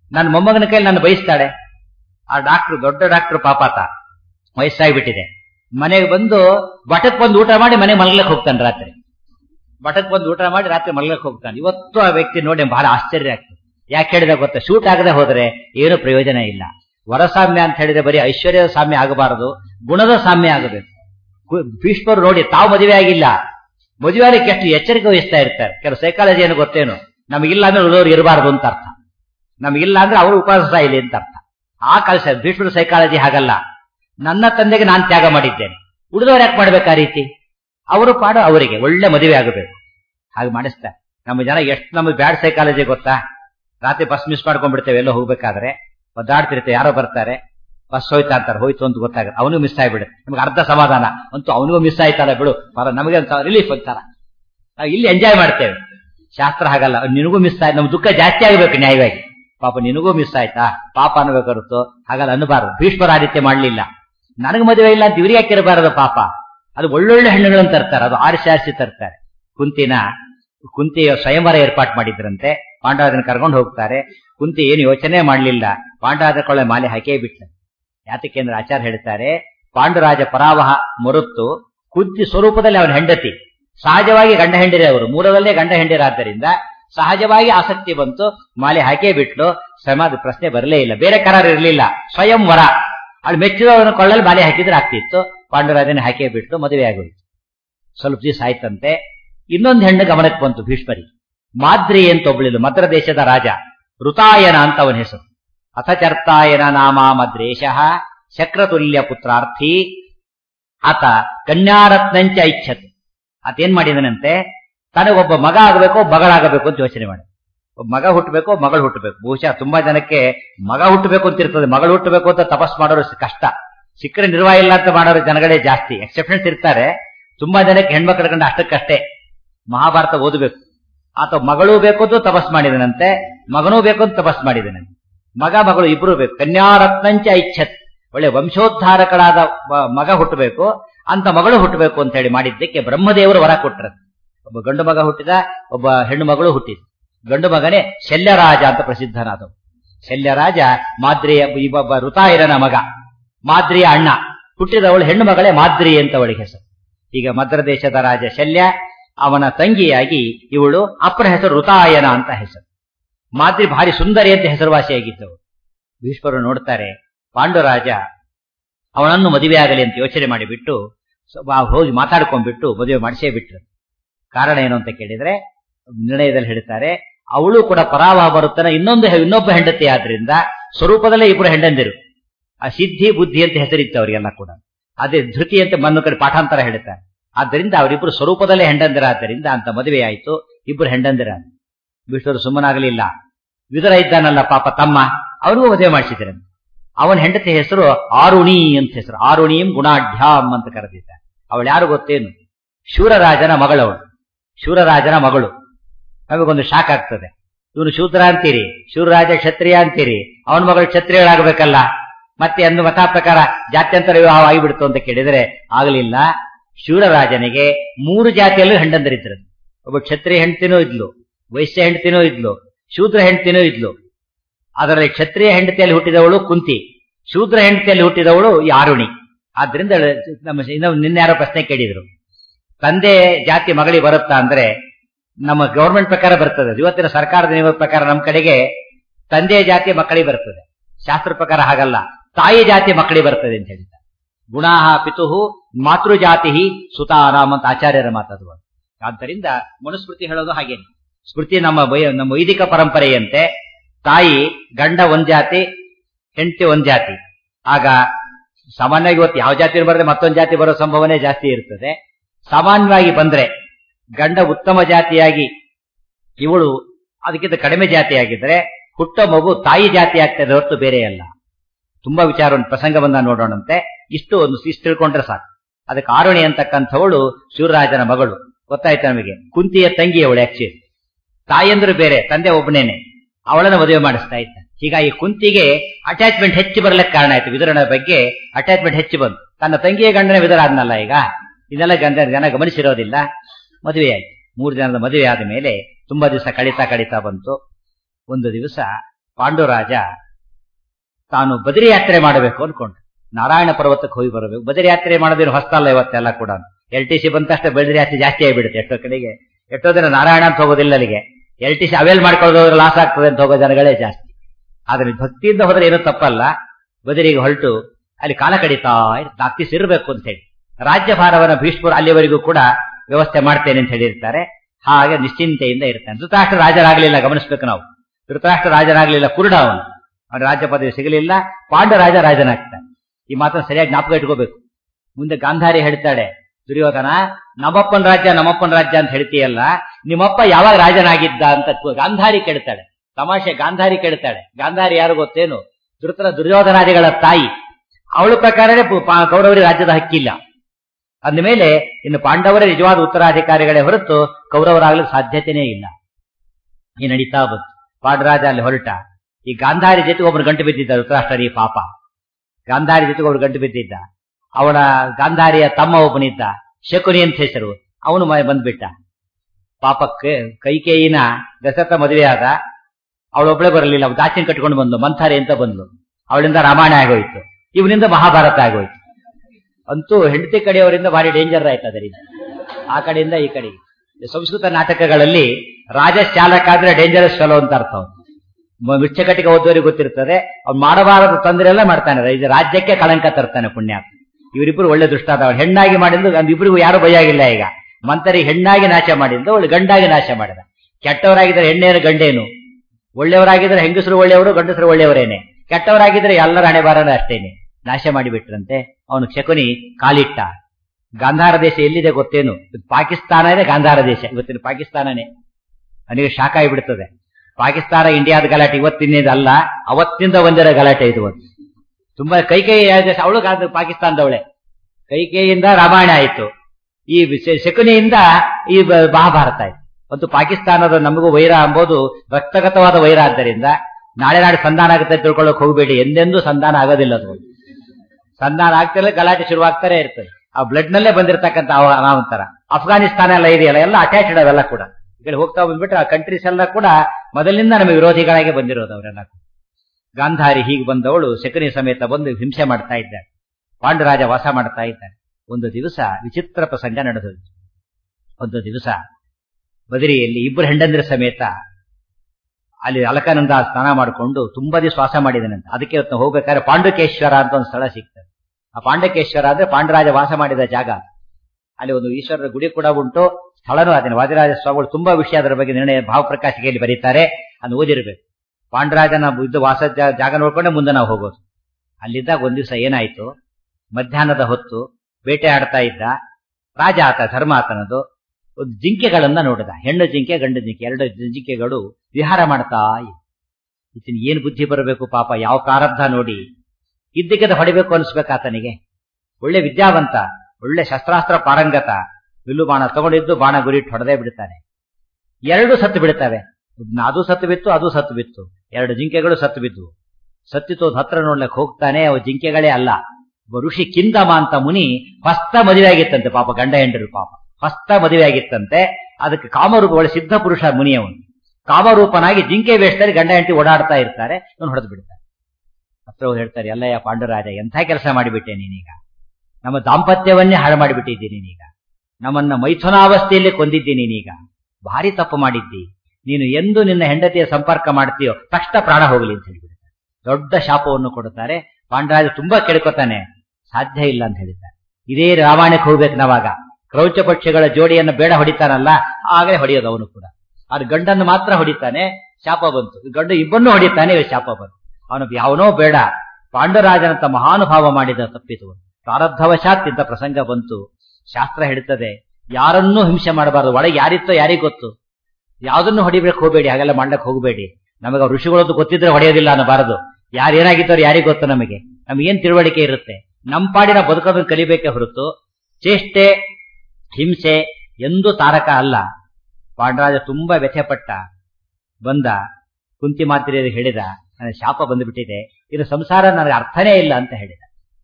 S1: ನನ್ನ ಮೊಮ್ಮಗನ ಕೈಲಿ ನನ್ನ ಬಯಸ್ತಾಳೆ ಆ ಡಾಕ್ಟ್ರು ದೊಡ್ಡ ಡಾಕ್ಟ್ರು ಪಾಪಾತ ವಯಸ್ಸಾಗ್ಬಿಟ್ಟಿದೆ ಮನೆಗೆ ಬಂದು ಬಟಕ್ ಬಂದು ಊಟ ಮಾಡಿ ಮನೆ ಮಲಗ್ಲಕ್ ಹೋಗ್ತಾನೆ ರಾತ್ರಿ ಬಟಕ್ ಬಂದು ಊಟ ಮಾಡಿ ರಾತ್ರಿ ಮಲಗಕ್ಕೆ ಹೋಗ್ತಾನೆ ಇವತ್ತು ಆ ವ್ಯಕ್ತಿ ನೋಡಿ ಬಹಳ ಆಶ್ಚರ್ಯ ಆಗ್ತದೆ ಯಾಕೆ ಹೇಳಿದ ಗೊತ್ತಾ ಶೂಟ್ ಆಗದೆ ಹೋದ್ರೆ ಏನು ಪ್ರಯೋಜನ ಇಲ್ಲ ವರಸಾಮ್ಯ ಅಂತ ಹೇಳಿದ್ರೆ ಬರೀ ಐಶ್ವರ್ಯದ ಸಾಮ್ಯ ಆಗಬಾರದು ಗುಣದ ಸಾಮ್ಯ ಆಗಬೇಕು ಕು- ಭೀಷ್ಮರು ನೋಡಿ ತಾವು ಮದುವೆ ಆಗಿಲ್ಲ ಮದುವೆ ಆಗಲಿಕ್ಕೆ ಎಷ್ಟು ಎಚ್ಚರಿಕೆ ವಹಿಸ್ತಾ ಇರ್ತಾರೆ ಕೆಲವು ಸೈಕಾಲಜಿ ಏನು ಗೊತ್ತೇನು ನಮಗಿಲ್ಲ ಅಂದ್ರೆ ಉಳಿದವ್ರು ಇರಬಾರದು ಅಂತ ಅರ್ಥ ನಮಗಿಲ್ಲ ಅಂದ್ರೆ ಅವರು ಉಪವಾಸ ಇಲ್ಲ ಅಂತ ಅರ್ಥ ಆ ಕಲ್ಸ ಭೀಷ್ಮರ ಸೈಕಾಲಜಿ ಹಾಗಲ್ಲ ನನ್ನ ತಂದೆಗೆ ನಾನು ತ್ಯಾಗ ಮಾಡಿದ್ದೇನೆ ಉಳಿದವ್ರು ಯಾಕೆ ಮಾಡ್ಬೇಕು ಆ ರೀತಿ ಅವರು ಪಾಡು ಅವರಿಗೆ ಒಳ್ಳೆ ಮದುವೆ ಆಗಬೇಕು ಹಾಗೆ ಮಾಡಿಸ್ತಾರೆ ನಮ್ಮ ಜನ ಎಷ್ಟು ನಮಗೆ ಬ್ಯಾಡ್ ಸೈಕಾಲಜಿ ಗೊತ್ತಾ ರಾತ್ರಿ ಬಸ್ ಮಿಸ್ ಮಾಡ್ಕೊಂಡ್ಬಿಡ್ತೇವೆ ಎಲ್ಲೋ ಹೋಗ್ಬೇಕಾದ್ರೆ ಒದ್ದಾಡ್ತಿರ್ತೇವೆ ಯಾರೋ ಬರ್ತಾರೆ ಬಸ್ ಹೋಯ್ತಾ ಅಂತಾರೆ ಹೋಯ್ತು ಅಂತ ಗೊತ್ತಾಗುತ್ತೆ ಅವನಿಗೂ ಮಿಸ್ ಆಗ್ಬಿಡುತ್ತೆ ನಮ್ಗೆ ಅರ್ಧ ಸಮಾಧಾನ ಅಂತೂ ಅವನಿಗೂ ಮಿಸ್ ಆಯ್ತಲ್ಲ ಬಿಡು ಪರ ನಮಗೆ ರಿಲೀಫ್ ಅಂತಾರ ನಾವು ಇಲ್ಲಿ ಎಂಜಾಯ್ ಮಾಡ್ತೇವೆ ಶಾಸ್ತ್ರ ಹಾಗಲ್ಲ ನಿನಗೂ ಮಿಸ್ ಆಯ್ತು ನಮ್ ದುಃಖ ಜಾಸ್ತಿ ಆಗಬೇಕು ನ್ಯಾಯವಾಗಿ ಪಾಪ ನಿನಗೂ ಮಿಸ್ ಆಯ್ತಾ ಪಾಪ ಅನ್ಬೇಕು ಹೊರತು ಹಾಗಲ್ಲ ಅನ್ನಬಾರದು ಭೀಷ್ಮರ ಆ ರೀತಿ ಮಾಡ್ಲಿಲ್ಲ ನನಗೆ ಮದುವೆ ಇಲ್ಲ ಅಂತ ಇವ್ರಿಗೆ ಯಾಕೆ ಇರಬಾರದು ಪಾಪ ಅದು ಒಳ್ಳೊಳ್ಳೆ ಹಣ್ಣುಗಳನ್ನು ತರ್ತಾರೆ ಅದು ಆರಿಸಿ ಆರಿಸಿ ತರ್ತಾರೆ ಕುಂತಿನ ಕುಂತಿಯ ಸ್ವಯಂವರ ಏರ್ಪಾಟ್ ಮಾಡಿದ್ರಂತೆ ಪಾಂಡವರನ್ನ ಕರ್ಕೊಂಡು ಹೋಗ್ತಾರೆ ಕುಂತಿ ಏನು ಯೋಚನೆ ಮಾಡಲಿಲ್ಲ ಪಾಂಡವರ ಕೊಳ್ಳೆ ಮಾಲೆ ಹಾಕೇ ಬಿಟ್ಟ ಯಾತಕ್ಕೆ ಅಂದ್ರೆ ಆಚಾರ್ಯ ಹೇಳ್ತಾರೆ ಪಾಂಡುರಾಜ ಪರಾವಹ ಮರುತ್ತು ಕುಂತಿ ಸ್ವರೂಪದಲ್ಲಿ ಅವನ ಹೆಂಡತಿ ಸಹಜವಾಗಿ ಗಂಡ ಹೆಂಡಿರೆ ಅವರು ಮೂಲದಲ್ಲೇ ಗಂಡ ಹೆಂಡಿರಾದ್ದರಿಂದ ಸಹಜವಾಗಿ ಆಸಕ್ತಿ ಬಂತು ಮಾಲೆ ಹಾಕೇ ಬಿಟ್ಲು ಸಮಾಧ ಪ್ರಶ್ನೆ ಬರಲೇ ಇಲ್ಲ ಬೇರೆ ಕರಾರ್ ಇರಲಿಲ್ಲ ಸ್ವಯಂ ವರ ಅಲ್ಲಿ ಮೆಚ್ಚಿದವನ ಕೊಳ್ಳಲ್ಲಿ ಮಾಲೆ ಹಾಕಿದ್ರೆ ಆಗ್ತಿತ್ತು ಪಾಂಡುರಾಜನ ಹಾಕೇ ಬಿಟ್ಲು ಮದುವೆ ಆಗೋಯ್ತು ಸ್ವಲ್ಪ ದಿವಸ ಆಯ್ತಂತೆ ಇನ್ನೊಂದು ಹೆಣ್ಣು ಗಮನಕ್ಕೆ ಬಂತು ಭೀಷ್ಮರಿ ಮಾದ್ರಿ ಅಂತ ಒಬ್ಳಿಲು ಮದ್ರ ದೇಶದ ರಾಜ ಋತಾಯನ ಅಂತ ಅವನ ಹೆಸರು ಅಥಚರ್ತಾಯನ ನಾಮ ಮದ್ರೇಶ ಶಕ್ರತುಲ್ಯ ಪುತ್ರಾರ್ಥಿ ಆತ ಕನ್ಯಾರತ್ನಂಚ ಇಚ್ಛತ್ ಆತೇನ್ ಮಾಡಿದನಂತೆ ತನಗೊಬ್ಬ ಮಗ ಆಗಬೇಕು ಮಗಳಾಗಬೇಕು ಅಂತ ಯೋಚನೆ ಮಾಡಿ ಒಬ್ಬ ಮಗ ಹುಟ್ಟಬೇಕು ಮಗಳು ಹುಟ್ಟಬೇಕು ಬಹುಶಃ ತುಂಬಾ ಜನಕ್ಕೆ ಮಗ ಹುಟ್ಟಬೇಕು ಅಂತ ಇರ್ತದೆ ಮಗಳು ಹುಟ್ಟಬೇಕು ಅಂತ ತಪಸ್ ಮಾಡೋರು ಸಿ- ಕಷ್ಟ ಸಿಕ್ಕರೆ ನಿರ್ವಾಹ ಇಲ್ಲ ಅಂತ ಮಾಡೋರು ಜನಗಳೇ ಜಾಸ್ತಿ ಎಕ್ಸೆಪ್ಷನ್ಸ್ ಇರ್ತಾರೆ ತುಂಬಾ ಜನಕ್ಕೆ ಹೆಣ್ಮಕ್ಳ ಕಂಡ ಅಷ್ಟಕ್ಕಷ್ಟೇ ಮಹಾಭಾರತ ಓದಬೇಕು ಆತ ಮಗಳೂ ಬೇಕು ಅಂತ ತಪಸ್ ಮಾಡಿದನಂತೆ ಮಗನೂ ಬೇಕು ಅಂತ ತಪಸ್ ಮಾಡಿದನಂತೆ ಮಗ ಮಗಳು ಇಬ್ರು ಬೇಕು ಕನ್ಯಾರತ್ನಂಚ ಇಚ್ಛತ್ ಒಳ್ಳೆ ವಂಶೋದ್ಧಾರಕಳಾದ ಮ- ಮಗ ಹುಟ್ಟಬೇಕು ಅಂತ ಮಗಳು ಹುಟ್ಟಬೇಕು ಅಂತ ಹೇಳಿ ಮಾಡಿದ್ದಕ್ಕೆ ಬ್ರಹ್ಮದೇವರು ವರ ಕೊಟ್ಟರು ಒಬ್ಬ ಗಂಡು ಮಗ ಹುಟ್ಟಿದ ಒಬ್ಬ ಹೆಣ್ಣು ಮಗಳು ಹುಟ್ಟಿದ ಗಂಡು ಮಗನೇ ಶಲ್ಯರಾಜ ಅಂತ ಪ್ರಸಿದ್ಧನಾದವು ಶಲ್ಯರಾಜ ಮಾದ್ರಿಯ ಇವೊಬ್ಬ ಋತಾಯರನ ಮಗ ಮಾದ್ರಿಯ ಅಣ್ಣ ಹುಟ್ಟಿದವಳು ಹೆಣ್ಣು ಮಗಳೇ ಮಾದ್ರಿ ಅಂತ ಅವಳಿಗೆ ಹೆಸರು ಈಗ ಮದ್ರ ದೇಶದ ರಾಜ ಶಲ್ಯ ಅವನ ತಂಗಿಯಾಗಿ ಇವಳು ಅಪ್ಪನ ಹೆಸರು ಋತಾಯನ ಅಂತ ಹೆಸರು ಮಾದ್ರಿ ಭಾರಿ ಸುಂದರಿ ಅಂತ ಹೆಸರುವಾಸಿಯಾಗಿದ್ದವು ಭೀಷ್ಮರು ನೋಡ್ತಾರೆ ಪಾಂಡುರಾಜ ಅವನನ್ನು ಮದುವೆ ಆಗಲಿ ಅಂತ ಯೋಚನೆ ಮಾಡಿಬಿಟ್ಟು ಸ್ವಲ್ಪ ಹೋಗಿ ಮಾತಾಡ್ಕೊಂಡ್ಬಿಟ್ಟು ಮದುವೆ ಮಾಡಿಸೇ ಬಿಟ್ರು ಕಾರಣ ಏನು ಅಂತ ಕೇಳಿದ್ರೆ ನಿರ್ಣಯದಲ್ಲಿ ಹೇಳ್ತಾರೆ ಅವಳು ಕೂಡ ಪರಾವಹ ಬರುತ್ತಾನೆ ಇನ್ನೊಂದು ಹೆ- ಇನ್ನೊಬ್ಬ ಹೆಂಡತಿ ಆದ್ರಿಂದ ಸ್ವರೂಪದಲ್ಲೇ ಇಬ್ಬರು ಹೆಂಡಂದಿರು ಆ ಸಿದ್ಧಿ ಬುದ್ಧಿ ಅಂತ ಹೆಸರಿತ್ತು ಅವರಿಗೆಲ್ಲ ಕೂಡ ಅದೇ ಧೃತಿ ಅಂತ ಮಣ್ಣು ಕಡೆ ಪಾಠಾಂತರ ಹೇಳ್ತಾರೆ ಆದ್ದರಿಂದ ಅವರಿಬ್ಬರು ಸ್ವರೂಪದಲ್ಲೇ ಹೆಂಡಂದಿರಾದ್ದರಿಂದ ಅಂತ ಮದುವೆ ಆಯಿತು ಇಬ್ಬರು ಹೆಂಡಂದಿರ ಬಿಟ್ಟರು ಸುಮ್ಮನಾಗಲಿಲ್ಲ ವಿದುರ ಇದ್ದಾನಲ್ಲ ಪಾಪ ತಮ್ಮ ಅವನಿಗೂ ಮದುವೆ ಮಾಡಿಸಿದ್ರೆ ಅವನ ಹೆಂಡತಿ ಹೆಸರು ಆರುಣಿ ಅಂತ ಹೆಸರು ಆರುಣಿಂ ಗುಣಾಢ್ಯಾಮ್ ಅಂತ ಕರೆದಿದ್ದಾರೆ ಅವಳು ಯಾರು ಗೊತ್ತೇನು ಶೂರರಾಜನ ಮಗಳವಳು ಶೂರರಾಜನ ಮಗಳು ನಮಗೊಂದು ಶಾಕ್ ಆಗ್ತದೆ ಇವನು ಶೂದ್ರ ಅಂತೀರಿ ಶೂರರಾಜ ಕ್ಷತ್ರಿಯ ಅಂತೀರಿ ಅವನ ಮಗಳು ಕ್ಷತ್ರಿಯಳಾಗಬೇಕಲ್ಲ ಮತ್ತೆ ಅಂದು ಮತ ಪ್ರಕಾರ ಜಾತ್ಯಂತರ ವಿವಾಹ ಆಗಿಬಿಡ್ತು ಅಂತ ಕೇಳಿದ್ರೆ ಆಗಲಿಲ್ಲ ಶೂರರಾಜನಿಗೆ ಮೂರು ಜಾತಿಯಲ್ಲೂ ಹೆಂಡಂದರಿದ್ರು ಒಬ್ಬ ಕ್ಷತ್ರಿಯ ಹೆಂಡತಿನೂ ಇದ್ಲು ವೈಶ್ಯ ಹೆಂಡತಿನೂ ಇದ್ಲು ಶೂದ್ರ ಹೆಂಡತಿನೂ ಇದ್ಲು ಅದರಲ್ಲಿ ಕ್ಷತ್ರಿಯ ಹೆಂಡತಿಯಲ್ಲಿ ಹುಟ್ಟಿದವಳು ಕುಂತಿ ಶೂದ್ರ ಹೆಂಡತಿಯಲ್ಲಿ ಹುಟ್ಟಿದವಳು ಈ ಆರುಣಿ ಆದ್ರಿಂದ ನಮ್ಮ ಇನ್ನೊಂದು ನಿನ್ನೆ ಯಾರೋ ಪ್ರಶ್ನೆ ಕೇಳಿದ್ರು ತಂದೆ ಜಾತಿ ಮಗಳಿಗೆ ಬರುತ್ತಾ ಅಂದ್ರೆ ನಮ್ಮ ಗವರ್ಮೆಂಟ್ ಪ್ರಕಾರ ಬರ್ತದೆ ಇವತ್ತಿನ ಸರ್ಕಾರದ ನಿಯಮದ ಪ್ರಕಾರ ನಮ್ಮ ಕಡೆಗೆ ತಂದೆ ಜಾತಿ ಮಕ್ಕಳಿಗೆ ಬರ್ತದೆ ಶಾಸ್ತ್ರ ಪ್ರಕಾರ ಹಾಗಲ್ಲ ತಾಯಿ ಜಾತಿ ಮಕ್ಕಳಿಗೆ ಬರ್ತದೆ ಅಂತ ಹೇಳಿದ್ದಾರೆ ಗುಣಾಹ ಪಿತುಹು ಮಾತೃಜಾತಿ ಸುತಾರಾಮ್ ಅಂತ ಆಚಾರ್ಯರ ಮಾತದು ಆದ್ದರಿಂದ ಮನುಸ್ಮೃತಿ ಹೇಳೋದು ಹಾಗೇನೆ ಸ್ಮೃತಿ ನಮ್ಮ ವೈ- ನಮ್ಮ ವೈದಿಕ ಪರಂಪರೆಯಂತೆ ತಾಯಿ ಗಂಡ ಒಂದ್ ಜಾತಿ ಹೆಂಡತಿ ಒಂದ್ ಜಾತಿ ಆಗ ಸಾಮಾನ್ಯವಾಗಿ ಇವತ್ತು ಯಾವ ಜಾತಿ ಬರದೆ ಮತ್ತೊಂದು ಜಾತಿ ಬರೋ ಸಂಭವನೆ ಜಾಸ್ತಿ ಇರ್ತದೆ ಸಾಮಾನ್ಯವಾಗಿ ಬಂದ್ರೆ ಗಂಡ ಉತ್ತಮ ಜಾತಿಯಾಗಿ ಇವಳು ಅದಕ್ಕಿಂತ ಕಡಿಮೆ ಜಾತಿಯಾಗಿದ್ರೆ ಹುಟ್ಟೋ ಮಗು ತಾಯಿ ಜಾತಿ ಆಗ್ತದೆ ಹೊರತು ಬೇರೆ ಅಲ್ಲ ತುಂಬಾ ವಿಚಾರ ಒಂದು ಪ್ರಸಂಗ ಬಂದ ನೋಡೋಣಂತೆ ಇಷ್ಟು ಒಂದು ಇಷ್ಟು ತಿಳ್ಕೊಂಡ್ರೆ ಸಾಕು ಅದಕ್ಕೆ ಆರುಣಿ ಅಂತಕ್ಕಂಥವಳು ಶಿವರಾಜನ ಮಗಳು ಗೊತ್ತಾಯ್ತು ನಮಗೆ ಕುಂತಿಯ ತಂಗಿ ಅವಳು ಆಕ್ಚುಲಿ ತಾಯಿಯಂದ್ರು ಬೇರೆ ತಂದೆ ಒಬ್ಬನೇನೆ ಅವಳನ್ನ ಮದುವೆ ಮಾಡಿಸ್ತಾ ಇದ್ದ ಹೀಗಾಗಿ ಕುಂತಿಗೆ ಅಟ್ಯಾಚ್ಮೆಂಟ್ ಹೆಚ್ಚು ಬರ್ಲಿಕ್ಕೆ ಕಾರಣ ಆಯ್ತು ವಿದುರನ ಬಗ್ಗೆ ಅಟ್ಯಾಚ್ಮೆಂಟ್ ಹೆಚ್ಚು ಬಂತು ತನ್ನ ತಂಗಿಯ ಗಂಡನ ವಿದುರ ಆದ್ನಲ್ಲ ಈಗ ಇದೆಲ್ಲ ಗಂಡ ಜನ ಗಮನಿಸಿರೋದಿಲ್ಲ ಮದುವೆ ಆಯ್ತು ಮೂರು ಜನದ ಮದುವೆ ಆದ ಮೇಲೆ ತುಂಬಾ ದಿವಸ ಕಳೀತಾ ಕಳೀತಾ ಬಂತು ಒಂದು ದಿವಸ ಪಾಂಡುರಾಜ ತಾನು ಬದರಿ ಯಾತ್ರೆ ಮಾಡಬೇಕು ಅನ್ಕೊಂಡು ನಾರಾಯಣ ಪರ್ವತಕ್ಕೆ ಹೋಗಿ ಬರಬೇಕು ಬದರಿ ಯಾತ್ರೆ ಮಾಡೋದೇನು ಹೊಸ್ತಲ್ಲ ಇವತ್ತೆಲ್ಲ ಕೂಡ ಎಲ್ ಟಿ ಸಿ ಬಂತಷ್ಟೇ ಬದರಿ ಯಾತ್ರೆ ಜಾಸ್ತಿ ಆಗಿಬಿಡುತ್ತೆ ಎಷ್ಟೋ ಕಡೆಗೆ ಎಷ್ಟೋ ದಿನ ನಾರಾಯಣ ಅಂತ ಹೋಗೋದಿಲ್ಲ ಅಲ್ಲಿಗೆ ಎಲ್ ಟಿ ಸಿ ಅವೇಲ್ ಮಾಡ್ಕೊಳ್ಳೋದ್ರೆ ಲಾಸ್ ಆಗ್ತದೆ ಅಂತ ಹೋಗೋ ಜನಗಳೇ ಜಾಸ್ತಿ ಆದ್ರೆ ಭಕ್ತಿಯಿಂದ ಹೋದ್ರೆ ಏನೂ ತಪ್ಪಲ್ಲ ಬದರಿಗೆ ಹೊರಟು ಅಲ್ಲಿ ಕಾಲ ಕಡಿತಾ ನಾಲ್ಕು ದಿವಸ ಇರಬೇಕು ಅಂತ ಹೇಳಿ ರಾಜ್ಯಭಾರವನ್ನ ಭೀಷ್ಮರು ಅಲ್ಲಿವರೆಗೂ ಕೂಡ ವ್ಯವಸ್ಥೆ ಮಾಡ್ತೇನೆ ಅಂತ ಹೇಳಿರ್ತಾರೆ ಹಾಗೆ ನಿಶ್ಚಿಂತೆಯಿಂದ ಇರ್ತಾನೆ ಧೃತರಾಷ್ಟ್ರ ರಾಜರಾಗಲಿಲ್ಲ ಗಮನಿಸ್ಬೇಕು ನಾವು ಧೃತರಾಷ್ಟ್ರ ರಾಜನಾಗಲಿಲ್ಲ ಕುರುಡ ಅವನು ಅವನ ರಾಜ್ಯ ಪದವಿ ಸಿಗಲಿಲ್ಲ ಪಾಂಡರಾಜ ರಾಜನಾಗ್ತಾನೆ ಈ ಮಾತನ್ನು ಸರಿಯಾಗಿ ಜ್ಞಾಪಕ ಇಟ್ಕೋಬೇಕು ಮುಂದೆ ಗಾಂಧಾರಿ ಹೇಳ್ತಾಳೆ ದುರ್ಯೋಧನ ನಮ್ಮಪ್ಪನ ರಾಜ್ಯ ನಮ್ಮಪ್ಪನ ರಾಜ್ಯ ಅಂತ ಹೇಳ್ತೀಯಲ್ಲ ನಿಮ್ಮಪ್ಪ ಯಾವಾಗ ರಾಜನಾಗಿದ್ದ ಅಂತ ಗಾಂಧಾರಿ ಕೇಳ್ತಾಳೆ ತಮಾಷೆ ಗಾಂಧಾರಿ ಕೇಳ್ತಾಳೆ ಗಾಂಧಾರಿ ಯಾರು ಗೊತ್ತೇನು ಧೃತರ ದುರ್ಯೋಧನಾದಿಗಳ ತಾಯಿ ಅವಳ ಪ್ರಕಾರನೇ ಕೌರವರಿಗೆ ರಾಜ್ಯದ ಹಕ್ಕಿಲ್ಲ ಅಂದಮೇಲೆ ಇನ್ನು ಪಾಂಡವರೇ ನಿಜವಾದ ಉತ್ತರಾಧಿಕಾರಿಗಳೇ ಹೊರತು ಕೌರವರಾಗಲಿಕ್ಕೆ ಸಾಧ್ಯತೆನೇ ಇಲ್ಲ ಈ ನಡೀತಾ ಬಂತು ಪಾಂಡರಾಜ ಅಲ್ಲಿ ಹೊರಟ ಈ ಗಾಂಧಾರಿ ಜೊತೆಗೆ ಒಬ್ಬರು ಗಂಟು ಬಿದ್ದಿದ್ದ ಧೃತರಾಷ್ಟ್ರರಿ ಪಾಪ ಗಾಂಧಾರಿ ಜೊತೆಗೆ ಒಬ್ರು ಗಂಟು ಬಿದ್ದಿದ್ದ ಅವಳ ಗಾಂಧಾರಿಯ ತಮ್ಮ ಒಬ್ಬನಿದ್ದ ಶಕುನಿ ಅಂತ ಹೆಸರು ಅವನು ಬಂದ್ಬಿಟ್ಟ ಪಾಪಕ್ಕೆ ಕೈಕೇಯಿನ ದಶರಥ ಮದುವೆ ಆದ ಅವಳೊಬ್ಳೆ ಬರಲಿಲ್ಲ ದಾಚಿನ ಕಟ್ಕೊಂಡು ಬಂದ್ಲು ಮಂಥಾರಿ ಅಂತ ಬಂದ್ಲು ಅವಳಿಂದ ರಾಮಾಯಣ ಆಗೋಯ್ತು ಇವನಿಂದ ಮಹಾಭಾರತ ಆಗೋಯ್ತು ಅಂತೂ ಹೆಂಡತಿ ಕಡೆಯವರಿಂದ ಭಾರಿ ಡೇಂಜರ್ ಆಯ್ತು ಅದರಿಂದ ಆ ಕಡೆಯಿಂದ ಈ ಕಡೆಗೆ ಸಂಸ್ಕೃತ ನಾಟಕಗಳಲ್ಲಿ ರಾಜಚಾಲಕ ಆದ್ರೆ ಡೇಂಜರಸ್ ಫೆಲೋ ಅಂತ ಅರ್ಥ ಅವನು ಮಿಚ್ಚಕಟ್ಟಿಗೆ ಓದುವರಿಗೆ ಗೊತ್ತಿರ್ತದೆ ಅವ್ನು ಮಾಡಬಾರದು ತೊಂದರೆ ಎಲ್ಲ ಮಾಡ್ತಾನೆ ಇದು ರಾಜ್ಯಕ್ಕೆ ಕಳಂಕ ತರ್ತಾನೆ ಪುಣ್ಯ ಇವರಿಬ್ಬರು ಒಳ್ಳೆ ದುಷ್ಟಾದ ಹೆಣ್ಣಾಗಿ ಮಾಡಿದ್ದು ಇಬ್ಬರಿಗೂ ಯಾರು ಭಯಾಗಿಲ್ಲ ಈಗ ಮಂತರಿ ಹೆಣ್ಣಾಗಿ ನಾಶ ಮಾಡಿದ್ದು ಒಳ್ಳೆ ಗಂಡಾಗಿ ನಾಶ ಮಾಡಿದ ಕೆಟ್ಟವರಾಗಿದ್ರೆ ಹೆಣ್ಣೇನು ಗಂಡೇನು ಒಳ್ಳೆಯವರಾಗಿದ್ರೆ ಹೆಂಗಸರು ಒಳ್ಳೆಯವರು ಗಂಡಸರು ಒಳ್ಳೆಯವರೇನೆ ಕೆಟ್ಟವರಾಗಿದ್ರೆ ಎಲ್ಲರ ಹಣೆ ಬಾರನ ಅಷ್ಟೇನೆ ನಾಶ ಮಾಡಿಬಿಟ್ರಂತೆ ಅವನು ಶಕುನಿ ಕಾಲಿಟ್ಟ ಗಾಂಧಾರ ದೇಶ ಎಲ್ಲಿದೆ ಗೊತ್ತೇನು ಪಾಕಿಸ್ತಾನನೇ ಗಾಂಧಾರ ದೇಶ ಇವತ್ತಿನ ಪಾಕಿಸ್ತಾನನೇ ನನಗೆ ಶಾಖ ಆಗಿಬಿಡ್ತದೆ ಪಾಕಿಸ್ತಾನ ಇಂಡಿಯಾದ ಗಲಾಟೆ ಇವತ್ತಿನದಲ್ಲ ಅವತ್ತಿಂದ ಬಂದಿರೋ ಗಲಾಟೆ ಇದು ಒಂದು ತುಂಬಾ ಕೈ ಕೈ ಅವಳು ಪಾಕಿಸ್ತಾನದವಳೆ ಕೈಕೇಯಿಂದ ರಾಮಾಯಣ ಆಯಿತು ಈ ಶಕುನಿಯಿಂದ ಈ ಮಹಾಭಾರತ ಆಯ್ತು ಮತ್ತು ಪಾಕಿಸ್ತಾನದ ನಮಗೂ ವೈರ ಎಂಬುದು ರಕ್ತಗತವಾದ ವೈರ ಆದ್ದರಿಂದ ನಾಳೆ ನಾಳೆ ಸಂಧಾನ ಆಗುತ್ತೆ ತಿಳ್ಕೊಳ್ಳೋಕೆ ಹೋಗಬೇಡಿ ಎಂದೆಂದೂ ಸಂಧಾನ ಆಗೋದಿಲ್ಲ ಅದು ಸಂಧಾನ ಆಗ್ತಿರಲ್ಲ ಗಲಾಟೆ ಶುರುವಾಗ್ತಾನೆ ಇರ್ತದೆ ಆ ಬ್ಲಡ್ ನಲ್ಲೇ ಬಂದಿರತಕ್ಕಂತ ಅನಾವಂತರ ಅಫ್ಘಾನಿಸ್ತಾನ ಎಲ್ಲ ಇದೆಯಲ್ಲ ಎಲ್ಲ ಅಟ್ಯಾಚ್ಡ್ ಅವೆಲ್ಲ ಕೂಡ ಈ ಕಡೆ ಹೋಗ್ತಾ ಬಂದ್ಬಿಟ್ರೆ ಆ ಕಂಟ್ರೀಸ್ ಎಲ್ಲ ಕೂಡ ಮೊದಲಿಂದ ನಮಗೆ ವಿರೋಧಿಗಳಾಗಿ ಬಂದಿರೋದು ಅವರೆಲ್ಲ ಗಾಂಧಾರಿ ಹೀಗೆ ಬಂದವಳು ಶಕುನಿ ಸಮೇತ ಬಂದು ಹಿಂಸೆ ಮಾಡ್ತಾ ಇದ್ದಾಳೆ ಪಾಂಡುರಾಜ ವಾಸ ಮಾಡ್ತಾ ಇದ್ದಾನೆ ಒಂದು ದಿವಸ ವಿಚಿತ್ರ ಪ್ರಸಂಗ ನಡೆದೋಯ್ತು ಒಂದು ದಿವಸ ಬದರಿಯಲ್ಲಿ ಇಬ್ಬರು ಹೆಂಡಂದ್ರ ಸಮೇತ ಅಲ್ಲಿ ಅಲಕಾನಂದ ಸ್ನಾನ ಮಾಡಿಕೊಂಡು ತುಂಬಾ ದಿವಸ ವಾಸ ಮಾಡಿದನಂತ ಅದಕ್ಕೆ ಇವತ್ತು ಹೋಗ್ಬೇಕಾದ್ರೆ ಪಾಂಡುಕೇಶ್ವರ ಅಂತ ಒಂದು ಸ್ಥಳ ಸಿಗ್ತದೆ ಆ ಪಾಂಡಕೇಶ್ವರ ಅಂದ್ರೆ ಪಾಂಡರಾಜ ವಾಸ ಮಾಡಿದ ಜಾಗ ಅಲ್ಲಿ ಒಂದು ಈಶ್ವರರ ಗುಡಿ ಕೂಡ ಉಂಟು ಸ್ಥಳನೂ ಅದೇನು ವಾದಿರಾಜ ಸ್ವಾಮಿಗಳು ತುಂಬಾ ವಿಷಯ ಅದರ ಬಗ್ಗೆ ನಿರ್ಣಯ ಭಾವಪ್ರಕಾಶಿಕೆಯಲ್ಲಿ ಬರೀತಾರೆ ಅದನ್ನು ಓದಿರ್ಬೇಕು ಪಾಂಡರಾಜನ ಇದ್ದ ವಾಸ ಜಾಗ ನೋಡ್ಕೊಂಡೆ ಮುಂದೆ ನಾವು ಹೋಗೋದು ಅಲ್ಲಿದ್ದಾಗ ಒಂದ್ ದಿವಸ ಏನಾಯ್ತು ಮಧ್ಯಾಹ್ನದ ಹೊತ್ತು ಬೇಟೆ ಆಡ್ತಾ ಇದ್ದ ರಾಜ ಆತ ಧರ್ಮ ಆತನದು ಒಂದು ಜಿಂಕೆಗಳನ್ನ ನೋಡಿದ ಹೆಣ್ಣು ಜಿಂಕೆ ಗಂಡು ಜಿಂಕೆ ಎರಡು ಜಿಂಕೆಗಳು ವಿಹಾರ ಮಾಡ್ತಾ ಇತ್ತಿನ ಏನ್ ಬುದ್ಧಿ ಬರಬೇಕು ಪಾಪ ಯಾವ ಪ್ರಾರಬ್ಧ ನೋಡಿ ಇದ್ದಕ್ಕಿದ್ದ ಹೊಡಿಬೇಕು ಅನ್ಸ್ಬೇಕು ಆತನಿಗೆ ಒಳ್ಳೆ ವಿದ್ಯಾವಂತ ಒಳ್ಳೆ ಶಸ್ತ್ರಾಸ್ತ್ರ ಪಾರಂಗತ ಬಿಲ್ಲು ಬಾಣ ತಗೊಂಡಿದ್ದು ಬಾಣ ಗುರಿಟ್ಟು ಹೊಡೆದೇ ಬಿಡ್ತಾನೆ ಎರಡು ಸತ್ತು ಬಿಡ್ತವೆ ಅದು ಸತ್ತು ಬಿತ್ತು ಅದು ಸತ್ತು ಬಿತ್ತು ಎರಡು ಜಿಂಕೆಗಳು ಸತ್ತು ಬಿದ್ದು ಸತ್ತಿತು ಹತ್ರ ನೋಡ್ಲಿಕ್ಕೆ ಹೋಗ್ತಾನೆ ಅವು ಜಿಂಕೆಗಳೇ ಅಲ್ಲ ಋಷಿ ಕಿಂದಮ ಅಂತ ಮುನಿ ಹೊಸ್ತ ಮದುವೆ ಆಗಿತ್ತಂತೆ ಪಾಪ ಗಂಡ ಹೆಂಡರು ಪಾಪ ಹೊಸ್ತ ಮದುವೆ ಆಗಿತ್ತಂತೆ ಅದಕ್ಕೆ ಕಾಮರೂಪ ಒಳ್ಳೆ ಸಿದ್ಧ ಪುರುಷ ಮುನಿಯವನು ಕಾಮರೂಪನಾಗಿ ಜಿಂಕೆ ವೇಷದಲ್ಲಿ ಗಂಡ ಹೆಂಡತಿ ಓಡಾಡ್ತಾ ಇರ್ತಾರೆ ಇವನು ಹೊಡೆದು ಬಿಡ್ತಾರೆ ಹತ್ರ ಹೇಳ್ತಾರೆ ಎಲ್ಲಯ್ಯ ಪಾಂಡುರಾಜ ಎಂಥ ಕೆಲಸ ಮಾಡಿಬಿಟ್ಟೆ ನೀನೀಗ ನಮ್ಮ ದಾಂಪತ್ಯವನ್ನೇ ಹಾಳು ಮಾಡಿಬಿಟ್ಟಿದ್ದೀನಿ ನೀನೀಗ ನಮ್ಮನ್ನ ಮೈಥುನಾವಸ್ಥೆಯಲ್ಲಿ ಕೊಂದಿದ್ದೀನಿ ನೀನೀಗ ಭಾರಿ ತಪ್ಪು ಮಾಡಿದ್ದಿ ನೀನು ಎಂದು ನಿನ್ನ ಹೆಂಡತಿಯ ಸಂಪರ್ಕ ಮಾಡ್ತೀಯೋ ತಕ್ಷಣ ಪ್ರಾಣ ಹೋಗಲಿ ಅಂತ ಹೇಳಿಬಿಡ್ತಾರೆ ದೊಡ್ಡ ಶಾಪವನ್ನು ಕೊಡುತ್ತಾರೆ ಪಾಂಡರಾಜ ತುಂಬಾ ಕೆಡ್ಕೋತಾನೆ ಸಾಧ್ಯ ಇಲ್ಲ ಅಂತ ಹೇಳಿದ್ದಾರೆ ಇದೇ ರಾಮಾಯಣಕ್ಕೆ ಹೋಗ್ಬೇಕು ನಾವಾಗ ಕ್ರೌಚ ಪಕ್ಷಿಗಳ ಜೋಡಿಯನ್ನು ಬೇಡ ಹೊಡಿತಾನಲ್ಲ ಆಗಲೇ ಹೊಡೆಯೋದು ಅವನು ಕೂಡ ಅದು ಗಂಡನ್ನು ಮಾತ್ರ ಹೊಡಿತಾನೆ ಶಾಪ ಬಂತು ಗಂಡು ಇಬ್ಬರನ್ನೂ ಹೊಡಿತಾನೆ ಶಾಪ ಬಂತು ಅವನು ಯಾವನೋ ಬೇಡ ಪಾಂಡುರಾಜನಂತ ಮಹಾನುಭಾವ ಮಾಡಿದ ತಪ್ಪಿತು ಪ್ರಾರಬ್ಧವಶಾತ್ ಇಂಥ ಪ್ರಸಂಗ ಬಂತು ಶಾಸ್ತ್ರ ಹೇಳ್ತದೆ ಯಾರನ್ನೂ ಹಿಂಸೆ ಮಾಡಬಾರದು ಒಳಗೆ ಯಾರಿತ್ತೋ ಯಾರಿಗ್ ಗೊತ್ತು ಯಾವ್ದನ್ನು ಹೊಡಿಬೇಕು ಹೋಗಬೇಡಿ ಹಾಗೆಲ್ಲ ಮಾಡ್ಲಕ್ ಹೋಗಬೇಡಿ ನಮಗೆ ಋಷಿಗಳದ್ದು ಗೊತ್ತಿದ್ರೆ ಹೊಡೆಯೋದಿಲ್ಲ ಅನ್ನಬಾರದು ಯಾರು ಏನಾಗಿದ್ದವ್ರು ಯಾರಿಗ್ ಗೊತ್ತು ನಮಗೆ ನಮಗೇನ್ ತಿಳುವಳಿಕೆ ಇರುತ್ತೆ ನಮ್ಮ ಪಾಡಿನ ಬದುಕೋದನ್ನು ಕಲಿಬೇಕೆ ಹೊರತು ಚೇಷ್ಟೆ ಹಿಂಸೆ ಎಂದೂ ತಾರಕ ಅಲ್ಲ ಪಾಂಡರಾಜ ತುಂಬಾ ವ್ಯಥೆಪಟ್ಟ ಬಂದ ಕುಂತಿ ಮಾತ್ರಿಯರಿಗೆ ಹೇಳಿದ ನನಗೆ ಶಾಪ ಬಂದುಬಿಟ್ಟಿದೆ ಇದು ಸಂಸಾರ ನನಗೆ ಅರ್ಥನೇ ಇಲ್ಲ ಅಂತ ಹೇಳಿದ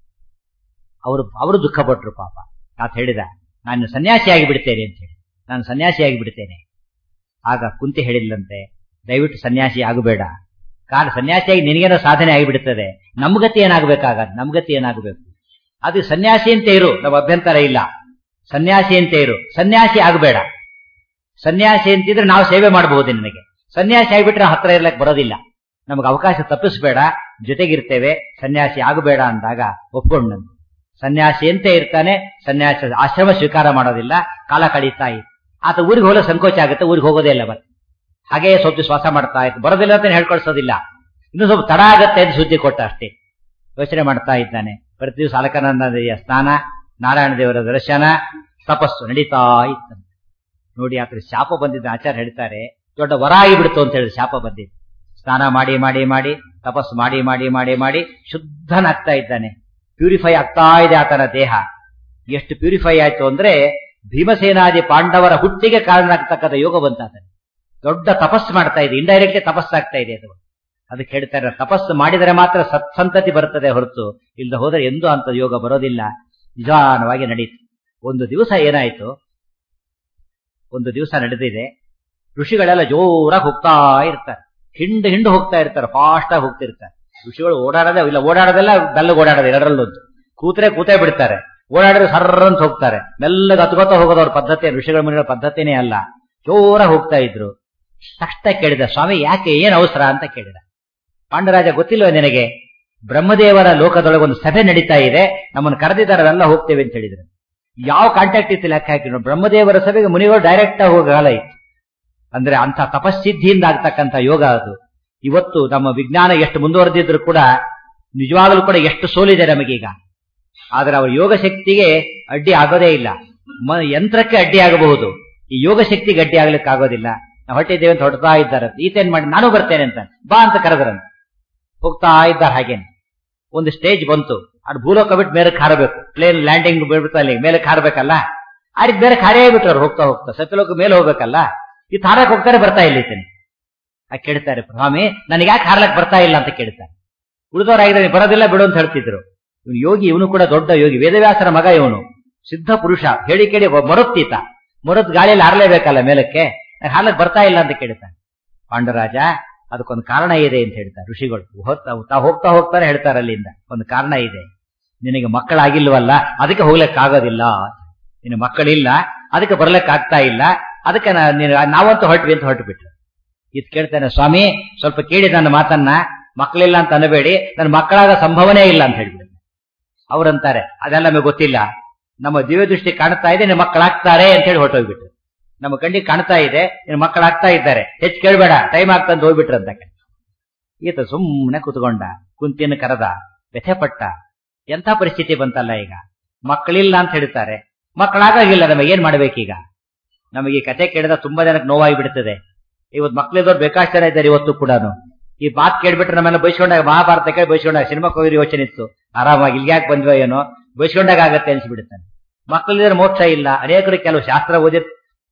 S1: ಅವರು ಅವರು ದುಃಖ ಪಟ್ರು ಪಾಪ ಆತ ಹೇಳಿದ ನಾನು ಸನ್ಯಾಸಿಯಾಗಿ ಬಿಡ್ತೇನೆ ಅಂತ ಹೇಳಿ ನಾನು ಸನ್ಯಾಸಿಯಾಗಿ ಬಿಡ್ತೇನೆ ಆಗ ಕುಂತಿ ಹೇಳಿಲ್ಲಂತೆ ದಯವಿಟ್ಟು ಸನ್ಯಾಸಿ ಆಗಬೇಡ ಕಾಲ ಸನ್ಯಾಸಿಯಾಗಿ ನಿನಗೇನೋ ಸಾಧನೆ ಆಗಿಬಿಡುತ್ತದೆ ನಮ್ಗತಿ ಏನಾಗಬೇಕಾಗ ನಮ್ಗತಿ ಏನಾಗಬೇಕು ಅದು ಸನ್ಯಾಸಿ ಅಂತ ಇರು ನಮ್ಮ ಅಭ್ಯಂತರ ಇಲ್ಲ ಸನ್ಯಾಸಿ ಅಂತ ಇರು ಸನ್ಯಾಸಿ ಆಗಬೇಡ ಸನ್ಯಾಸಿ ಅಂತಿದ್ರೆ ನಾವು ಸೇವೆ ಮಾಡಬಹುದು ನಿನಗೆ ಸನ್ಯಾಸಿ ಆಗಿಬಿಟ್ರೆ ಹತ್ರ ಇರ್ಲಕ್ ಬರೋದಿಲ್ಲ ನಮಗೆ ಅವಕಾಶ ತಪ್ಪಿಸ್ಬೇಡ ಜೊತೆಗಿರ್ತೇವೆ ಸನ್ಯಾಸಿ ಆಗಬೇಡ ಅಂದಾಗ ಒಪ್ಕೊಂಡಂತೆ ಸನ್ಯಾಸಿ ಅಂತ ಇರ್ತಾನೆ ಸನ್ಯಾಸ ಆಶ್ರಮ ಸ್ವೀಕಾರ ಮಾಡೋದಿಲ್ಲ ಕಾಲ ಕಳೀತಾ ಇತ್ತು ಆತ ಊರಿಗೆ ಹೋಗೋ ಸಂಕೋಚ ಆಗುತ್ತೆ ಊರಿಗೆ ಹೋಗೋದೇ ಇಲ್ಲ ಮತ್ತೆ ಹಾಗೆ ಸ್ವಲ್ಪ ಶ್ವಾಸ ಮಾಡ್ತಾ ಇತ್ತು ಬರೋದಿಲ್ಲ ಅಂತ ಹೇಳ್ಕೊಳ್ಸೋದಿಲ್ಲ ಇನ್ನು ಸ್ವಲ್ಪ ತಡ ಆಗತ್ತೆ ಅಂತ ಸುದ್ದಿ ಕೊಟ್ಟ ಅಷ್ಟೇ ಯೋಚನೆ ಮಾಡ್ತಾ ಇದ್ದಾನೆ ಪ್ರತಿ ದಿವಸ ಅಲಕನಂದ ನದಿಯ ಸ್ನಾನ ನಾರಾಯಣ ದೇವರ ದರ್ಶನ ತಪಸ್ಸು ನಡೀತಾ ಇತ್ತಂತೆ ನೋಡಿ ಆತರ ಶಾಪ ಬಂದಿದ್ದ ಆಚಾರ್ಯ ಹೇಳ್ತಾರೆ ದೊಡ್ಡ ವರ ಆಗಿಬಿಡ್ತು ಅಂತ ಹೇಳಿ ಶಾಪ ಬಂದಿದ್ದು ಸ್ನಾನ ಮಾಡಿ ಮಾಡಿ ಮಾಡಿ ತಪಸ್ಸು ಮಾಡಿ ಮಾಡಿ ಮಾಡಿ ಮಾಡಿ ಶುದ್ಧನಾಗ್ತಾ ಇದ್ದಾನೆ ಪ್ಯೂರಿಫೈ ಆಗ್ತಾ ಇದೆ ಆತನ ದೇಹ ಎಷ್ಟು ಪ್ಯೂರಿಫೈ ಆಯ್ತು ಅಂದ್ರೆ ಭೀಮಸೇನಾದಿ ಪಾಂಡವರ ಹುಟ್ಟಿಗೆ ಕಾರಣನಾಗ್ತಕ್ಕಂಥ ಯೋಗ ಬಂತಾತನೆ ದೊಡ್ಡ ತಪಸ್ಸು ಮಾಡ್ತಾ ಇದೆ ಇಂಡೈರೆಕ್ಟ್ಲಿ ತಪಸ್ಸಾಗ್ತಾ ಇದೆ ಅದು ಅದಕ್ಕೆ ಹೇಳ್ತಾರೆ ತಪಸ್ಸು ಮಾಡಿದರೆ ಮಾತ್ರ ಸತ್ಸಂತತಿ ಬರ್ತದೆ ಹೊರತು ಇಲ್ಲದ ಹೋದರೆ ಎಂದೂ ಅಂತ ಯೋಗ ಬರೋದಿಲ್ಲ ನಿಧಾನವಾಗಿ ನಡೀತು ಒಂದು ದಿವಸ ಏನಾಯ್ತು ಒಂದು ದಿವಸ ನಡೆದಿದೆ ಋಷಿಗಳೆಲ್ಲ ಜೋರಾಗಿ ಹೋಗ್ತಾ ಇರ್ತಾರೆ ಹಿಂಡು ಹಿಂಡು ಹೋಗ್ತಾ ಇರ್ತಾರೆ ಫಾಸ್ಟ್ ಆಗಿ ಹೋಗ್ತಿರ್ತಾರೆ ಋಷಿಗಳು ಓಡಾಡೋದೇ ಇಲ್ಲ ಓಡಾಡೋದೆಲ್ಲ ಬೆಲ್ಲಗೆ ಓಡಾಡೋದು ಎರಡರಲ್ಲೊಂದು ಕೂತ್ರೆ ಕೂತೇ ಬಿಡ್ತಾರೆ ಓಡಾಡಿದ್ರೆ ಸರ್ರಂತ ಹೋಗ್ತಾರೆ ಮೆಲ್ಲಗೆ ಹತ್ಕೋತ ಹೋಗೋದು ಅವ್ರ ಪದ್ಧತಿ ಋಷಿಗಳ ಮುನಿಗಳ ಪದ್ಧತಿನೇ ಅಲ್ಲ ಜೋರಾಗಿ ಹೋಗ್ತಾ ಇದ್ರು ತಕ್ಷಣ ಕೇಳಿದ ಸ್ವಾಮಿ ಯಾಕೆ ಏನ್ ಅವಸರ ಅಂತ ಕೇಳಿದ ಪಾಂಡರಾಜ ಗೊತ್ತಿಲ್ವ ನಿನಗೆ ಬ್ರಹ್ಮದೇವರ ಲೋಕದೊಳಗೆ ಒಂದು ಸಭೆ ನಡೀತಾ ಇದೆ ನಮ್ಮನ್ನು ಕರೆದಿದ್ದಾರೆ ಎಲ್ಲ ಹೋಗ್ತೇವೆ ಅಂತ ಹೇಳಿದ್ರು ಯಾವ ಕಾಂಟ್ಯಾಕ್ಟ್ ಇತ್ತು ಲೆಕ್ಕ ಹಾಕಿ ಬ್ರಹ್ಮದೇವರ ಸಭೆಗೆ ಮುನಿಗಳು ಡೈರೆಕ್ಟ್ ಆಗಿ ಹೋಗೋ ಕಾಲ ಇತ್ತು ಅಂದ್ರೆ ಅಂತ ತಪಸ್ಸಿದ್ಧಿಯಿಂದ ಆಗ್ತಕ್ಕಂಥ ಯೋಗ ಅದು ಇವತ್ತು ನಮ್ಮ ವಿಜ್ಞಾನ ಎಷ್ಟು ಮುಂದುವರೆದಿದ್ರು ಕೂಡ ನಿಜವಾಗಲೂ ಕೂಡ ಎಷ್ಟು ಸೋಲಿದೆ ನಮಗೀಗ ಆದ್ರೆ ಅವರ ಯೋಗ ಶಕ್ತಿಗೆ ಅಡ್ಡಿ ಆಗೋದೇ ಇಲ್ಲ ಯಂತ್ರಕ್ಕೆ ಅಡ್ಡಿ ಆಗಬಹುದು ಈ ಯೋಗ ಶಕ್ತಿಗೆ ಅಡ್ಡಿ ಆಗ್ಲಿಕ್ಕೆ ಆಗೋದಿಲ್ಲ ನಾವು ಹೊಟ್ಟಿದ್ದೇವೆ ಅಂತ ಹೊಡ್ತಾ ಇದ್ದಾರೆ ಈತೇನ್ ಮಾಡಿ ನಾನು ಬರ್ತೇನೆ ಅಂತ ಬಾ ಅಂತ ಕರೆದ್ರಂತ ಹೋಗ್ತಾ ಇದ್ದಾರೆ ಹಾಗೇನೆ ಒಂದು ಸ್ಟೇಜ್ ಬಂತು ಅದು ಭೂಲೋಕ ಬಿಟ್ಟು ಮೇಲಕ್ಕೆ ಹಾರಬೇಕು ಪ್ಲೇನ್ ಲ್ಯಾಂಡಿಂಗ್ ಬಿಡ್ತಾ ಅಲ್ಲಿ ಮೇಲಕ್ಕೆ ಹಾರಬೇಕಲ್ಲ ಆ ರೀತಿ ಬೇರೆ ಹಾರೇ ಬಿಟ್ರು ಅವ್ರು ಹೋಗ್ತಾ ಹೋಗ್ತಾ ಸತ್ಯಲೋಕ ಮೇಲೆ ಹೋಗ್ಬೇಕಲ್ಲ ಈ ಹಾರಕ್ ಹೋಗ್ತಾರೆ ಬರ್ತಾ ಇಲ್ಲ ಇದ್ದೇನೆ ಆ ಕೇಳ್ತಾರೆ ಸ್ವಾಮಿ ನನಗೆ ಯಾಕೆ ಹಾರ್ಲಕ್ ಬರ್ತಾ ಇಲ್ಲ ಅಂತ ಕೇಳ್ತಾರೆ ಉಳಿದವರಾಗಿದ್ರೆ ಬರೋದಿಲ್ಲ ಬಿಡು ಅಂತ ಹೇಳ್ತಿದ್ರು ಇವನು ಯೋಗಿ ಇವನು ಕೂಡ ದೊಡ್ಡ ಯೋಗಿ ವೇದವ್ಯಾಸರ ಮಗ ಇವನು ಸಿದ್ಧ ಪುರುಷ ಹೇಳಿ ಕೇಳಿ ಮರುತ್ತೀತ ಮರುತ್ ಗಾಳಿಯಲ್ಲಿ ಹಾರಲೇಬೇಕಲ್ಲ ಮೇಲಕ್ಕೆ ಹಾರ್ಲಕ್ ಬರ್ತಾ ಇಲ್ಲ ಅಂತ ಕೇಳ್ತಾನೆ ಪಾಂಡರಾಜ ಅದಕ್ಕೊಂದು ಕಾರಣ ಇದೆ ಅಂತ ಹೇಳ್ತಾರೆ ಋಷಿಗಳು ಹೋಗ್ತಾ ಹೋಗ್ತಾ ಹೋಗ್ತಾರೆ ಹೇಳ್ತಾರೆ ಅಲ್ಲಿಂದ ಒಂದು ಕಾರಣ ಇದೆ ನಿನಗೆ ಮಕ್ಕಳಾಗಿಲ್ವಲ್ಲ ಅದಕ್ಕೆ ಹೋಗ್ಲಿಕ್ಕೆ ಆಗೋದಿಲ್ಲ ನಿನ್ನ ಮಕ್ಕಳಿಲ್ಲ ಅದಕ್ಕೆ ಬರ್ಲಿಕ್ಕೆ ಆಗ್ತಾ ಇಲ್ಲ ಅದಕ್ಕೆ ನಾವಂತೂ ಹೊರಟ್ವಿ ಅಂತ ಹೊರಟು ಬಿಟ್ರು ಇದು ಕೇಳ್ತಾನೆ ಸ್ವಾಮಿ ಸ್ವಲ್ಪ ಕೇಳಿ ನನ್ನ ಮಾತನ್ನ ಮಕ್ಕಳಿಲ್ಲ ಅಂತ ಅನ್ನಬೇಡಿ ನನ್ನ ಮಕ್ಕಳಾಗ ಸಂಭವನೇ ಇಲ್ಲ ಅಂತ ಹೇಳ್ಬಿಡಿ ಅವ್ರಂತಾರೆ ಅದೆಲ್ಲ ನಮಗೆ ಗೊತ್ತಿಲ್ಲ ನಮ್ಮ ದಿವ್ಯ ದೃಷ್ಟಿ ಕಾಣ್ತಾ ಇದೆ ನಿಮ್ಮ ಮಕ್ಕಳಾಗ್ತಾರೆ ಅಂತ ಹೇಳಿ ಹೊರಟೋಗ್ಬಿಟ್ರು ನಮ್ಮ ಕಣ್ಣಿಗೆ ಕಾಣ್ತಾ ಇದೆ ನಿನ್ನ ಮಕ್ಕಳಾಗ್ತಾ ಇದ್ದಾರೆ ಹೆಚ್ಚು ಕೇಳಬೇಡ ಟೈಮ್ ಆಗ್ತಂತ ಹೋಗ್ಬಿಟ್ರು ಅಂತ ಈತ ಸುಮ್ಮನೆ ಕುತ್ಕೊಂಡ ಕುಂತಿನ ಕರೆದ ವ್ಯಥೆ ಪಟ್ಟ ಎಂಥ ಪರಿಸ್ಥಿತಿ ಬಂತಲ್ಲ ಈಗ ಮಕ್ಕಳಿಲ್ಲ ಅಂತ ಹೇಳ್ತಾರೆ ಮಕ್ಕಳಾಗಿಲ್ಲ ನಮಗೆ ಏನ್ ಮಾಡ್ಬೇಕೀಗ ನಮಗೆ ಈ ಕತೆ ಕೇಳಿದ ತುಂಬಾ ಜನಕ್ಕೆ ನೋವಾಗಿ ಬಿಡ್ತದೆ ಇವತ್ತು ಮಕ್ಕಳಿದ್ದವ್ರು ಬೇಕಾಷ್ಟು ಜನ ಇದ್ದಾರೆ ಇವತ್ತು ಕೂಡ ಈ ಮಾತು ಕೇಳ್ಬಿಟ್ರೆ ನಮ್ಮೆಲ್ಲ ಬೈಸ್ಕೊಂಡಾಗ ಮಹಾಭಾರತ ಕೇಳಿ ಬೈಸ್ಕೊಂಡಾಗ ಸಿನಿಮಾ ಹೋಗಿರೋ ಯೋಚನೆ ಇತ್ತು ಆರಾಮಾಗಿ ಇಲ್ಲಿ ಯಾಕೆ ಬಂದ್ವ ಏನೋ ಬೈಸ್ಕೊಂಡಾಗ ಆಗತ್ತೆ ಅನ್ಸ್ಬಿಡುತ್ತಾನೆ ಮಕ್ಕಳಿದ್ರೆ ಮೋಕ್ಷ ಇಲ್ಲ ಅನೇಕರು ಕೆಲವು ಶಾಸ್ತ್ರ ಓದಿರ್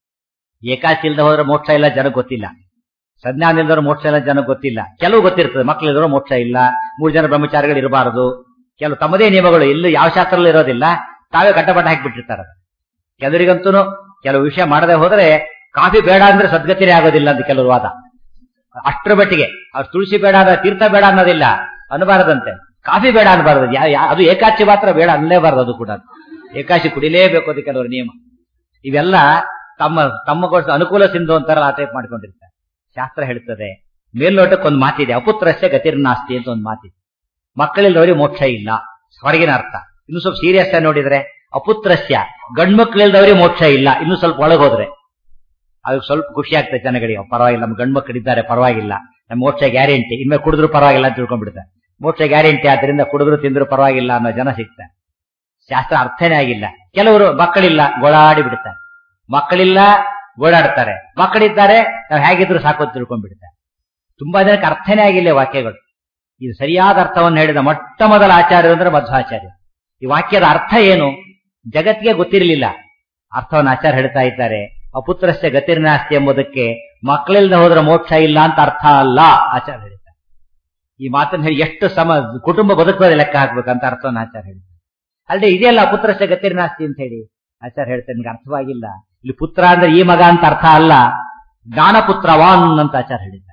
S1: ಏಕಾಶಿ ಇಲ್ದ ಹೋದ್ರೆ ಮೋಕ್ಷ ಇಲ್ಲ ಜನಕ್ಕೆ ಗೊತ್ತಿಲ್ಲ ಸಂಜ್ಞಾನ ಇಲ್ದವ್ರು ಮೋಕ್ಷ ಇಲ್ಲ ಜನಕ್ಕೆ ಗೊತ್ತಿಲ್ಲ ಕೆಲವು ಗೊತ್ತಿರ್ತದೆ ಮಕ್ಕಳಿದ್ರು ಮೋಕ್ಷ ಇಲ್ಲ ಮೂರು ಜನ ಬ್ರಹ್ಮಚಾರಿಗಳು ಇರಬಾರದು ಕೆಲವು ತಮ್ಮದೇ ನಿಯಮಗಳು ಎಲ್ಲೂ ಯಾವ ಶಾಸ್ತ್ರಲ್ಲೂ ಇರೋದಿಲ್ಲ ತಾವೇ ಕಟ್ಟಪಟ್ಟ ಹಾಕಿಬಿಟ್ಟಿರ್ತಾರೆ ಕೆಲವರಿಗಂತೂ ಕೆಲವು ವಿಷಯ ಮಾಡದೆ ಹೋದ್ರೆ ಕಾಫಿ ಬೇಡ ಅಂದ್ರೆ ಸದ್ಗತಿನೇ ಆಗೋದಿಲ್ಲ ಅಂತ ಕೆಲವರು ವಾದ ಅಷ್ಟರ ಮಟ್ಟಿಗೆ ಅವ್ರು ತುಳಸಿ ಬೇಡ ಅಂದ್ರೆ ತೀರ್ಥ ಬೇಡ ಅನ್ನೋದಿಲ್ಲ ಅನ್ನಬಾರದಂತೆ ಕಾಫಿ ಬೇಡ ಅನ್ನಬಾರದು ಅದು ಏಕಾಚಿ ಮಾತ್ರ ಬೇಡ ಅನ್ನಲೇಬಾರದು ಅದು ಕೂಡ ಏಕಾಶಿ ಕುಡಿಲೇಬೇಕು ಅದು ಕೆಲವರು ನಿಯಮ ಇವೆಲ್ಲ ತಮ್ಮ ತಮ್ಮಗೋಸ್ಕರ ಅನುಕೂಲ ಸಿಂಧು ಅಂತಾರಲ್ಲ ಆ ಟೈಪ್ ಮಾಡ್ಕೊಂಡಿರ್ತಾರೆ ಶಾಸ್ತ್ರ ಹೇಳ್ತದೆ ಮೇಲ್ನೋಟಕ್ಕೆ ಒಂದು ಮಾತಿದೆ ಅಪುತ್ರಸ್ಯ ಗತಿರ್ನಾಸ್ತಿ ಅಂತ ಒಂದು ಮಾತಿದೆ ಮಕ್ಕಳಿಲ್ಲದವರಿಗೆ ಮೋಕ್ಷ ಇಲ್ಲ ಹೊರಗಿನ ಅರ್ಥ ಇನ್ನು ಸ್ವಲ್ಪ ಸೀರಿಯಸ್ ಆಗಿ ನೋಡಿದ್ರೆ ಅಪುತ್ರಸ್ಯ ಗಂಡ್ಮಕ್ಳಿಲ್ದವರಿಗೆ ಮೋಕ್ಷ ಇಲ್ಲ ಇನ್ನು ಸ್ವಲ್ಪ ಒಳಗೋದ್ರೆ ಅದಕ್ಕೆ ಸ್ವಲ್ಪ ಖುಷಿ ಆಗ್ತದೆ ಜನಗಳಿಗೆ ಪರವಾಗಿಲ್ಲ ನಮ್ಮ ಗಂಡು ಮಕ್ಕಳಿದ್ದಾರೆ ಪರವಾಗಿಲ್ಲ ನಮ್ಮ ಮೋಕ್ಷ ಗ್ಯಾರಂಟಿ ಇನ್ಮೇಲೆ ಕುಡಿದ್ರು ಪರವಾಗಿಲ್ಲ ಅಂತ ತಿಳ್ಕೊಂಡ್ಬಿಡ್ತಾರೆ ಮೋಕ್ಷ ಗ್ಯಾರಂಟಿ ಆದ್ರಿಂದ ಕುಡಿದ್ರು ತಿಂದ್ರು ಪರವಾಗಿಲ್ಲ ಅನ್ನೋ ಜನ ಸಿಗ್ತಾರೆ ಶಾಸ್ತ್ರ ಅರ್ಥನೇ ಆಗಿಲ್ಲ ಕೆಲವರು ಮಕ್ಕಳಿಲ್ಲ ಗೋಳಾಡಿ ಬಿಡ್ತಾರೆ ಮಕ್ಕಳಿಲ್ಲ ಓಡಾಡ್ತಾರೆ ಮಕ್ಕಳಿದ್ದಾರೆ ನಾವು ಹೇಗಿದ್ರು ಸಾಕು ಅಂತ ತಿಳ್ಕೊಂಡ್ಬಿಡ್ತಾರೆ ತುಂಬಾ ಜನಕ್ಕೆ ಅರ್ಥನೇ ಆಗಿಲ್ಲ ವಾಕ್ಯಗಳು ಇದು ಸರಿಯಾದ ಅರ್ಥವನ್ನು ಹೇಳಿದ ಮೊಟ್ಟ ಮೊದಲ ಆಚಾರ್ಯರು ಅಂದ್ರೆ ಮಧ್ವಾಚಾರ್ಯ ಈ ವಾಕ್ಯದ ಅರ್ಥ ಏನು ಜಗತ್ತಿಗೆ ಗೊತ್ತಿರಲಿಲ್ಲ ಅರ್ಥವನ್ನು ಆಚಾರ್ಯ ಹೇಳ್ತಾ ಇದ್ದಾರೆ ಅಪುತ್ರಸ್ಯ ಗತಿರ್ನಾಸ್ತಿ ಎಂಬುದಕ್ಕೆ ಮಕ್ಕಳಿಲ್ದ ಹೋದ್ರೆ ಮೋಕ್ಷ ಇಲ್ಲ ಅಂತ ಅರ್ಥ ಅಲ್ಲ ಆಚಾರ್ಯ ಹೇಳ್ತಾರೆ ಈ ಮಾತನ್ನು ಹೇಳಿ ಎಷ್ಟು ಸಮ ಕುಟುಂಬ ಬದುಕೋದೇ ಲೆಕ್ಕ ಹಾಕ್ಬೇಕಂತ ಅರ್ಥವನ್ನು ಆಚಾರ್ಯ ಹೇಳ್ತಾರೆ ಅಲ್ಲದೆ ಇದೆಯಲ್ಲ ಅಪುತ್ರಸ್ಯ ಗತಿರ್ನಾಸ್ತಿ ಅಂತ ಹೇಳಿ ಆಚಾರ್ಯ ಹೇಳ್ತಾರೆ ನಿಮ್ಗೆ ಅರ್ಥವಾಗಿಲ್ಲ ಇಲ್ಲಿ ಪುತ್ರ ಅಂದ್ರೆ ಈ ಮಗ ಅಂತ ಅರ್ಥ ಅಲ್ಲ ಜ್ಞಾನಪುತ್ರವಾನ್ ಅಂತ ಆಚಾರ್ಯ ಹೇಳಿದ್ದಾರೆ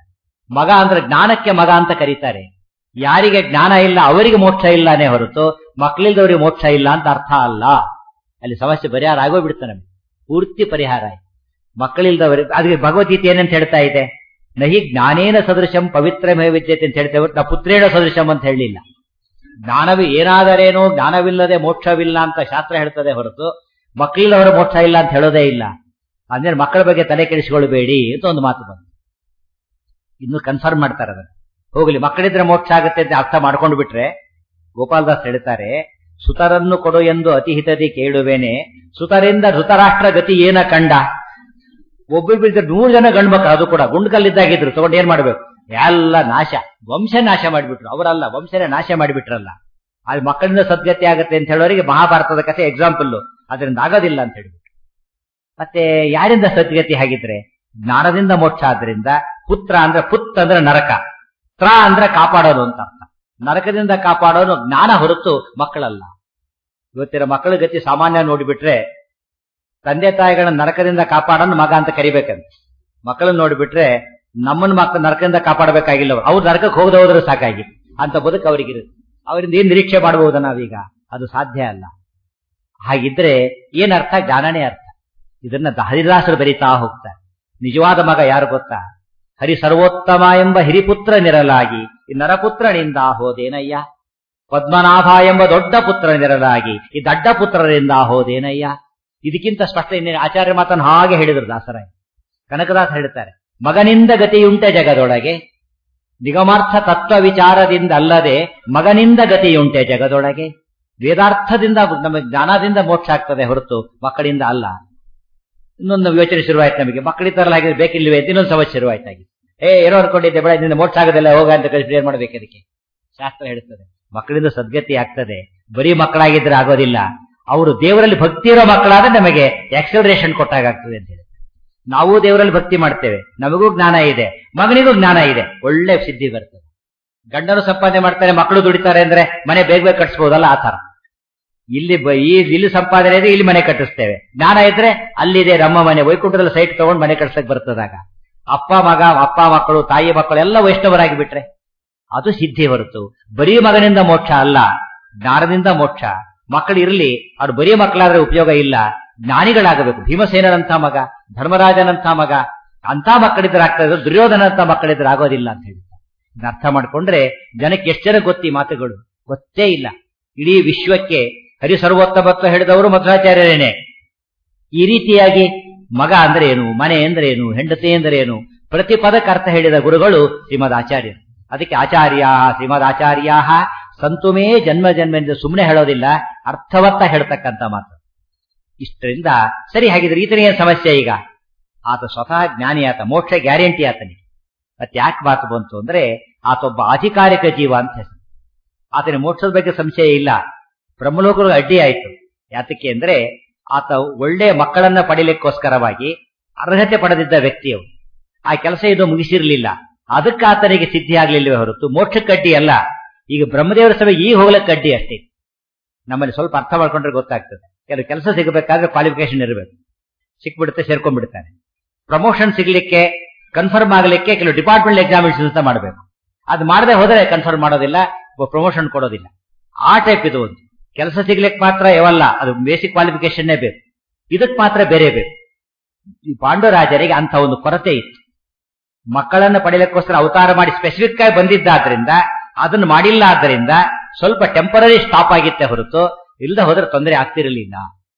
S1: ಮಗ ಅಂದ್ರೆ ಜ್ಞಾನಕ್ಕೆ ಮಗ ಅಂತ ಕರೀತಾರೆ ಯಾರಿಗೆ ಜ್ಞಾನ ಇಲ್ಲ ಅವರಿಗೆ ಮೋಕ್ಷ ಇಲ್ಲನೇ ಹೊರತು ಮಕ್ಕಳಿಲ್ದವರಿಗೆ ಮೋಕ್ಷ ಇಲ್ಲ ಅಂತ ಅರ್ಥ ಅಲ್ಲ ಅಲ್ಲಿ ಸಮಸ್ಯೆ ಪರಿಹಾರ ಆಗೋಗ್ಬಿಡ್ತಾನೆ ಪೂರ್ತಿ ಪರಿಹಾರ ಆಯ್ತು ಮಕ್ಕಳಿಲ್ದವರಿಗೆ ಅದಕ್ಕೆ ಭಗವದ್ಗೀತೆ ಏನಂತ ಹೇಳ್ತಾ ಇದೆ ನಹಿ ಜ್ಞಾನೇನ ಸದೃಶಂ ಪವಿತ್ರಮೇ ವಿದ್ಯತೆ ಅಂತ ಹೇಳ್ತೇವೆ ನಾ ಪುತ್ರೇಣ ಸದೃಶಂ ಅಂತ ಹೇಳಲಿಲ್ಲ ಜ್ಞಾನವಿ ಏನಾದರೇನೋ ಜ್ಞಾನವಿಲ್ಲದೆ ಮೋಕ್ಷವಿಲ್ಲ ಅಂತ ಶಾಸ್ತ್ರ ಹೇಳ್ತದೆ ಹೊರತು ಮಕ್ಕಳಿಲ್ಲವರ ಮೋಕ್ಷ ಇಲ್ಲ ಅಂತ ಹೇಳೋದೇ ಇಲ್ಲ ಅಂದ್ರೆ ಮಕ್ಕಳ ಬಗ್ಗೆ ತಲೆ ಕೆಡಿಸಿಕೊಳ್ಬೇಡಿ ಅಂತ ಒಂದು ಮಾತು ಬಂತು ಇನ್ನು ಕನ್ಫರ್ಮ್ ಮಾಡ್ತಾರೆ ಅದನ್ನ ಹೋಗ್ಲಿ ಮಕ್ಕಳಿದ್ರೆ ಮೋಕ್ಷ ಆಗುತ್ತೆ ಅಂತ ಅರ್ಥ ಮಾಡ್ಕೊಂಡು ಬಿಟ್ರೆ ಗೋಪಾಲದಾಸ್ ಹೇಳ್ತಾರೆ ಸುತರನ್ನು ಕೊಡು ಎಂದು ಅತಿಹಿತದಿ ಕೇಳುವೇನೆ ಸುತರಿಂದ ಧೃತರಾಷ್ಟ್ರ ಗತಿ ಏನ ಕಂಡ ಒಬ್ಬೊಬ್ಬರಿದ್ರೆ ನೂರು ಜನ ಗಂಡು ಮಕ್ಕಳು ಅದು ಕೂಡ ಗುಂಡ್ಕಲ್ಲಿದ್ದಾಗಿದ್ರು ತಗೊಂಡು ಏನ್ ಮಾಡ್ಬೇಕು ಎಲ್ಲ ನಾಶ ವಂಶ ನಾಶ ಮಾಡಿಬಿಟ್ರು ಅವರಲ್ಲ ವಂಶನೇ ನಾಶ ಮಾಡಿಬಿಟ್ರಲ್ಲ ಅದು ಮಕ್ಕಳಿಂದ ಸದ್ಗತಿ ಆಗುತ್ತೆ ಅಂತ ಹೇಳೋರಿಗೆ ಮಹಾಭಾರತದ ಕಥೆ ಎಕ್ಸಾಂಪಲ್ ಅದರಿಂದ ಆಗೋದಿಲ್ಲ ಅಂತ ಹೇಳಿಬಿಟ್ರು ಮತ್ತೆ ಯಾರಿಂದ ಸದ್ಗತಿ ಹಾಗಿದ್ರೆ ಜ್ಞಾನದಿಂದ ಮೋಕ್ಷ ಆದ್ರಿಂದ ಪುತ್ರ ಅಂದ್ರೆ ಪುತ್ ಅಂದ್ರೆ ನರಕ ತ್ರ ಅಂದ್ರೆ ಕಾಪಾಡೋದು ಅಂತ ಅರ್ಥ ನರಕದಿಂದ ಕಾಪಾಡೋನು ಜ್ಞಾನ ಹೊರತು ಮಕ್ಕಳಲ್ಲ ಇವತ್ತಿನ ಮಕ್ಕಳ ಗತಿ ಸಾಮಾನ್ಯ ನೋಡಿಬಿಟ್ರೆ ತಂದೆ ತಾಯಿಗಳನ್ನ ನರಕದಿಂದ ಕಾಪಾಡೋನು ಮಗ ಅಂತ ಕರಿಬೇಕಂತ ಮಕ್ಕಳನ್ನ ನೋಡಿಬಿಟ್ರೆ ನಮ್ಮನ್ನ ಮಕ್ಕಳ ನರಕದಿಂದ ಕಾಪಾಡಬೇಕಾಗಿಲ್ಲ ಅವ್ರು ಅವ್ರು ನರಕಕ್ಕೆ ಹೋಗದೆ ಹೋದ್ರೆ ಸಾಕಾಗಿ ಅಂತ ಬದುಕು ಅವರಿಗಿರುತ್ತೆ ಅವರಿಂದ ಏನ್ ನಿರೀಕ್ಷೆ ಮಾಡಬಹುದ ನಾವೀಗ ಅದು ಸಾಧ್ಯ ಅಲ್ಲ ಹಾಗಿದ್ರೆ ಏನ್ ಅರ್ಥ ಜ್ಞಾನನೇ ಅರ್ಥ ಇದನ್ನ ಹರಿದಾಸರು ಬರೀತಾ ಹೋಗ್ತಾರೆ ನಿಜವಾದ ಮಗ ಯಾರು ಗೊತ್ತಾ ಹರಿ ಸರ್ವೋತ್ತಮ ಎಂಬ ಹಿರಿಪುತ್ರ ನಿರಲಾಗಿ ಈ ನರಪುತ್ರನಿಂದ ಹೋದೇನಯ್ಯ ಪದ್ಮನಾಭ ಎಂಬ ದೊಡ್ಡ ಪುತ್ರ ನಿರಲಾಗಿ ಈ ದಡ್ಡ ಪುತ್ರರಿಂದ ಹೋದೇನಯ್ಯ ಇದಕ್ಕಿಂತ ಸ್ಪಷ್ಟ ಇನ್ನೇನು ಆಚಾರ್ಯ ಮಾತನ್ನು ಹಾಗೆ ಹೇಳಿದ್ರು ದಾಸರಾಯ ಕನಕದಾಸ ಹೇಳ್ತಾರೆ ಮಗನಿಂದ ಗತಿಯುಂಟೆ ಜಗದೊಳಗೆ ನಿಗಮಾರ್ಥ ತತ್ವ ವಿಚಾರದಿಂದ ಅಲ್ಲದೆ ಮಗನಿಂದ ಗತಿಯುಂಟೆ ಜಗದೊಳಗೆ ವೇದಾರ್ಥದಿಂದ ನಮ್ಮ ಜ್ಞಾನದಿಂದ ಮೋಕ್ಷ ಆಗ್ತದೆ ಹೊರತು ಮಕ್ಕಳಿಂದ ಅಲ್ಲ ಇನ್ನೊಂದು ಯೋಚನೆ ಶುರುವಾಯ್ತು ನಮಗೆ ಮಕ್ಕಳಿದ್ದಾರಲ್ಲ ಹಾಗಿದ್ರೆ ಬೇಕಿಲ್ವೇ ಅಂತ ಇನ್ನೊಂದು ಸಮಸ್ಯೆ ಶುರುವಾಯ್ತಾಗಿ ಏ ಏನೋ ಅನ್ಕೊಂಡಿದ್ದೆ ಬೇಡ ನಿನ್ನ ಮೋಕ್ಷ ಆಗೋದಿಲ್ಲ ಹೋಗ ಅಂತ ಕಳಿಸಿ ಏನ್ ಮಾಡ್ಬೇಕು ಅದಕ್ಕೆ ಶಾಸ್ತ್ರ ಹೇಳ್ತದೆ ಮಕ್ಕಳಿಂದ ಸದ್ಗತಿ ಆಗ್ತದೆ ಬರೀ ಮಕ್ಕಳಾಗಿದ್ರೆ ಆಗೋದಿಲ್ಲ ಅವರು ದೇವರಲ್ಲಿ ಭಕ್ತಿ ಇರೋ ಮಕ್ಕಳಾದ್ರೆ ನಮಗೆ ಎಕ್ಸಲರೇಷನ್ ಕೊಟ್ಟಾಗ್ತದೆ ಅಂತ ಹೇಳಿ ನಾವು ದೇವರಲ್ಲಿ ಭಕ್ತಿ ಮಾಡ್ತೇವೆ ನಮಗೂ ಜ್ಞಾನ ಇದೆ ಮಗನಿಗೂ ಜ್ಞಾನ ಇದೆ ಒಳ್ಳೆ ಸಿದ್ಧಿ ಬರ್ತದೆ ಗಂಡನು ಸಂಪಾದನೆ ಮಾಡ್ತಾರೆ ಮಕ್ಕಳು ದುಡಿತಾರೆ ಅಂದ್ರೆ ಮನೆ ಬೇಗ ಬೇಗ ಕಟ್ಸ್ಬೋದಲ್ಲ ಆ ತರ ಇಲ್ಲಿ ಬ- ಈ ಇಲ್ಲಿ ಸಂಪಾದನೆ ಇದೆ ಇಲ್ಲಿ ಮನೆ ಕಟ್ಟಿಸ್ತೇವೆ ಜ್ಞಾನ ಇದ್ರೆ ಅಲ್ಲಿದೆ ನಮ್ಮ ಮನೆ ವೈಕುಂಠದಲ್ಲಿ ಸೈಟ್ ತಗೊಂಡು ಮನೆ ಕಟ್ಸಕ್ ಬರ್ತದಾಗ ಅಪ್ಪ ಮಗ ಅಪ್ಪ ಮಕ್ಕಳು ತಾಯಿ ಮಕ್ಕಳು ಎಲ್ಲ ವೈಷ್ಣವರಾಗಿ ಬಿಟ್ರೆ ಅದು ಸಿದ್ಧಿ ಹೊರತು ಬರೀ ಮಗನಿಂದ ಮೋಕ್ಷ ಅಲ್ಲ ಜ್ಞಾನದಿಂದ ಮೋಕ್ಷ ಮಕ್ಕಳು ಇರಲಿ ಅವ್ರು ಬರೀ ಮಕ್ಕಳಾದ್ರೆ ಉಪಯೋಗ ಇಲ್ಲ ಜ್ಞಾನಿಗಳಾಗಬೇಕು ಭೀಮಸೇನಂತ ಮಗ ಧರ್ಮರಾಜನಂತ ಮಗ ಅಂತ ಮಕ್ಕಳಿದ್ರೆ ಆಗ್ತದೆ ದುರ್ಯೋಧನಂತ ಮಕ್ಕಳಿದ್ರೆ ಆಗೋದಿಲ್ಲ ಅಂತ ಹೇಳಿ ಇದನ್ನ ಅರ್ಥ ಮಾಡ್ಕೊಂಡ್ರೆ ಜನಕ್ಕೆ ಎಷ್ಟು ಜನ ಗೊತ್ತಿ ಮಾತುಗಳು ಗೊತ್ತೇ ಇಲ್ಲ ಇಡೀ ವಿಶ್ವಕ್ಕೆ ಹರಿ ಸರ್ವೋತ್ತಮತ್ವ ಹೇಳಿದವರು ಮಧ್ವಾಚಾರ್ಯರೇನೆ ಈ ರೀತಿಯಾಗಿ ಮಗ ಅಂದ್ರೆ ಏನು ಮನೆ ಅಂದ್ರೆ ಏನು ಹೆಂಡತಿ ಅಂದ್ರೆ ಏನು ಪ್ರತಿ ಪದಕ್ಕೆ ಅರ್ಥ ಹೇಳಿದ ಗುರುಗಳು ಶ್ರೀಮದ್ ಆಚಾರ್ಯರು ಅದಕ್ಕೆ ಆಚಾರ್ಯ ಶ್ರೀಮದ್ ಆಚಾರ್ಯ ಸಂತುಮೇ ಜನ್ಮ ಜನ್ಮ ಎಂದು ಸುಮ್ಮನೆ ಹೇಳೋದಿಲ್ಲ ಅರ್ಥವತ್ತ ಹೇಳ್ತಕ್ಕಂಥ ಮಾತು ಇಷ್ಟರಿಂದ ಸರಿ ಹಾಗಿದ್ರೆ ಈತನ ಏನ್ ಸಮಸ್ಯೆ ಈಗ ಆತ ಸ್ವತಃ ಜ್ಞಾನಿ ಆತ ಮೋಕ್ಷ ಗ್ಯಾರಂಟಿ ಆತನಿಗೆ ಮತ್ತೆ ಯಾಕೆ ಮಾತು ಬಂತು ಅಂದ್ರೆ ಆತೊಬ್ಬ ಅಧಿಕಾರಿಕ ಜೀವ ಅಂತ ಹೆಸರು ಆತನ ಮೋಕ್ಷದ ಬಗ್ಗೆ ಸಂಶಯ ಇಲ್ಲ ಬ್ರಹ್ಮಲೋಕಗಳು ಅಡ್ಡಿ ಆಯ್ತು ಯಾತಕ್ಕೆ ಅಂದ್ರೆ ಆತ ಒಳ್ಳೆ ಮಕ್ಕಳನ್ನ ಪಡಿಲಿಕ್ಕೋಸ್ಕರವಾಗಿ ಅರ್ಹತೆ ಪಡೆದಿದ್ದ ವ್ಯಕ್ತಿಯವು ಆ ಕೆಲಸ ಇದು ಮುಗಿಸಿರ್ಲಿಲ್ಲ ಅದಕ್ಕೆ ಆತನಿಗೆ ಸಿದ್ಧಿ ಆಗ್ಲಿಲ್ವೇ ಹೊರತು ಮೋಕ್ಷಕ್ಕೆ ಅಡ್ಡಿ ಅಲ್ಲ ಈಗ ಬ್ರಹ್ಮದೇವರ ಸಭೆ ಈಗ ಹೋಗ್ಲಿಕ್ಕೆ ಅಡ್ಡಿ ಅಷ್ಟೇ ನಮ್ಮಲ್ಲಿ ಸ್ವಲ್ಪ ಅರ್ಥ ಮಾಡ್ಕೊಂಡ್ರೆ ಗೊತ್ತಾಗ್ತದೆ ಕೆಲವು ಕೆಲಸ ಸಿಗಬೇಕಾದ್ರೆ ಕ್ವಾಲಿಫಿಕೇಶನ್ ಇರಬೇಕು ಸಿಕ್ಬಿಡುತ್ತೆ ಸೇರ್ಕೊಂಡ್ಬಿಡ್ತಾನೆ ಪ್ರಮೋಷನ್ ಸಿಗ್ಲಿಕ್ಕೆ ಕನ್ಫರ್ಮ್ ಆಗ್ಲಿಕ್ಕೆ ಕೆಲವು ಡಿಪಾರ್ಟ್ಮೆಂಟ್ ಎಕ್ಸಾಮಿನೇಷನ್ ಅಂತ ಮಾಡಬೇಕು ಅದು ಮಾಡದೆ ಹೋದ್ರೆ ಕನ್ಫರ್ಮ್ ಮಾಡೋದಿಲ್ಲ ಪ್ರಮೋಷನ್ ಕೊಡೋದಿಲ್ಲ ಆ ಟೈಪ್ ಇದು ಒಂದು ಕೆಲಸ ಸಿಗ್ಲಿಕ್ಕೆ ಮಾತ್ರ ಯಾವಲ್ಲ ಅದು ಬೇಸಿಕ್ ಕ್ವಾಲಿಫಿಕೇಶನ್ನೇ ಬೇಕು ಇದಕ್ ಮಾತ್ರ ಬೇರೆ ಬೇಕು ಈ ಪಾಂಡುರಾಜರಿಗೆ ಅಂತ ಒಂದು ಕೊರತೆ ಇತ್ತು ಮಕ್ಕಳನ್ನ ಪಡೆಯಲಿಕ್ಕೋಸ್ಕರ ಅವತಾರ ಮಾಡಿ ಸ್ಪೆಸಿಫಿಕ್ ಆಗಿ ಬಂದಿದ್ದಾದ್ರಿಂದ ಅದನ್ನು ಮಾಡಿಲ್ಲ ಆದ್ದರಿಂದ ಸ್ವಲ್ಪ ಟೆಂಪರರಿ ಸ್ಟಾಪ್ ಆಗಿತ್ತೆ ಹೊರತು ಇಲ್ಲದ ಹೋದ್ರೆ ತೊಂದರೆ ಆಗ್ತಿರಲಿಲ್ಲ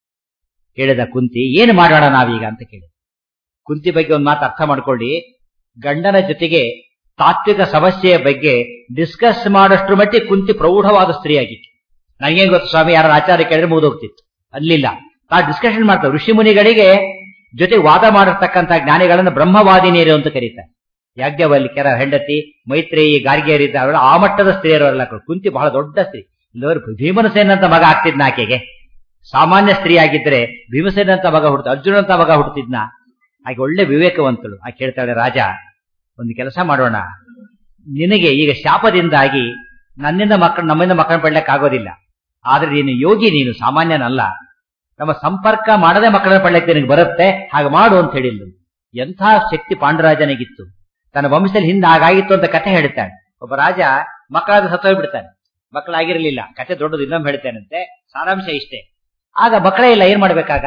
S1: ಕೇಳಿದ ಕುಂತಿ ಏನು ಮಾಡೋಣ ನಾವೀಗ ಅಂತ ಕೇಳಿ ಕುಂತಿ ಬಗ್ಗೆ ಒಂದು ಮಾತು ಅರ್ಥ ಮಾಡ್ಕೊಳ್ಳಿ ಗಂಡನ ಜೊತೆಗೆ ತಾತ್ವಿಕ ಸಮಸ್ಯೆಯ ಬಗ್ಗೆ ಡಿಸ್ಕಸ್ ಮಾಡೋಷ್ಟ್ರ ಮಟ್ಟಿಗೆ ಕುಂತಿ ಪ್ರೌಢವಾದ ಸ್ತ್ರೀಯಾಗಿತ್ತು ನನಗೇನ್ ಗೊತ್ತು ಸ್ವಾಮಿ ಯಾರು ಆಚಾರ್ಯ ಕೇಳಿದ್ರೆ ಮುಗಿದೋಗ್ತಿತ್ತು ಅಲ್ಲಿಲ್ಲ ತಾ ಡಿಸ್ಕಷನ್ ಮಾಡ್ತಾರೆ ಋಷಿ ಮುನಿಗಳಿಗೆ ಜೊತೆ ವಾದ ಮಾಡಿರ್ತಕ್ಕಂಥ ಜ್ಞಾನಿಗಳನ್ನು ಬ್ರಹ್ಮವಾದಿನಿಯರು ಅಂತ ಕರೀತಾರೆ ಯಾಜ್ಞವಲ್ಕ್ಯರ ಹೆಂಡತಿ ಮೈತ್ರೇಯಿ ಗಾರ್ಗಿಯರಿದ್ದಾರಲ್ಲ ಆ ಮಟ್ಟದ ಸ್ತ್ರೀಯರಲ್ಲ ಕುಂತಿ ಬಹಳ ದೊಡ್ಡ ಸ್ತ್ರೀ ಇಲ್ಲವರು ಭೀಮನಸೇನ ಅಂತ ಮಗ ಆಗ್ತಿದ್ನ ಆಕೆಗೆ ಸಾಮಾನ್ಯ ಸ್ತ್ರೀ ಆಗಿದ್ರೆ ಭೀಮಸೇನ ಅಂತ ಮಗ ಹುಡ್ತ ಅರ್ಜುನ ಅಂತ ಮಗ ಹುಡ್ತಿದ್ನ ಆಕೆ ಒಳ್ಳೆ ವಿವೇಕವಂತಳು ಆಕೆ ಹೇಳ್ತಾಳೆ ರಾಜ ಒಂದು ಕೆಲಸ ಮಾಡೋಣ ನಿನಗೆ ಈಗ ಶಾಪದಿಂದಾಗಿ ನನ್ನಿಂದ ಮಕ್ಕಳು ನಮ್ಮಿಂದ ಮಕ್ಕಳನ್ನ ಪಡ್ಲಿಕ್ಕೆ ಆಗೋದಿಲ್ಲ ಆದ್ರೆ ನೀನು ಯೋಗಿ ನೀನು ಸಾಮಾನ್ಯನಲ್ಲ ನಮ್ಮ ಸಂಪರ್ಕ ಮಾಡದೆ ಮಕ್ಕಳನ್ನ ಪಡ್ಲಿಕ್ಕೆ ನಿನಗೆ ಬರುತ್ತೆ ಹಾಗೆ ಮಾಡು ಅಂತ ಹೇಳಿಲ್ಲ ಎಂಥ ಶಕ್ತಿ ಪಾಂಡುರಾಜನಿಗಿತ್ತು ತನ್ನ ವಂಶದಲ್ಲಿ ಹಿಂದೆ ಹಾಗಾಗಿತ್ತು ಅಂತ ಕಥೆ ಹೇಳ್ತಾನೆ ಒಬ್ಬ ರಾಜ ಮಕ್ಕಳಾದ ಸತ್ತೋಗ್ಬಿಡ್ತಾನೆ ಮಕ್ಕಳಾಗಿರ್ಲಿಲ್ಲ ಕಥೆ ದೊಡ್ಡದು ಇನ್ನೊಮ್ಮೆ ಹೇಳ್ತಾನಂತೆ ಸಾರಾಂಶ ಇಷ್ಟೇ ಆಗ ಮಕ್ಕಳೇ ಇಲ್ಲ ಏನ್ ಮಾಡ್ಬೇಕಾಗ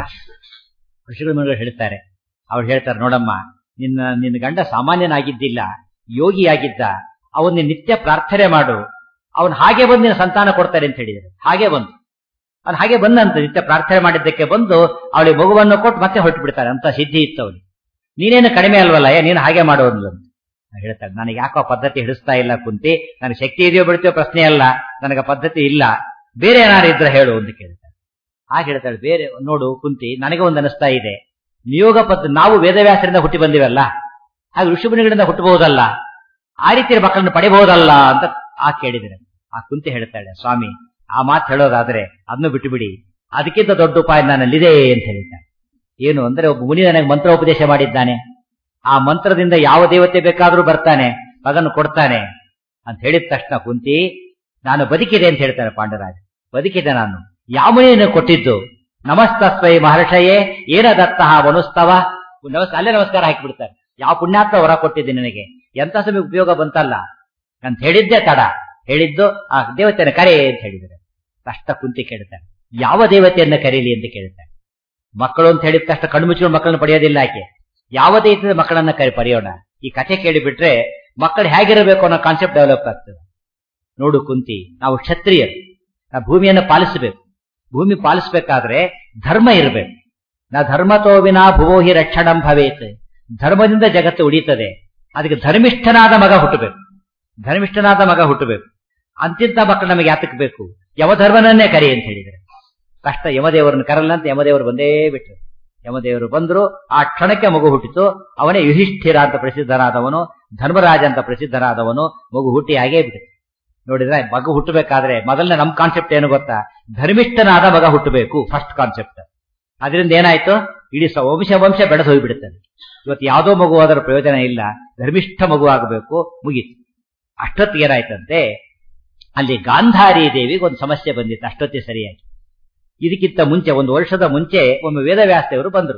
S1: ಋಷಿಗಳ ಮುನಿಗಳು ಹೇಳ್ತಾರೆ ಅವ್ರು ಹೇಳ್ತಾರೆ ನೋಡಮ್ಮ ನಿನ್ನ ನಿನ್ನ ಗಂಡ ಸಾಮಾನ್ಯನಾಗಿದ್ದಿಲ್ಲ ಯೋಗಿಯಾಗಿದ್ದ ಅವನ್ನ ನಿತ್ಯ ಪ್ರಾರ್ಥನೆ ಮಾಡು ಅವನ್ ಹಾಗೆ ಬಂದು ನಿನ್ನ ಸಂತಾನ ಕೊಡ್ತಾರೆ ಅಂತ ಹೇಳಿದ್ದಾರೆ ಹಾಗೆ ಬಂದು ಅವ್ನು ಹಾಗೆ ಬಂದಂತ ನಿತ್ಯ ಪ್ರಾರ್ಥನೆ ಮಾಡಿದ್ದಕ್ಕೆ ಬಂದು ಅವಳಿಗೆ ಮಗುವನ್ನು ಕೊಟ್ಟು ಮತ್ತೆ ಹೊರಟು ಬಿಡ್ತಾರೆ ಅಂತ ಸಿದ್ಧಿ ಇತ್ತು ಅವಳಿಗೆ ನೀನೇನು ಕಡಿಮೆ ಅಲ್ವಲ್ಲ ಏ ನೀನು ಹಾಗೆ ಮಾಡೋದು ಅಂತ ಹೇಳ್ತಾಳೆ ನನಗೆ ಯಾಕೋ ಆ ಪದ್ಧತಿ ಹಿಡಿಸ್ತಾ ಇಲ್ಲ ಕುಂತಿ ನನಗೆ ಶಕ್ತಿ ಇದೆಯೋ ಬಿಡ್ತೀಯೋ ಪ್ರಶ್ನೆ ಅಲ್ಲ ನನಗೆ ಆ ಪದ್ಧತಿ ಇಲ್ಲ ಬೇರೆ ಏನಾರು ಇದ್ರೆ ಹೇಳು ಅಂತ ಕೇಳ್ತಾಳೆ ಹಾಗೆ ಹೇಳ್ತಾಳೆ ಬೇರೆ ನೋಡು ಕುಂತಿ ನನಗೆ ಒಂದು ಅನಿಸ್ತಾ ಇದೆ ನಿಯೋಗ ಪದ್ಧ ನಾವು ವೇದವ್ಯಾಸರಿಂದ ಹುಟ್ಟಿ ಬಂದಿವಲ್ಲ ಹಾಗೆ ಋಷಿಮುನಿಗಳಿಂದ ಹುಟ್ಟಬಹುದಲ್ಲ ಆ ರೀತಿಯ ಮಕ್ಕಳನ್ನು ಪಡಿಬಹುದಲ್ಲ ಅಂತ ಆ ಕೇಳಿದರೆ ಆ ಕುಂತಿ ಹೇಳ್ತಾಳೆ ಸ್ವಾಮಿ ಆ ಮಾತು ಹೇಳೋದಾದ್ರೆ ಅದನ್ನು ಬಿಟ್ಟು ಬಿಡಿ ಅದಕ್ಕಿಂತ ದೊಡ್ಡ ಉಪಾಯ ನನ್ನಲ್ಲಿದೆ ಅಂತ ಹೇಳಿದ್ದಾನೆ ಏನು ಅಂದ್ರೆ ಒಬ್ಬ ಮುನಿ ನನಗೆ ಮಂತ್ರೋಪದೇಶ ಮಾಡಿದ್ದಾನೆ ಆ ಮಂತ್ರದಿಂದ ಯಾವ ದೇವತೆ ಬೇಕಾದ್ರೂ ಬರ್ತಾನೆ ಮಗನ್ನು ಕೊಡ್ತಾನೆ ಅಂತ ಹೇಳಿದ ತಕ್ಷಣ ಕುಂತಿ ನಾನು ಬದುಕಿದೆ ಅಂತ ಹೇಳ್ತಾನೆ ಪಾಂಡರಾಜ ಬದುಕಿದೆ ನಾನು ಯಾವ ಮುನಿಯನ್ನು ಕೊಟ್ಟಿದ್ದು ನಮಸ್ತಸ್ವೈ ಮಹರ್ಷಯೇ ಏನ ದತ್ತಃ ವನುಸ್ತವ ನಮಸ್ ಅಲ್ಲೇ ನಮಸ್ಕಾರ ಹಾಕಿಬಿಡ್ತಾರೆ ಯಾವ ಪುಣ್ಯಾತ್ಮ ಹೊರ ಕೊಟ್ಟಿದ್ದೆ ನನಗೆ ಎಂತ ಸಮಯ ಉಪಯೋಗ ಬಂತಲ್ಲ ಅಂತ ಹೇಳಿದ್ದೆ ತಡ ಹೇಳಿದ್ದು ಆ ದೇವತೆಯನ್ನು ಕರೆ ಅಂತ ಹೇಳಿದರೆ ಕಷ್ಟ ಕುಂತಿ ಕೇಳ್ತಾನೆ ಯಾವ ದೇವತೆಯನ್ನ ಕರೀಲಿ ಅಂತ ಕೇಳ್ತಾನೆ ಮಕ್ಕಳು ಅಂತ ಹೇಳಿದ ತಕ್ಷಣ ಕಣ್ಣು ಮುಚ್ಚಿಕೊಂಡು ಮಕ್ಕಳನ್ನ ಪಡೆಯೋದಿಲ್ಲ ಆಕೆ ಯಾವ ದೇವತೆ ಮಕ್ಕಳನ್ನ ಕರಿ ಪಡೆಯೋಣ ಈ ಕಥೆ ಕೇಳಿಬಿಟ್ರೆ ಮಕ್ಕಳು ಹೇಗಿರಬೇಕು ಅನ್ನೋ ಕಾನ್ಸೆಪ್ಟ್ ಡೆವಲಪ್ ಆಗ್ತದೆ ನೋಡು ಕುಂತಿ ನಾವು ಕ್ಷತ್ರಿಯರು ನಾವು ಭೂಮಿಯನ್ನು ಪಾಲಿಸಬೇಕು ಭೂಮಿ ಪಾಲಿಸಬೇಕಾದ್ರೆ ಧರ್ಮ ಇರಬೇಕು ನಾ ಧರ್ಮತೋ ವಿನಾ ಭುವೋಹಿ ರಕ್ಷಣಂ ಭವೇತ್ ಧರ್ಮದಿಂದ ಜಗತ್ತು ಉಳಿತದೆ ಅದಕ್ಕೆ ಧರ್ಮಿಷ್ಠನಾದ ಮಗ ಹುಟ್ಟಬೇಕು ಧರ್ಮಿಷ್ಠನಾದ ಮಗ ಹುಟ್ಟಬೇಕು ಅಂತಿಂತ ಮಕ್ಕಳು ನಮಗೆ ಯಾತಕ್ಕೆ ಬೇಕು ಯಮಧರ್ಮನನ್ನೇ ಕರಿ ಅಂತ ಹೇಳಿದರೆ ಕಷ್ಟ ಯಮದೇವರನ್ನು ಕರಲ್ಲ ಅಂತ ಯಮದೇವರು ಬಂದೇ ಬಿಟ್ರು ಯಮದೇವರು ಬಂದ್ರು ಆ ಕ್ಷಣಕ್ಕೆ ಮಗು ಹುಟ್ಟಿತು ಅವನೇ ಯುಧಿಷ್ಠಿರ ಅಂತ ಪ್ರಸಿದ್ಧನಾದವನು ಧರ್ಮರಾಜ ಅಂತ ಪ್ರಸಿದ್ಧನಾದವನು ಮಗು ಹುಟ್ಟಿ ಹಾಗೇ ಬಿಟ್ಟಿತು ನೋಡಿದ್ರೆ ಮಗು ಹುಟ್ಟಬೇಕಾದ್ರೆ ಮೊದಲನೇ ನಮ್ ಕಾನ್ಸೆಪ್ಟ್ ಏನು ಗೊತ್ತಾ ಧರ್ಮಿಷ್ಠನಾದ ಮಗ ಹುಟ್ಟಬೇಕು ಫಸ್ಟ್ ಕಾನ್ಸೆಪ್ಟ್ ಅದರಿಂದ ಏನಾಯ್ತು ಇಡೀ ಸ- ವಂಶ ವಂಶ ಬೆಳೆದು ಹೋಗ್ಬಿಡುತ್ತದೆ ಇವತ್ತು ಯಾವುದೋ ಮಗು ಅದರ ಪ್ರಯೋಜನ ಇಲ್ಲ ಧರ್ಮಿಷ್ಠ ಮಗು ಆಗಬೇಕು ಮುಗೀತು ಅಷ್ಟೊತ್ತಿಗೆ ಏನಾಯ್ತಂತೆ ಅಲ್ಲಿ ಗಾಂಧಾರಿ ದೇವಿಗೆ ಒಂದು ಸಮಸ್ಯೆ ಬಂದಿತ್ತು ಅಷ್ಟೊತ್ತಿಗೆ ಸರಿಯಾಗಿ ಇದಕ್ಕಿಂತ ಮುಂಚೆ ಒಂದು ವರ್ಷದ ಮುಂಚೆ ಒಮ್ಮೆ ವೇದವ್ಯಾಸದೇವರು ಬಂದರು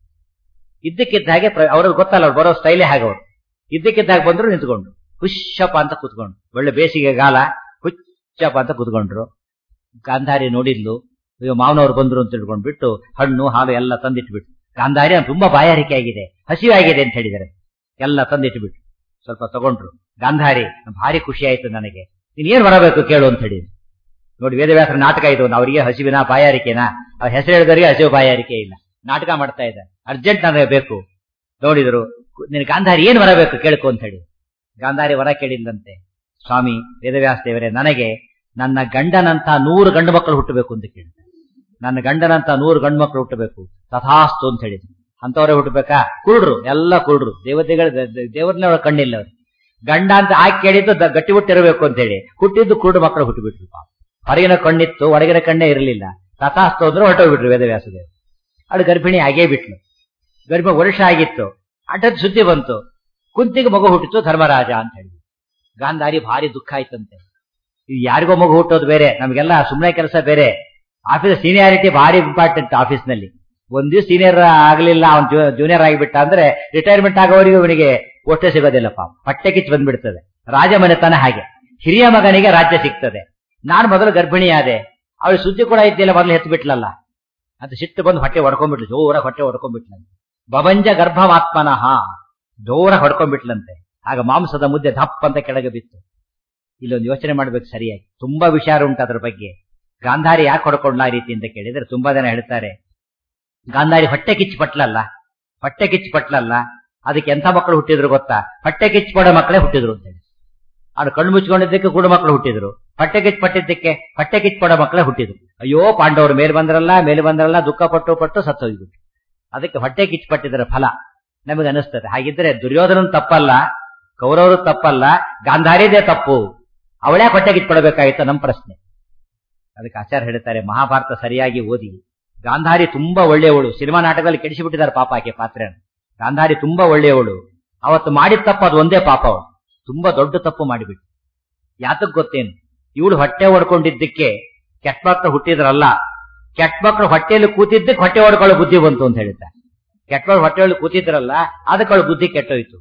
S1: ಇದ್ದಕ್ಕಿದ್ದ ಹಾಗೆ ಪ್ರ- ಅವ್ರಿಗೆ ಗೊತ್ತಲ್ಲ ಅವ್ರು ಬರೋ ಸ್ಟೈಲೇ ಹಾಗೆ ಅವರು ಇದ್ದಕ್ಕಿದ್ದಾಗ ಬಂದ್ರು ನಿಂತ್ಕೊಂಡು ಹುಶ್ಶಪ್ಪ ಅಂತ ಕೂತ್ಕೊಂಡು ಒಳ್ಳೆ ಬೇಸಿಗೆ ಗಾಲ ಹುಚ್ಚಪ್ಪ ಅಂತ ಕೂತ್ಕೊಂಡ್ರು ಗಾಂಧಾರಿ ನೋಡಿದ್ಲು ಅಯ್ಯೋ ಮಾವನವ್ರು ಬಂದ್ರು ಅಂತ ತಿಳ್ಕೊಂಡ್ ಬಿಟ್ಟು ಹಣ್ಣು ಹಾಲು ಎಲ್ಲ ತಂದಿಟ್ಬಿಟ್ಟು ಗಾಂಧಾರಿ ಅವ್ನು ತುಂಬಾ ಬಾಯಾರಿಕೆ ಆಗಿದೆ ಹಸಿವೆ ಆಗಿದೆ ಅಂತ ಹೇಳಿದ್ದಾರೆ ಎಲ್ಲ ತಂದಿಟ್ಬಿಟ್ಟು ಸ್ವಲ್ಪ ತಗೊಂಡ್ರು ಗಾಂಧಾರಿ ಭಾರಿ ಖುಷಿ ಆಯ್ತು ನನಗೆ ನೀನ್ ಏನ್ ಬರಬೇಕು ಕೇಳು ಅಂತ ಹೇಳಿ ನೋಡಿ ವೇದವ್ಯಾಸರ ನಾಟಕ ಇದು ಒಂದು ಅವರಿಗೆ ಹಸಿವಿನ ಬಾಯಾರಿಕೆನಾ ಅವ್ರ ಹೆಸರು ಹೇಳಿದವರಿಗೆ ಹಸಿವು ಬಾಯಾರಿಕೆ ಇಲ್ಲ ನಾಟಕ ಮಾಡ್ತಾ ಇದ್ದಾರೆ ಅರ್ಜೆಂಟ್ ನನಗೆ ಬೇಕು ನೋಡಿದ್ರು ನಿನ್ ಗಾಂಧಾರಿ ಏನ್ ಬರಬೇಕು ಕೇಳ್ಕೊ ಅಂತ ಹೇಳಿ ಗಾಂಧಾರಿ ವರ ಕೇಳಿಲ್ಲಂತೆ ಸ್ವಾಮಿ ವೇದವ್ಯಾಸ ದೇವರೇ ನನಗೆ ನನ್ನ ಗಂಡನಂತ ನೂರು ಗಂಡು ಮಕ್ಕಳು ಹುಟ್ಟಬೇಕು ಅಂತ ಕೇಳಿದೆ ನನ್ನ ಗಂಡನಂತ ನೂರು ಗಂಡು ಮಕ್ಕಳು ಹುಟ್ಟಬೇಕು ತಥಾಸ್ತು ಅಂತ ಹೇಳಿದ್ರು ಅಂತವರೇ ಹುಟ್ಟಬೇಕಾ ಕುರುಡ್ರು ಎಲ್ಲ ಕುರುಡ್ರು ದೇವತೆಗಳ ದೇವರನ್ನ ಅವ್ರ ಕಣ್ಣಿಲ್ಲ ಅವ್ರು ಗಂಡ ಅಂತ ಆಗಿ ಕೇಳಿದ್ದು ದ- ಗಟ್ಟಿ ಹುಟ್ಟಿರಬೇಕು ಅಂತ ಹೇಳಿ ಹುಟ್ಟಿದ್ದು ಕುರುಡು ಮಕ್ಕಳು ಹುಟ್ಟುಬಿಟ್ರು ಪಾಪ. ಹೊರಗಿನ ಕಣ್ಣಿತ್ತು ಒಳಗಿನ ಕಣ್ಣೇ ಇರಲಿಲ್ಲ ತಥಾಸ್ತು ಅಂದ್ರೆ ಹೊರಟೋಗ್ಬಿಟ್ರು ವೇದವ್ಯಾಸದೇವರು ಅವಳು ಗರ್ಭಿಣಿ ಆಗೇ ಬಿಟ್ಲು ಗರ್ಭಿಣಿ ವರ್ಷ ಆಗಿತ್ತು ಅಟದ್ ಸುದ್ದಿ ಬಂತು ಕುಂತಿಗೆ ಮಗು ಹುಟ್ಟಿತು ಧರ್ಮರಾಜ ಅಂತ ಹೇಳಿ ಗಾಂಧಾರಿ ಭಾರಿ ದುಃಖ ಆಯ್ತಂತೆ ಇದು ಯಾರಿಗೋ ಮಗು ಹುಟ್ಟೋದು ಬೇರೆ ನಮಗೆಲ್ಲ ಸುಮ್ಮನೆ ಕೆಲಸ ಬೇರೆ ಆಫೀಸ್ ಸೀನಿಯಾರಿಟಿ ಭಾರಿ ಇಂಪಾರ್ಟೆಂಟ್ ಆಫೀಸ್ ನಲ್ಲಿ ಒಂದ್ ದಿವಸ ಸೀನಿಯರ್ ಆಗ್ಲಿಲ್ಲ ಅವ್ನ್ ಜೂನಿಯರ್ ಆಗಿಬಿಟ್ಟ ಅಂದ್ರೆ ರಿಟೈರ್ಮೆಂಟ್ ಆಗೋವರೆಗೂ ಇವನಿಗೆ ಒಟ್ಟೆ ಸಿಗೋದಿಲ್ಲಪ್ಪ ಪಟ್ಟೆ ಕಿಚ್ಚು ಬಂದ್ಬಿಡ್ತದೆ ರಾಜಮನೆತನ ಹಾಗೆ ಹಿರಿಯ ಮಗನಿಗೆ ರಾಜ್ಯ ಸಿಗ್ತದೆ ನಾನು ಮೊದಲು ಗರ್ಭಿಣಿಯಾದೆ ಅವಳು ಸುದ್ದಿ ಕೂಡ ಇದ್ದಿಲ್ಲ ಮೊದಲು ಎತ್ತು ಬಿಟ್ಲಲ್ಲ ಅದು ಸಿಟ್ಟು ಬಂದು ಹೊಟ್ಟೆ ಹೊಡ್ಕೊಂಡ್ಬಿಟ್ಲು ಜೋರಾಗಿ ಹೊಟ್ಟೆ ಹೊಡ್ಕೊಂಡ್ಬಿಟ್ಲಂತೆ ಬಬಂಜ ಗರ್ಭಮಾತ್ಮನಃ ಜೋರಾಗಿ ಹೊಡ್ಕೊಂಡ್ಬಿಟ್ಲಂತೆ ಆಗ ಮಾಂಸದ ಮುದ್ದೆ ದಪ್ಪ ಅಂತ ಕೆಳಗೆ ಬಿತ್ತು ಇಲ್ಲೊಂದು ಯೋಚನೆ ಮಾಡ್ಬೇಕು ಸರಿಯಾಗಿ ತುಂಬಾ ವಿಚಾರ ಉಂಟು ಅದ್ರ ಬಗ್ಗೆ ಗಾಂಧಾರಿ ಯಾಕೆ ಹೊಡ್ಕೊಂಡ್ಲ ಆ ರೀತಿ ಅಂತ ಕೇಳಿದ್ರೆ ತುಂಬಾ ಜನ ಹೇಳ್ತಾರೆ ಗಾಂಧಾರಿ ಹೊಟ್ಟೆ ಕಿಚ್ಚು ಪಟ್ಲಲ್ಲ ಹೊಟ್ಟೆ ಕಿಚ್ಚು ಪಟ್ಲಲ್ಲ ಅದಕ್ಕೆ ಎಂಥ ಮಕ್ಕಳು ಹುಟ್ಟಿದ್ರು ಗೊತ್ತಾ ಹೊಟ್ಟೆ ಕಿಚ್ಚು ಪಡೋ ಮಕ್ಕಳೇ ಹುಟ್ಟಿದ್ರು ಅಂತ ಹೇಳಿ ಅವ್ರು ಕಣ್ಣು ಮುಚ್ಕೊಂಡಿದ್ದಕ್ಕೆ ಕೂಡ ಮಕ್ಕಳು ಹುಟ್ಟಿದ್ರು ಹೊಟ್ಟೆ ಕಿಚ್ಚು ಪಟ್ಟಿದ್ದಕ್ಕೆ ಹೊಟ್ಟೆ ಕಿಚ್ಚು ಪಡೋ ಮಕ್ಕಳೇ ಹುಟ್ಟಿದ್ರು ಅಯ್ಯೋ ಪಾಂಡವರು ಮೇಲೆ ಬಂದ್ರಲ್ಲ ಮೇಲೆ ಬಂದ್ರಲ್ಲ ದುಃಖ ಪಟ್ಟು ಪಟ್ಟು ಸತ್ತೋಗ್ಬಿಟ್ಟು ಅದಕ್ಕೆ ಹೊಟ್ಟೆ ಕಿಚ್ಚು ಪಟ್ಟಿದ್ರ ಫಲ ನಮಗೆ ಅನಿಸ್ತದೆ ಹಾಗಿದ್ರೆ ದುರ್ಯೋಧನ ತಪ್ಪಲ್ಲ ಕೌರವರು ತಪ್ಪಲ್ಲ ಗಾಂಧಾರಿದೇ ತಪ್ಪು ಅವಳೇ ಹೊಟ್ಟೆ ಕಿಚ್ಚು ಪಡಬೇಕಾಗಿತ್ತು ನಮ್ಮ ಪ್ರಶ್ನೆ ಅದಕ್ಕೆ ಆಚಾರ್ಯ ಹೇಳ್ತಾರೆ ಮಹಾಭಾರತ ಸರಿಯಾಗಿ ಓದಿ ಗಾಂಧಾರಿ ತುಂಬಾ ಒಳ್ಳೆಯವಳು ಸಿನಿಮಾ ನಾಟಕದಲ್ಲಿ ಕೆಡಿಸಿಬಿಟ್ಟಿದ್ದಾರೆ ಪಾಪ ಆಕೆ ಪಾತ್ರೆಯನ್ನು ಗಾಂಧಾರಿ ತುಂಬಾ ಒಳ್ಳೆಯವಳು ಅವತ್ತು ಮಾಡಿದ ತಪ್ಪು ಅದು ಒಂದೇ ಪಾಪ ಅವಳು ತುಂಬಾ ದೊಡ್ಡ ತಪ್ಪು ಮಾಡಿಬಿಟ್ಟು ಯಾತಕ್ ಗೊತ್ತೇನು ಇವಳು ಹೊಟ್ಟೆ ಹೊಡ್ಕೊಂಡಿದ್ದಕ್ಕೆ ಕೆಟ್ಟ ಮಕ್ಕಳು ಹುಟ್ಟಿದ್ರಲ್ಲ ಕೆಟ್ಟ ಮಕ್ಕಳು ಹೊಟ್ಟೆಯಲ್ಲಿ ಕೂತಿದ್ದಕ್ಕೆ ಹೊಟ್ಟೆ ಹೊಡ್ಕೊಳ್ಳೋ ಬುದ್ಧಿ ಬಂತು ಅಂತ ಹೇಳಿದ್ದ ಕೆಟ್ಟ ಮಕ್ಕಳು ಹೊಟ್ಟೆಯಲ್ಲಿ ಕೂತಿದ್ರಲ್ಲ ಅದಕ್ಕೆ ಅವಳು ಬುದ್ಧಿ ಕೆಟ್ಟೋಯ್ತು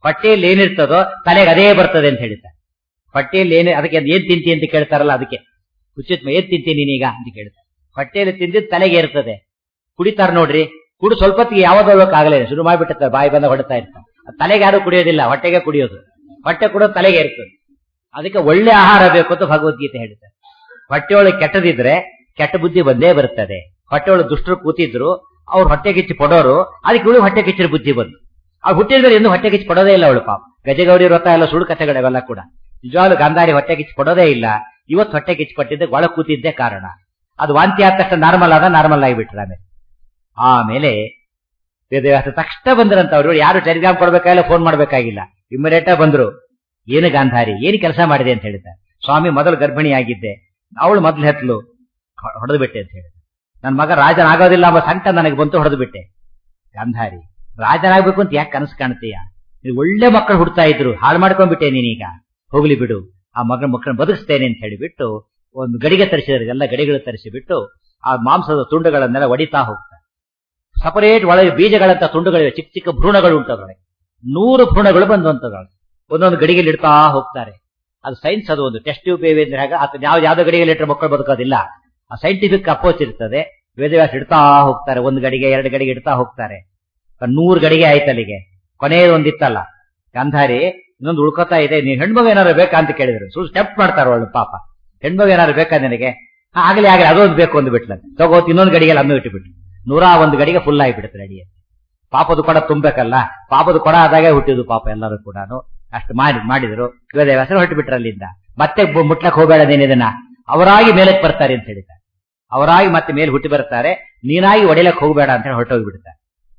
S1: ಹೊಟ್ಟೆಯಲ್ಲಿ ಏನಿರ್ತದೋ ತಲೆಗೆ ಅದೇ ಬರ್ತದೆ ಅಂತ ಹೇಳ್ತಾರೆ ಹೊಟ್ಟೆಯಲ್ಲಿ ಏನೇ ಅದಕ್ಕೆ ಅದ್ ಏನ್ ತಿಂತಿ ಅಂತ ಕೇಳ್ತಾರಲ್ಲ ಅದಕ್ಕೆ ಉಚಿತ ಏನ್ ತಿಂತೀನಿ ನೀನೀಗ ಅಂತ ಕೇಳ್ತಾರೆ ಹೊಟ್ಟೆಯಲ್ಲಿ ತಿಂದಿದ್ದು ತಲೆಗೆ ಇರ್ತದೆ ಕುಡಿತಾರ ನೋಡ್ರಿ ಕುಡು ಸ್ವಲ್ಪ ಹೊತ್ತಿಗೆ ಯಾವ್ದೋಕ್ಕಾಗಲೇ ಶುರು ಮಾಡಿಬಿಟ್ಟಿರ್ತಾರೆ ಬಾಯಿ ಬಂದ ಹೊಡ್ತಾ ಇರ್ತಾರೆ ಅದ್ ತಲೆಗೆ ಯಾರು ಕುಡಿಯೋದಿಲ್ಲ ಹೊಟ್ಟೆಗೆ ಕುಡಿಯೋದು ಹೊಟ್ಟೆ ಕುಡಿಯೋದು ತಲೆಗೆ ಇರ್ತದೆ ಅದಕ್ಕೆ ಒಳ್ಳೆ ಆಹಾರ ಬೇಕು ಅಂತ ಭಗವದ್ಗೀತೆ ಹೇಳ್ತಾರೆ ಹೊಟ್ಟೆಯೊಳಗೆ ಕೆಟ್ಟದಿದ್ರೆ ಕೆಟ್ಟ ಬುದ್ಧಿ ಬಂದೇ ಬರ್ತದೆ ಹೊಟ್ಟೆಯೊಳಗೆ ದುಷ್ಟರು ಕೂತಿದ್ರು ಅವ್ರು ಹೊಟ್ಟೆ ಕಿಚ್ಚಿ ಪಡೋರು ಅದಕ್ಕೆ ಇವಳು ಹೊಟ್ಟೆ ಕಿಚ್ಚಿನ ಬುದ್ಧಿ ಬಂತು ಅವ್ರು ಹುಟ್ಟಿದ್ರೆ ಎಂದು ಹೊಟ್ಟೆ ಕಿಚ್ಚಿ ಪಡೋದೇ ಇಲ್ಲ ಅವಳು ಪಾಪ ಗಜಗೌರಿ ವ್ರತ ಎಲ್ಲ ಸುಳ್ಳು ಕಥೆಗಳಿವೆಲ್ಲ ಕೂಡ ನಿಜವಾಗ್ಲೂ ಗಾಂಧಾರಿ ಹೊಟ್ಟೆ ಕಿಚ್ಚಿ ಪಡೋದೇ ಇಲ್ಲ ಇವತ್ತು ಹೊಟ್ಟೆ ಕಿಚ್ಚಿ ಪಟ್ಟಿದ್ದೆ ಒಳ ಕೂತಿದ್ದೇ ಕಾರಣ ಅದು ವಾಂತಿ ಆದ ತಕ್ಷಣ ನಾರ್ಮಲ್ ಆದ ನಾರ್ಮಲ್ ಆಗಿಬಿಟ್ರ ಆಮೇಲೆ ಆಮೇಲೆ ವೇದವ್ಯಾಸ ತಕ್ಷಣ ಬಂದ್ರಂತ ಅವ್ರು ಯಾರು ಟೆಲಿಗ್ರಾಮ್ ಕೊಡ್ಬೇಕಾಗಿಲ್ಲ ಫೋನ್ ಮಾಡ್ಬೇಕಾಗಿಲ್ಲ ಇಮ್ಮಿಡಿಯೇಟ್ ಬಂದ್ರು ಏನು ಗಾಂಧಾರಿ ಏನು ಕೆಲಸ ಮಾಡಿದೆ ಅಂತ ಹೇಳಿದ್ದಾರೆ ಸ್ವಾಮಿ ಮೊದಲು ಗರ್ಭಿಣಿಯಾಗಿದ್ದೆ ಅವಳು ಮೊದಲು ಹೆತ್ಲು ಹೊಡೆದು ಬಿಟ್ಟೆ ಅಂತ ಹೇಳಿ ನನ್ನ ಮಗ ರಾಜನಾಗೋದಿಲ್ಲ ಎಂಬ ಸಂಕಟ ನನಗೆ ಬಂತು ಹೊಡೆದು ಬಿಟ್ಟೆ ಗಾಂಧಾರಿ ರಾಜನಾಗ್ಬೇಕು ಅಂತ ಯಾಕೆ ಕನಸು ಕಾಣ್ತೀಯ ನೀವು ಒಳ್ಳೆ ಮಕ್ಕಳು ಹುಡ್ತಾ ಇದ್ರು ಹಾಳು ಮಾಡ್ಕೊಂಡ್ಬಿಟ್ಟೆ ನೀನೀಗ ಹೋಗ್ಲಿ ಬಿಡು ಆ ಮಗನ ಮಕ್ಕಳನ್ನ ಬದುಕಿಸ್ತೇನೆ ಅಂತ ಹೇಳಿಬಿಟ್ಟು ಒಂದು ಗಡಿಗೆ ತರಿಸಿದ್ರೆ ಎಲ್ಲ ಗಡಿಗಳು ತರಿಸಿಬಿಟ್ಟು ಆ ಮಾಂಸದ ತುಂಡುಗಳನ್ನೆಲ್ಲ ಒಡಿತಾ ಹೋಗ್ತಾರೆ ಸಪರೇಟ್ ಒಳಗೆ ಬೀಜಗಳಂತ ತುಂಡುಗಳಿವೆ ಚಿಕ್ಕ ಚಿಕ್ಕ ಭ್ರೂಣಗಳು ಉಂಟದೊಳಗೆ ನೂರು ಭ್ರೂಣಗಳು ಬಂದುವಂತದೊಳಗೆ ಒಂದೊಂದು ಗಡಿಗೆಲಿ ಇಡ್ತಾ ಹೋಗ್ತಾರೆ ಅದು ಸೈನ್ಸ್ ಅದು ಒಂದು ಟೆಸ್ಟ್ ಟ್ಯೂಬ್ ಬೇಬಿ ಅಂದ್ರೆ ಹಾಗೆ ಅಥವಾ ಯಾವ ಯಾವ್ದೋ ಗಡಿಗೆಲಿ ಇಟ್ಟರೆ ಮಕ್ಕಳು ಬದುಕೋದಿಲ್ಲ ಆ ಸೈಂಟಿಫಿಕ್ ಅಪ್ರೋಚ್ ಇರ್ತದೆ ವೇದವ್ಯಾಸ ಇಡ್ತಾ ಹೋಗ್ತಾರೆ ಒಂದು ಗಡಿಗೆ ಎರಡು ಗಡಿಗೆ ಇಡ್ತಾ ಹೋಗ್ತಾರೆ ನೂರು ಗಡಿಗೆ ಆಯ್ತು ಅಲ್ಲಿಗೆ ಕೊನೆಯದು ಒಂದಿತ್ತಲ್ಲ ಗಾಂಧಾರಿ ಇನ್ನೊಂದು ಉಳ್ಕೋತಾ ಇದೆ ನೀನ್ ಹೆಣ್ಮಗ ಏನಾದ್ರು ಬೇಕಾ ಅಂತ ಕೇಳಿದ್ರು ಸುಳ್ಳು ಸ್ಟೆಪ್ ಮಾಡ್ತಾರ ಅವಳು ಪಾಪ ಹೆಣ್ಮಗ ಏನಾದ್ರು ಬೇಕಾ ನಿನಗೆ ಹಾ, ಆಗ್ಲಿ ಆಗ್ಲಿ ಅದೊಂದು ಬೇಕು ಒಂದು ಬಿಟ್ಲ ತಗೋತ್ ಇನ್ನೊಂದು ಗಡಿಗೆ ಅನ್ನು ಇಟ್ಟುಬಿಟ್ಟು ನೂರ ಒಂದು ಗಡಿಗೆ ಫುಲ್ ಆಗಿಬಿಡುತ್ತೆ ರೆಡಿಯ ಪಾಪದ ಕೊಡ ತುಂಬಬೇಕಲ್ಲ ಪಾಪದ ಕೊಡ ಆದಾಗೆ ಹುಟ್ಟಿದ್ದು ಪಾಪ ಎಲ್ಲರೂ ಕೂಡ ಅಷ್ಟು ಮಾಡಿ ಮಾಡಿದ್ರು ವೇದವ್ಯಾಸ ಹೊರಟು ಬಿಟ್ರು ಅಲ್ಲಿಂದ ಮತ್ತೆ ಬು- ಮುಟ್ಲಕ್ ಹೋಗಬೇಡ ನೀನ್ ಇದನ್ನ ಅವರಾಗಿ ಮೇಲಕ್ಕೆ ಬರ್ತಾರೆ ಅಂತ ಹೇಳಿದ್ದಾರೆ ಅವರಾಗಿ ಮತ್ತೆ ಮೇಲೆ ಹುಟ್ಟಿ ಬರ್ತಾರೆ ನೀನಾಗಿ ಒಡೆಯಲಕ್ಕೆ ಹೋಗಬೇಡ ಅಂತ ಹೇಳಿ ಹೊರಟೋಗ್ಬಿಡ್ತಾರೆ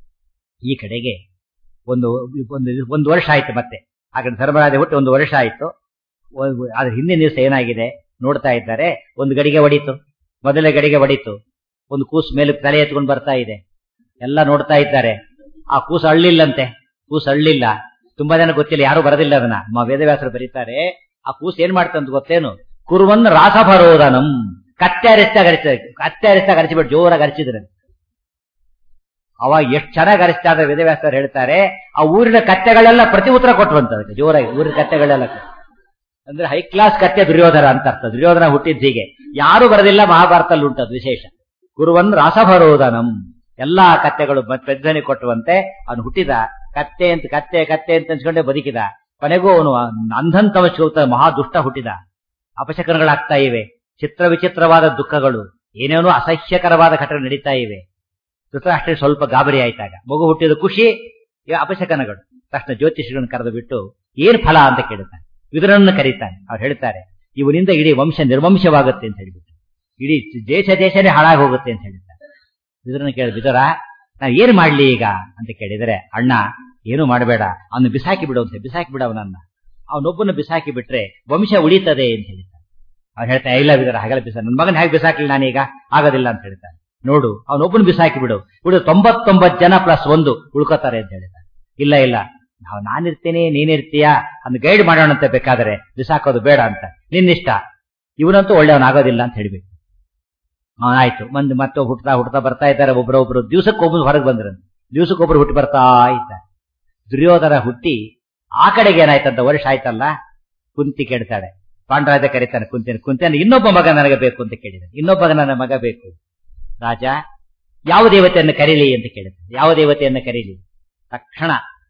S1: ಈ ಕಡೆಗೆ ಒಂದು ಒಂದು ಒಂದು ವರ್ಷ ಆಯ್ತು ಮತ್ತೆ ಆಗ ಧರ್ಮರಾಜ ಹುಟ್ಟಿ ಒಂದು ವರ್ಷ ಆಯ್ತು ಒಂದು- ಅದ್ರ ಹಿಂದಿನ ದಿವಸ ಏನಾಗಿದೆ ನೋಡ್ತಾ ಇದ್ದಾರೆ ಒಂದು ಗಡಿಗೆ ಹೊಡೀತು ಮೊದಲನೇ ಗಡಿಗೆ ಹೊಡೀತು ಒಂದು ಕೂಸು ಮೇಲೆ ತಲೆ ಎತ್ಕೊಂಡು ಬರ್ತಾ ಇದೆ ಎಲ್ಲ ನೋಡ್ತಾ ಇದ್ದಾರೆ ಆ ಕೂಸು ಅಳ್ಳಿಲ್ಲಂತೆ ಕೂಸು ಅಳ್ಳಿಲ್ಲ ತುಂಬಾ ಜನ ಗೊತ್ತಿಲ್ಲ ಯಾರು ಬರೋದಿಲ್ಲ ಅದನ್ನ ಮ ವೇದವ್ಯಾಸರು ಬರೀತಾರೆ ಆ ಕೂಸು ಏನ್ ಮಾಡ್ತಂತ ಗೊತ್ತೇನು ಕುರುವನ್ ರಾಸಭರೋದನಂ ಕತ್ತೆ ಅರಿಸ್ದಾಗ ಅರಿಸ್ತದೆ ಕತ್ತೆ ಅರಿಸ್ದಾಗ ಅರಿಸಿಬಿಟ್ಟು ಜೋರಾಗಿ ಅರಿಸಿದ್ರೆ ಅವಾಗ ಎಷ್ಟು ಚೆನ್ನಾಗಿ ಅರಿಸ್ತಾ ಇದ್ರೆ ವೇದವ್ಯಾಸರು ಹೇಳ್ತಾರೆ ಆ ಊರಿನ ಕತ್ತೆಗಳೆಲ್ಲ ಪ್ರತಿ ಉತ್ತರ ಕೊಟ್ಟವಂತ ಅದಕ್ಕೆ ಜೋರಾಗಿ ಊರಿನ ಕತ್ತೆಗಳೆಲ್ಲ ಅಂದ್ರೆ ಹೈ ಕ್ಲಾಸ್ ಕತ್ತೆ ದುರ್ಯೋಧನ ಅಂತ ಅರ್ಥ ದುರ್ಯೋಧನ ಹುಟ್ಟಿದ್ ಹೀಗೆ ಯಾರು ಬರದಿಲ್ಲ ಮಹಾಭಾರತದಲ್ಲಿ ಉಂಟದು ವಿಶೇಷ ಗುರುವನ್ ರಾಸಭರೋದನಂ ಎಲ್ಲಾ ಕತ್ತೆಗಳು ಪ್ರಜ್ಞೆ ಕೊಟ್ಟುವಂತೆ ಅವನು ಹುಟ್ಟಿದ ಕತ್ತೆ ಅಂತ ಕತ್ತೆ ಕತ್ತೆ ಅಂತ ಅನ್ಸ್ಕೊಂಡೆ ಬದುಕಿದ ಕೊನೆಗೂ ಅವನು ಅಂಧಂತವ ಮಹಾ ದುಷ್ಟ ಹುಟ್ಟಿದ ಅಪಶಕನಗಳಾಗ್ತಾ ಇವೆ ಚಿತ್ರ ವಿಚಿತ್ರವಾದ ದುಃಖಗಳು ಏನೇನೋ ಅಸಹ್ಯಕರವಾದ ಘಟನೆ ನಡೀತಾ ಇವೆ ಧೃತರಾಷ್ಟ್ರ ಸ್ವಲ್ಪ ಗಾಬರಿ ಆಯ್ತಾಗ ಮಗು ಹುಟ್ಟಿದ ಖುಷಿ ಇವ ಅಪಶಕನಗಳು ತಕ್ಷಣ ಜ್ಯೋತಿಷಿಗಳನ್ನು ಕರೆದು ಬಿಟ್ಟು ಏನ್ ಫಲ ಅಂತ ಕೇಳ್ತಾನೆ ವಿದುರನ್ನು ಕರೀತಾನೆ ಅವ್ರು ಹೇಳ್ತಾರೆ ಇವನಿಂದ ಇಡೀ ವಂಶ ನಿರ್ವಂಶವಾಗುತ್ತೆ ಅಂತ ಹೇಳಿಬಿಟ್ಟು ಇಡೀ ದೇಶ ದೇಶನೇ ಹಾಳಾಗಿ ಹೋಗುತ್ತೆ ಅಂತ ಹೇಳಿದ್ದಾರೆ ವಿದುರನ್ನ ಕೇಳಿ ವಿದುರ ನಾವ್ ಏನ್ ಮಾಡ್ಲಿ ಈಗ ಅಂತ ಕೇಳಿದರೆ ಅಣ್ಣ ಏನು ಮಾಡಬೇಡ ಅವನು ಬಿಸಾಕಿ ಬಿಡು ಅಂತ ಬಿಸಾಕಿ ಬಿಡ ಅವನನ್ನ ಅವನೊಬ್ಬನ ಬಿಸಾಕಿ ಬಿಟ್ರೆ ವಂಶ ಉಳಿತದೆ ಅಂತ ಹೇಳ್ತಾನೆ ಅವ್ನು ಹೇಳ್ತಾನೆ ಇಲ್ಲ ವಿದುರ ಹಾಗೆಲ್ಲ ಬಿಸಾ ನನ್ನ ಮಗನ ಹೇಗೆ ಬಿಸಾಕಲಿ ನಾನೀಗ ಆಗೋದಿಲ್ಲ ಅಂತ ಹೇಳ್ತಾನೆ ನೋಡು ಅವನೊಬ್ಬನ ಬಿಸಾಕಿ ಬಿಡು ಬಿಡು ತೊಂಬತ್ತೊಂಬತ್ತು ಜನ ಪ್ಲಸ್ ಒಂದು ಉಳ್ಕೋತಾರೆ ಅಂತ ಹೇಳಿದ್ದಾನೆ ಇಲ್ಲ ಇಲ್ಲ ನಾವು ನಾನಿರ್ತೇನೆ ನೀನಿರ್ತೀಯಾ ಅನ್ನು ಗೈಡ್ ಮಾಡೋಣಂತೆ ಬೇಕಾದರೆ ಬಿಸಾಕೋದು ಬೇಡ ಅಂತ ನಿನ್ನಿಷ್ಟ ಇವನಂತೂ ಒಳ್ಳೆಯವನಾಗೋದಿಲ್ಲ ಅಂತ ಹೇಳ್ಬೇಕು ಆ, ಆಯ್ತು ಮಂದಿ ಮತ್ತೆ ಹುಟ್ತಾ ಹುಟ್ತಾ ಬರ್ತಾ ಇದ್ದಾರೆ ಒಬ್ರೊಬ್ರು ದಿವಸಕ್ಕೊಬ್ರು ಹೊರಗೆ ಬಂದ್ರಂತೆ ದಿವಸಕ್ಕೊಬ್ರು ಹುಟ್ಟಿ ಬರ್ತಾ ಇದ್ದಾರೆ ದುರ್ಯೋಧನ ಹುಟ್ಟಿ ಆ ಕಡೆಗೆ ಏನಾಯ್ತಂತ ವರ್ಷ ಆಯ್ತಲ್ಲ ಕುಂತಿ ಕೇಳ್ತಾಳೆ ಪಾಂಡರಾಜ ಕರೀತಾನೆ ಕುಂತಿನ ಕುಂತಿನ ಇನ್ನೊಬ್ಬ ಮಗ ನನಗೆ ಬೇಕು ಅಂತ ಕೇಳಿದ ಇನ್ನೊಬ್ಬ ನನ್ನ ಮಗ ಬೇಕು ರಾಜ ಯಾವ ದೇವತೆಯನ್ನು ಕರೀಲಿ ಅಂತ ಕೇಳಿದ ಯಾವ ದೇವತೆಯನ್ನು ಕರೀಲಿ ತಕ್ಷಣ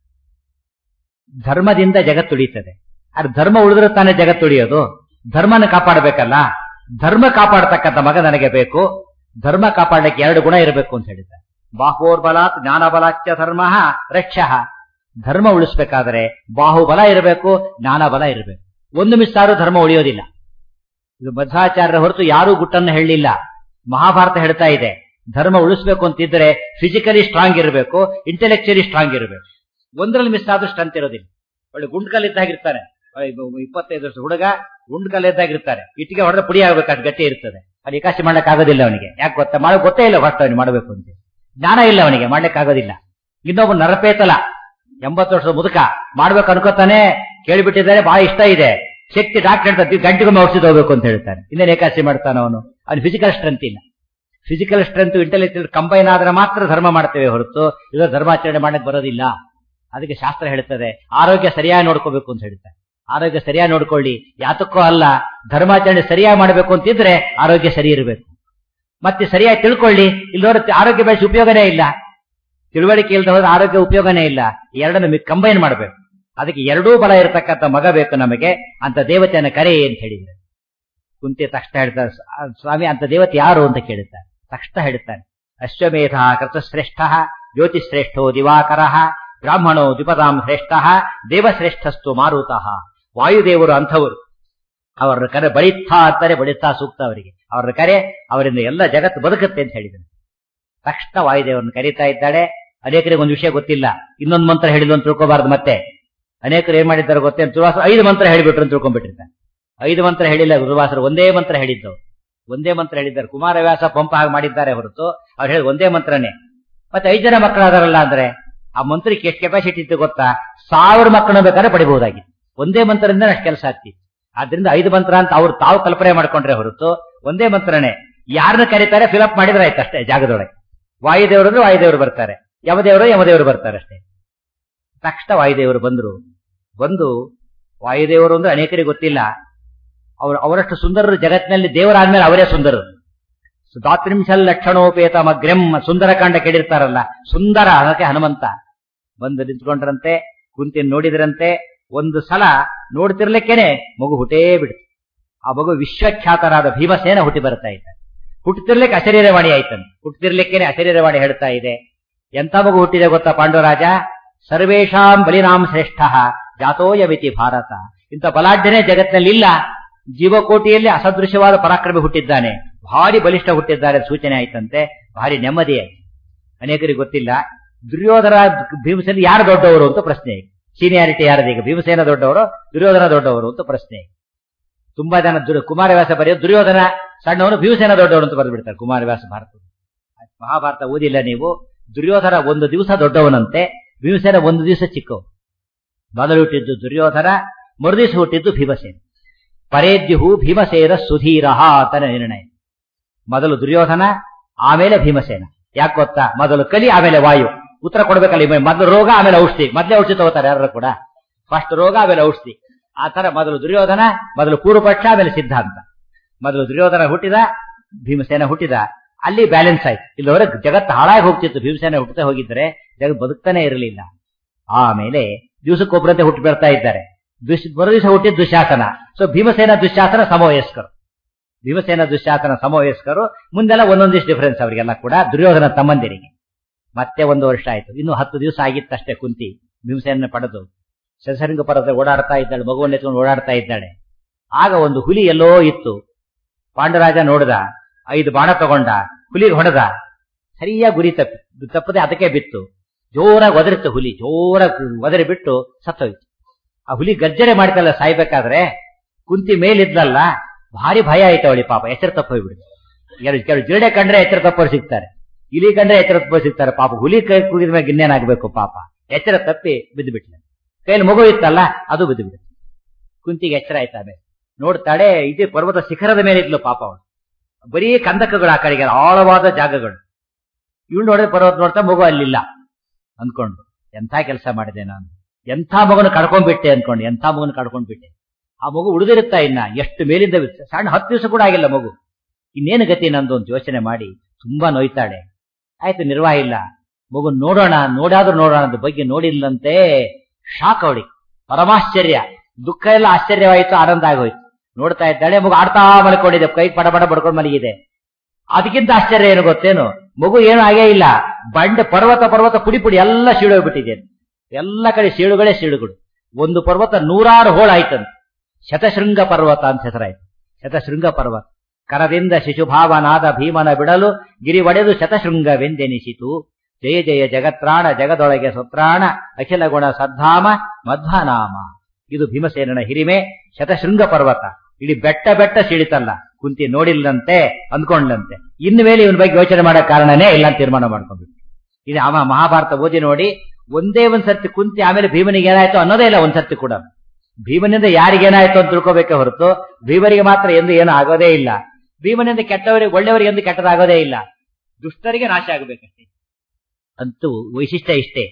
S1: ಧರ್ಮದಿಂದ ಜಗತ್ತುಳಿತದೆ ಅದು ಧರ್ಮ ಉಳಿದ್ರೆ ತಾನೇ ಜಗತ್ತುಳಿಯೋದು ಧರ್ಮನ ಕಾಪಾಡಬೇಕಲ್ಲ ಧರ್ಮ ಕಾಪಾಡತಕ್ಕಂಥ ಮಗ ನನಗೆ ಬೇಕು ಧರ್ಮ ಕಾಪಾಡಲಿಕ್ಕೆ ಎರಡು ಗುಣ ಇರಬೇಕು ಅಂತ ಹೇಳಿದ್ದಾರೆ ಬಾಹೋರ್ಬಲಾತ್ ಜ್ಞಾನಬಲಾಚ್ಯ ಧರ್ಮ ರಕ್ಷ ಧರ್ಮ ಉಳಿಸ್ಬೇಕಾದ್ರೆ ಬಾಹುಬಲ ಇರಬೇಕು ಜ್ಞಾನಬಲ ಇರಬೇಕು ಒಂದು ಮಿಸ್ ಆದ್ರೂ ಧರ್ಮ ಉಳಿಯೋದಿಲ್ಲ ಇದು ಮಧ್ವಾಚಾರ್ಯರ ಹೊರತು ಯಾರೂ ಗುಟ್ಟನ್ನು ಹೇಳಲಿಲ್ಲ ಮಹಾಭಾರತ ಹೇಳ್ತಾ ಇದೆ ಧರ್ಮ ಉಳಿಸ್ಬೇಕು ಅಂತಿದ್ರೆ ಫಿಸಿಕಲಿ ಸ್ಟ್ರಾಂಗ್ ಇರಬೇಕು ಇಂಟೆಲೆಕ್ಚುಲಿ ಸ್ಟ್ರಾಂಗ್ ಇರಬೇಕು ಒಂದರಲ್ಲಿ ಮಿಸ್ ಆದ್ರೂ ಸ್ಟ್ರೆಂತ್ ಇರೋದಿಲ್ಲ ಒಳ್ಳೆ ಗುಂಡ್ಕಲ್ಲಿದ್ದಾಗಿರ್ತಾನೆ ಇಪ್ಪತ್ತೈದು ವರ್ಷ ಹುಡುಗ ಗುಂಡ್ಕಲ್ಲಿದ್ದಾಗಿರ್ತಾರೆ ಇಟ್ಟಿಗೆ ಹೊಡೆದ ಪುಡಿ ಆಗ್ಬೇಕು ಅದು ಗಟ್ಟಿ ಇರ್ತದೆ ಅದು ಏಕಾಸಿ ಮಾಡ್ಲಿಕ್ಕೆ ಆಗೋದಿಲ್ಲ ಅವನಿಗೆ ಯಾಕೆ ಗೊತ್ತಾ ಮಾಡೋ ಗೊತ್ತೇ ಇಲ್ಲ ಫಸ್ಟ್ ಅವನಿಗೆ ಮಾಡಬೇಕು ಅಂತ ಜ್ಞಾನ ಇಲ್ಲ ಅವನಿಗೆ ಮಾಡ್ಲಿಕ್ಕೆ ಆಗೋದಿಲ್ಲ ಇನ್ನೊಬ್ಬ ನರಪೇತಲ ಎಂಬತ್ತು ವರ್ಷದ ಮುದುಕ ಮಾಡ್ಬೇಕು ಅನ್ಕೋತಾನೆ ಕೇಳಿಬಿಟ್ಟಿದ್ದಾರೆ ಬಹಳ ಇಷ್ಟ ಇದೆ ಶಕ್ತಿ ಡಾಕ್ಟರ್ ಹೇಳ್ತಾರೆ ಗಂಟೆಗೊಮ್ಮೆ ಔಷಧಿ ಹೋಗ್ಬೇಕು ಅಂತ ಹೇಳ್ತಾನೆ ಇನ್ನೇನು ಏಕಾಸಿ ಮಾಡ್ತಾನೆ ಅವನು ಅವನು ಫಿಸಿಕಲ್ ಸ್ಟ್ರೆಂತ್ ಇಲ್ಲ ಫಿಸಿಕಲ್ ಸ್ಟ್ರೆಂತ್ ಇಂಟೆಲೆಕ್ಚುಯಲ್ ಕಂಬೈನ್ ಆದ್ರೆ ಮಾತ್ರ ಧರ್ಮ ಮಾಡ್ತೇವೆ ಹೊರತು ಇದು ಧರ್ಮಾಚರಣೆ ಮಾಡಕ್ ಬರೋದಿಲ್ಲ ಅದಕ್ಕೆ ಶಾಸ್ತ್ರ ಹೇಳ್ತದೆ ಆರೋಗ್ಯ ಸರಿಯಾಗಿ ನೋಡ್ಕೋಬೇಕು ಅಂತ ಹೇಳ್ತಾರೆ ಆರೋಗ್ಯ ಸರಿಯಾಗಿ ನೋಡ್ಕೊಳ್ಳಿ ಯಾತಕ್ಕೂ ಅಲ್ಲ ಧರ್ಮಾಚರಣೆ ಸರಿಯಾಗಿ ಮಾಡಬೇಕು ಅಂತಿದ್ರೆ ಆರೋಗ್ಯ ಸರಿ ಇರಬೇಕು ಮತ್ತೆ ಸರಿಯಾಗಿ ತಿಳ್ಕೊಳ್ಳಿ ಇಲ್ಲೋರ ಆರೋಗ್ಯ ಬೆಳೆಸಿ ಉಪಯೋಗನೇ ಇಲ್ಲ ತಿಳುವಳಿಕೆ ಇಲ್ಲದ ಹೋದ್ರೆ ಆರೋಗ್ಯ ಉಪಯೋಗನೇ ಇಲ್ಲ ಎರಡನ್ನು ಕಂಬೈನ್ ಮಾಡಬೇಕು ಅದಕ್ಕೆ ಎರಡೂ ಬಲ ಇರತಕ್ಕಂಥ ಮಗ ಬೇಕು ನಮಗೆ ಅಂತ ದೇವತೆಯನ್ನ ಕರೆ ಅಂತ ಹೇಳಿದ್ರೆ ಕುಂತಿ ತಕ್ಷಣ ಹೇಳ್ತಾರೆ ಸ್ವಾಮಿ ಅಂತ ದೇವತೆ ಯಾರು ಅಂತ ಕೇಳುತ್ತಾರೆ ತಕ್ಷಣ ಹೇಳ್ತಾನೆ ಅಶ್ವಮೇಧ ಕೃತಶ್ರೇಷ್ಠ ಜ್ಯೋತಿಶ್ರೇಷ್ಠೋ ದಿವಾಕರ ಬ್ರಾಹ್ಮಣೋ ದ್ವಿಪದಾಂ ಶ್ರೇಷ್ಠ ದೇವಶ್ರೇಷ್ಠಸ್ತು ಮಾರುತಃ ವಾಯುದೇವರು ಅಂಥವರು ಅವರ ಕರೆ ಬಳಿತ್ತಾ ಅಂತಾರೆ ಬಳಿತ್ತಾ ಸೂಕ್ತ ಅವರಿಗೆ ಅವರ ಕರೆ ಅವರಿಂದ ಎಲ್ಲ ಜಗತ್ತು ಬದುಕುತ್ತೆ ಅಂತ ಹೇಳಿದನು ತಕ್ಷಣ ವಾಯುದೇವರನ್ನು ಕರೀತಾ ಇದ್ದಾಳೆ ಅನೇಕರಿಗೆ ಒಂದು ವಿಷಯ ಗೊತ್ತಿಲ್ಲ ಇನ್ನೊಂದು ಮಂತ್ರ ಹೇಳಿದ್ರು ಅಂತ ತಿಳ್ಕೋಬಾರ್ದು ಮತ್ತೆ ಅನೇಕರು ಏನ್ ಮಾಡಿದ್ದಾರೆ ಗೊತ್ತೇ ದುರ್ವಾಸರು ಐದು ಮಂತ್ರ ಹೇಳಿಬಿಟ್ರು ಅಂತ ತಿಳ್ಕೊಂಡ್ಬಿಟ್ಟಿರ್ತಾರೆ ಐದು ಮಂತ್ರ ಹೇಳಿಲ್ಲ ದುರ್ವಾಸರು ಒಂದೇ ಮಂತ್ರ ಹೇಳಿದ್ದವು ಒಂದೇ ಮಂತ್ರ ಹೇಳಿದ್ದಾರೆ ಕುಮಾರವ್ಯಾಸ ಪಂಪ ಹಾಗೆ ಮಾಡಿದ್ದಾರೆ ಹೊರತು ಅವ್ರು ಹೇಳಿ ಒಂದೇ ಮಂತ್ರನೇ ಮತ್ತೆ ಐದು ಜನ ಮಕ್ಕಳಾದಾರಲ್ಲ ಅಂದ್ರೆ ಆ ಮಂತ್ರಕ್ಕೆ ಎಷ್ಟು ಕೆಪಾಸಿಟಿ ಇತ್ತು ಗೊತ್ತಾ ಸಾವಿರ ಮಕ್ಕಳನ್ನ ಬೇಕಾದ್ರೆ ಪಡಿಬಹುದಾಗಿತ್ತು ಒಂದೇ ಮಂತ್ರದಿಂದ ಅಷ್ಟು ಕೆಲಸ ಆಗ್ತಿತ್ತು ಆದ್ರಿಂದ ಐದು ಮಂತ್ರ ಅಂತ ಅವ್ರು ತಾವು ಕಲ್ಪನೆ ಮಾಡ್ಕೊಂಡ್ರೆ ಹೊರತು ಒಂದೇ ಮಂತ್ರನೇ ಯಾರನ್ನ ಕರೀತಾರೆ ಫಿಲಪ್ ಮಾಡಿದ್ರೆ ಆಯ್ತು ಅಷ್ಟೇ ಜಾಗದೊಳಗೆ ವಾಯುದೇವರು ಅಂದ್ರೆ ವಾಯುದೇವರು ಬರ್ತಾರೆ ಯಮದೇವರು ಯಮದೇವರು ಬರ್ತಾರೆ ಅಷ್ಟೇ ತಕ್ಷಣ ವಾಯುದೇವರು ಬಂದ್ರು ಬಂದು ವಾಯುದೇವರು ಅಂದ್ರೆ ಅನೇಕರಿಗೆ ಗೊತ್ತಿಲ್ಲ ಅವರು ಅವರಷ್ಟು ಸುಂದರರು ಜಗತ್ತಿನಲ್ಲಿ ದೇವರಾದ್ಮೇಲೆ ಅವರೇ ಸುಂದರರು ದಾತ್ರಿಂಶಲ್ ಲಕ್ಷಣೋಪೇತ ಮಗ್ರೆಂ ಸುಂದರಕಾಂಡ ಕೇಳಿರ್ತಾರಲ್ಲ ಸುಂದರ ಅದಕ್ಕೆ ಹನುಮಂತ ಬಂದು ನಿಂತ್ಕೊಂಡ್ರಂತೆ ಕುಂತಿ ನೋಡಿದ್ರಂತೆ ಒಂದು ಸಲ ನೋಡ್ತಿರ್ಲಿಕ್ಕೇನೆ ಮಗು ಹುಟ್ಟೇ ಬಿಡ್ತು ಆ ಮಗು ವಿಶ್ವಖ್ಯಾತರಾದ ಭೀಮಸೇನ ಹುಟ್ಟಿ ಬರ್ತಾ ಇದ್ದ ಹುಟ್ಟುತ್ತಿರ್ಲಿಕ್ಕೆ ಅಶರೀರವಾಣಿ ಆಯ್ತಂತೆ ಹುಟ್ಟುತ್ತಿರ್ಲಿಕ್ಕೇನೆ ಅಶರೀರವಾಣಿ ಹೇಳ್ತಾ ಇದೆ ಎಂತ ಮಗು ಹುಟ್ಟಿದೆ ಗೊತ್ತಾ ಪಾಂಡುರಾಜ ಸರ್ವೇಶಾಂ ಬಲಿನಾಂ ಶ್ರೇಷ್ಠ ಜಾತೋಯವಿತಿ ಭಾರತ ಇಂಥ ಬಲಾಢ್ಯನೇ ಜಗತ್ತಿನಲ್ಲಿ ಇಲ್ಲ ಜೀವಕೋಟಿಯಲ್ಲಿ ಅಸದೃಶ್ಯವಾದ ಪರಾಕ್ರಮಿ ಹುಟ್ಟಿದ್ದಾನೆ ಭಾರಿ ಬಲಿಷ್ಠ ಹುಟ್ಟಿದ್ದಾರೆ ಸೂಚನೆ ಆಯ್ತಂತೆ ಭಾರಿ ನೆಮ್ಮದಿ ಆಯ್ತು ಅನೇಕರಿಗೆ ಗೊತ್ತಿಲ್ಲ ದುರ್ಯೋಧನ ಭೀಮಸೇನ ಯಾರು ದೊಡ್ಡವರು ಅಂತ ಪ್ರಶ್ನೆ ಸೀನಿಯಾರಿಟಿ ಯಾರದೀಗ ಭೀಮಸೇನ ದೊಡ್ಡವರು ದುರ್ಯೋಧನ ದೊಡ್ಡವರು ಅಂತ ಪ್ರಶ್ನೆ ತುಂಬಾ ಜನ ದುರ್ ಕುಮಾರವ್ಯಾಸ ಬರೆಯೋ ದುರ್ಯೋಧನ ಸಣ್ಣವನು ಭೀಮಸೇನ ದೊಡ್ಡವರು ಅಂತ ಬರೆದು ಬಿಡ್ತಾರೆ ಕುಮಾರವ್ಯಾಸ ಭಾರತ ಮಹಾಭಾರತ ಓದಿಲ್ಲ ನೀವು ದುರ್ಯೋಧನ ಒಂದು ದಿವಸ ದೊಡ್ಡವನಂತೆ ಭೀಮಸೇನ ಒಂದು ದಿವಸ ಚಿಕ್ಕವು ಮೊದಲು ಹುಟ್ಟಿದ್ದು ದುರ್ಯೋಧನ ಮರುದಿವಸ ಹುಟ್ಟಿದ್ದು ಭೀಮಸೇನ ಪರೇದ್ಯುಹು ಭೀಮಸೇನ ಸುಧೀರ ಆತನ ನಿರ್ಣಯ ಮೊದಲು ದುರ್ಯೋಧನ ಆಮೇಲೆ ಭೀಮಸೇನ ಯಾಕೆ ಗೊತ್ತಾ ಮೊದಲು ಕಲಿ ಆಮೇಲೆ ವಾಯು ಉತ್ತರ ಕೊಡ್ಬೇಕಲ್ಲ ಮೊದಲು ರೋಗ ಆಮೇಲೆ ಔಷಧಿ ಮೊದಲೇ ಔಷಧಿ ತಗೋತಾರೆ ಯಾರು ಕೂಡ ಫಸ್ಟ್ ರೋಗ ಆಮೇಲೆ ಔಷಧಿ ಆ ತರ ಮೊದಲು ದುರ್ಯೋಧನ ಮೊದಲು ಪೂರ್ವಪಕ್ಷ ಆಮೇಲೆ ಸಿದ್ಧಾಂತ ಮೊದಲು ದುರ್ಯೋಧನ ಹುಟ್ಟಿದ ಭೀಮಸೇನ ಹುಟ್ಟಿದ ಅಲ್ಲಿ ಬ್ಯಾಲೆನ್ಸ್ ಆಯ್ತು ಇಲ್ಲಿವರೆಗೆ ಜಗತ್ತು ಹಾಳಾಗಿ ಹೋಗ್ತಿತ್ತು ಭೀಮಸೇನ ಹುಟ್ಟುತ್ತಾ ಹೋಗಿದ್ರೆ ಜಗತ್ ಬದುಕ್ತಾನೆ ಇರಲಿಲ್ಲ ಆಮೇಲೆ ದಿವಸಕ್ಕೊಬ್ಬರಂತೆ ಹುಟ್ಟು ಬರ್ತಾ ಇದ್ದಾರೆ ದುಶ್ ಮರು ದಿವಸ ಹುಟ್ಟಿದ ದುಶಾಸನ ಸೊ ಭೀಮಸೇನ ದುಶಾಸನ ಸಮವಯಸ್ಕರು ಭೀಮಸೇನ ದುಶಾಸನ ಸಮವಯಸ್ಕರು ಮುಂದೆಲ್ಲ ಒಂದೊಂದಿಷ್ಟು ಡಿಫರೆನ್ಸ್ ಅವರಿಗೆಲ್ಲ ಕೂಡ ದುರ್ಯೋಧನ ತಮ್ಮಂದಿರಿಗೆ ಮತ್ತೆ ಒಂದು ವರ್ಷ ಆಯ್ತು ಇನ್ನು ಹತ್ತು ದಿವಸ ಆಗಿತ್ತಷ್ಟೇ ಕುಂತಿ ಭೀಮಸೇನ ಪಡೆದು ಶಶರಿಂಗ ಪರ್ವತ ಓಡಾಡ್ತಾ ಇದ್ದಾಳೆ ಮಗುವನ್ನು ಎತ್ಕೊಂಡು ಓಡಾಡ್ತಾ ಇದ್ದಾಳೆ ಆಗ ಒಂದು ಹುಲಿ ಎಲ್ಲೋ ಇತ್ತು ಪಾಂಡರಾಜ ನೋಡ್ದ ಐದು ಬಾಣ ತಗೊಂಡ ಹುಲಿಗೆ ಹೊಡೆದ ಸರಿಯಾಗಿ ಗುರಿ ತಪ್ಪಿ ತಪ್ಪದೆ ಅದಕ್ಕೆ ಬಿತ್ತು ಜೋರಾಗಿ ಒದರಿತ್ತು ಹುಲಿ ಜೋರಾಗಿ ಒದರಿ ಬಿಟ್ಟು ಸತ್ತೋಯ್ತು ಆ ಹುಲಿ ಗರ್ಜನೆ ಮಾಡ್ತಲ್ಲ ಸಾಯ್ಬೇಕಾದ್ರೆ ಕುಂತಿ ಮೇಲಿದ್ಲಲ್ಲ ಭಾರಿ ಭಯ ಆಯ್ತು ಅವಳಿ ಪಾಪ ಎಚ್ಚರ ತಪ್ಪೋಗ್ಬಿಡುತ್ತೆ ಕೆಲವು ಕೆಲವು ಜಿರಡೆ ಕಂಡ್ರೆ ಎಚ್ಚರ ತಪ್ಪೋರು ಸಿಗ್ತಾರೆ ಇಲಿ ಕಂಡ್ರೆ ಎಚ್ಚರ ತಪ್ಪೋರು ಸಿಗ್ತಾರೆ ಪಾಪ ಹುಲಿ ಕೈ ಕುಗಿದ ಮೇಲೆ ಗಿನ್ನೇನಾಗಬೇಕು ಪಾಪ ಎಚ್ಚರ ತಪ್ಪಿ ಬಿದ್ದು ಬಿಟ್ಲೆ ಕೈಯಲ್ಲಿ ಮಗು ಇತ್ತಲ್ಲ ಅದು ಬಿದ್ದು ಬಿಡುತ್ತೆ ಕುಂತಿಗೆ ಎಚ್ಚರ ಆಯ್ತಾವೆ ನೋಡ್ತಾಳೆ ಇದೇ ಪರ್ವತ ಶಿಖರದ ಮೇಲೆ ಇದ್ಲು ಪಾಪ ಅವಳು ಬರೀ ಕಂದಕಗಳು ಆ ಕಡೆಗೆ ಆಳವಾದ ಜಾಗಗಳು ಇವಳು ನೋಡಿದ್ರೆ ಪರ್ವತ ನೋಡ್ತಾ ಮಗು ಅಲ್ಲಿಲ್ಲ ಅಂದ್ಕೊಂಡು ಎಂಥ ಕೆಲಸ ಮಾಡಿದೆ ನಾನು ಎಂಥ ಮಗನ ಕಡ್ಕೊಂಡ್ಬಿಟ್ಟೆ ಅನ್ಕೊಂಡು ಎಂಥ ಮಗನ ಕಡ್ಕೊಂಡ್ಬಿಟ್ಟೆ ಆ ಮಗು ಉಳಿದಿರುತ್ತಾ ಇನ್ನ ಎಷ್ಟು ಮೇಲಿಂದ ಸಣ್ಣ ಹತ್ತು ದಿವಸ ಕೂಡ ಆಗಿಲ್ಲ ಮಗು ಇನ್ನೇನು ಗತಿ ನಂದು ಅಂತ ಯೋಚನೆ ಮಾಡಿ ತುಂಬಾ ನೋಯ್ತಾಳೆ ಆಯ್ತು ನಿರ್ವಾಹ ಇಲ್ಲ ಮಗು ನೋಡೋಣ ನೋಡಾದ್ರೂ ನೋಡೋಣ ಅಂತ ಬಗ್ಗೆ ನೋಡಿಲ್ಲಂತೆ ಶಾಕ್ ಅವಳಿಗೆ ಪರಮಾಶ್ಚರ್ಯ ದುಃಖ ಎಲ್ಲ ಆಶ್ಚರ್ಯವಾಯಿತು ಆನಂದ ಆಗೋಯ್ತು ನೋಡ್ತಾ ಇದ್ದಾಳೆ ಮಗು ಆಡ್ತಾ ಮಲ್ಕೊಂಡಿದೆ ಕೈ ಪಡ ಪಡ ಬಡ್ಕೊಂಡು ಮಲಗಿದೆ ಅದಕ್ಕಿಂತ ಆಶ್ಚರ್ಯ ಏನು ಗೊತ್ತೇನು ಮಗು ಏನು ಆಗೇ ಇಲ್ಲ ಬಂಡೆ ಪರ್ವತ ಪರ್ವತ ಪುಡಿ ಪುಡಿ ಎಲ್ಲ ಸೀಳೋಗ್ಬಿಟ್ಟಿದೆ ಎಲ್ಲ ಕಡೆ ಸೀಳುಗಳೇ ಸೀಳುಗಳು ಒಂದು ಪರ್ವತ ನೂರಾರು ಹೋಳಾಯ್ತಂತೆ ಶತಶೃಂಗ ಪರ್ವತ ಅಂತ ಹೆಸರಾಯ್ತು ಶತಶೃಂಗ ಪರ್ವತ ಕರದಿಂದ ಶಿಶುಭಾವನಾದ ಭೀಮನ ಬಿಡಲು ಗಿರಿ ಒಡೆದು ಶತಶೃಂಗವೆಂದೆನಿಸಿತು ಜಯ ಜಯ ಜಗತ್ರಾಣ ಜಗದೊಳಗೆ ಸುತ್ರಾಣ ಅಖಿಲ ಗುಣ ಸದ್ಧಾಮ ಮಧ್ವನಾಮ ಇದು ಭೀಮಸೇನನ ಹಿರಿಮೆ ಶತಶೃಂಗ ಪರ್ವತ ಇಡೀ ಬೆಟ್ಟ ಬೆಟ್ಟ ಸೀಳಿತಲ್ಲ ಕುಂತಿ ನೋಡಿಲ್ಲಂತೆ ಅಂದ್ಕೊಂಡ್ಲಂತೆ ಇನ್ನು ಮೇಲೆ ಇವನ ಬಗ್ಗೆ ಯೋಚನೆ ಮಾಡೋ ಕಾರಣನೇ ಇಲ್ಲ ಅಂತ ತೀರ್ಮಾನ ಮಾಡ್ಕೊಂಡ್ಬಿಟ್ಟು ಇದು ಅವ ಮಹಾಭಾರತ ಓದಿ ನೋಡಿ ಒಂದೇ ಒಂದ್ ಸರ್ತಿ ಕುಂತಿ ಆಮೇಲೆ ಭೀಮನಿಗೆ ಏನಾಯ್ತು ಅನ್ನೋದೇ ಇಲ್ಲ ಒಂದ್ ಸರ್ತಿ ಕೂಡ ಭೀಮನಿಂದ ಯಾರಿಗೇನಾಯ್ತು ಅಂತ ತಿಳ್ಕೋಬೇಕೆ ಹೊರತು ಭೀಮರಿಗೆ ಮಾತ್ರ ಎಂದು ಏನು ಆಗೋದೇ ಇಲ್ಲ ಭೀಮನಿಂದ ಕೆಟ್ಟವರಿಗೆ ಒಳ್ಳೆಯವರಿಗೆ ಎಂದು ಕೆಟ್ಟದಾಗೋದೇ ಇಲ್ಲ ದುಷ್ಟರಿಗೆ ನಾಶ ಆಗಬೇಕಷ್ಟೇ ಅಂತೂ ವೈಶಿಷ್ಟ್ಯ ಇಷ್ಟೇ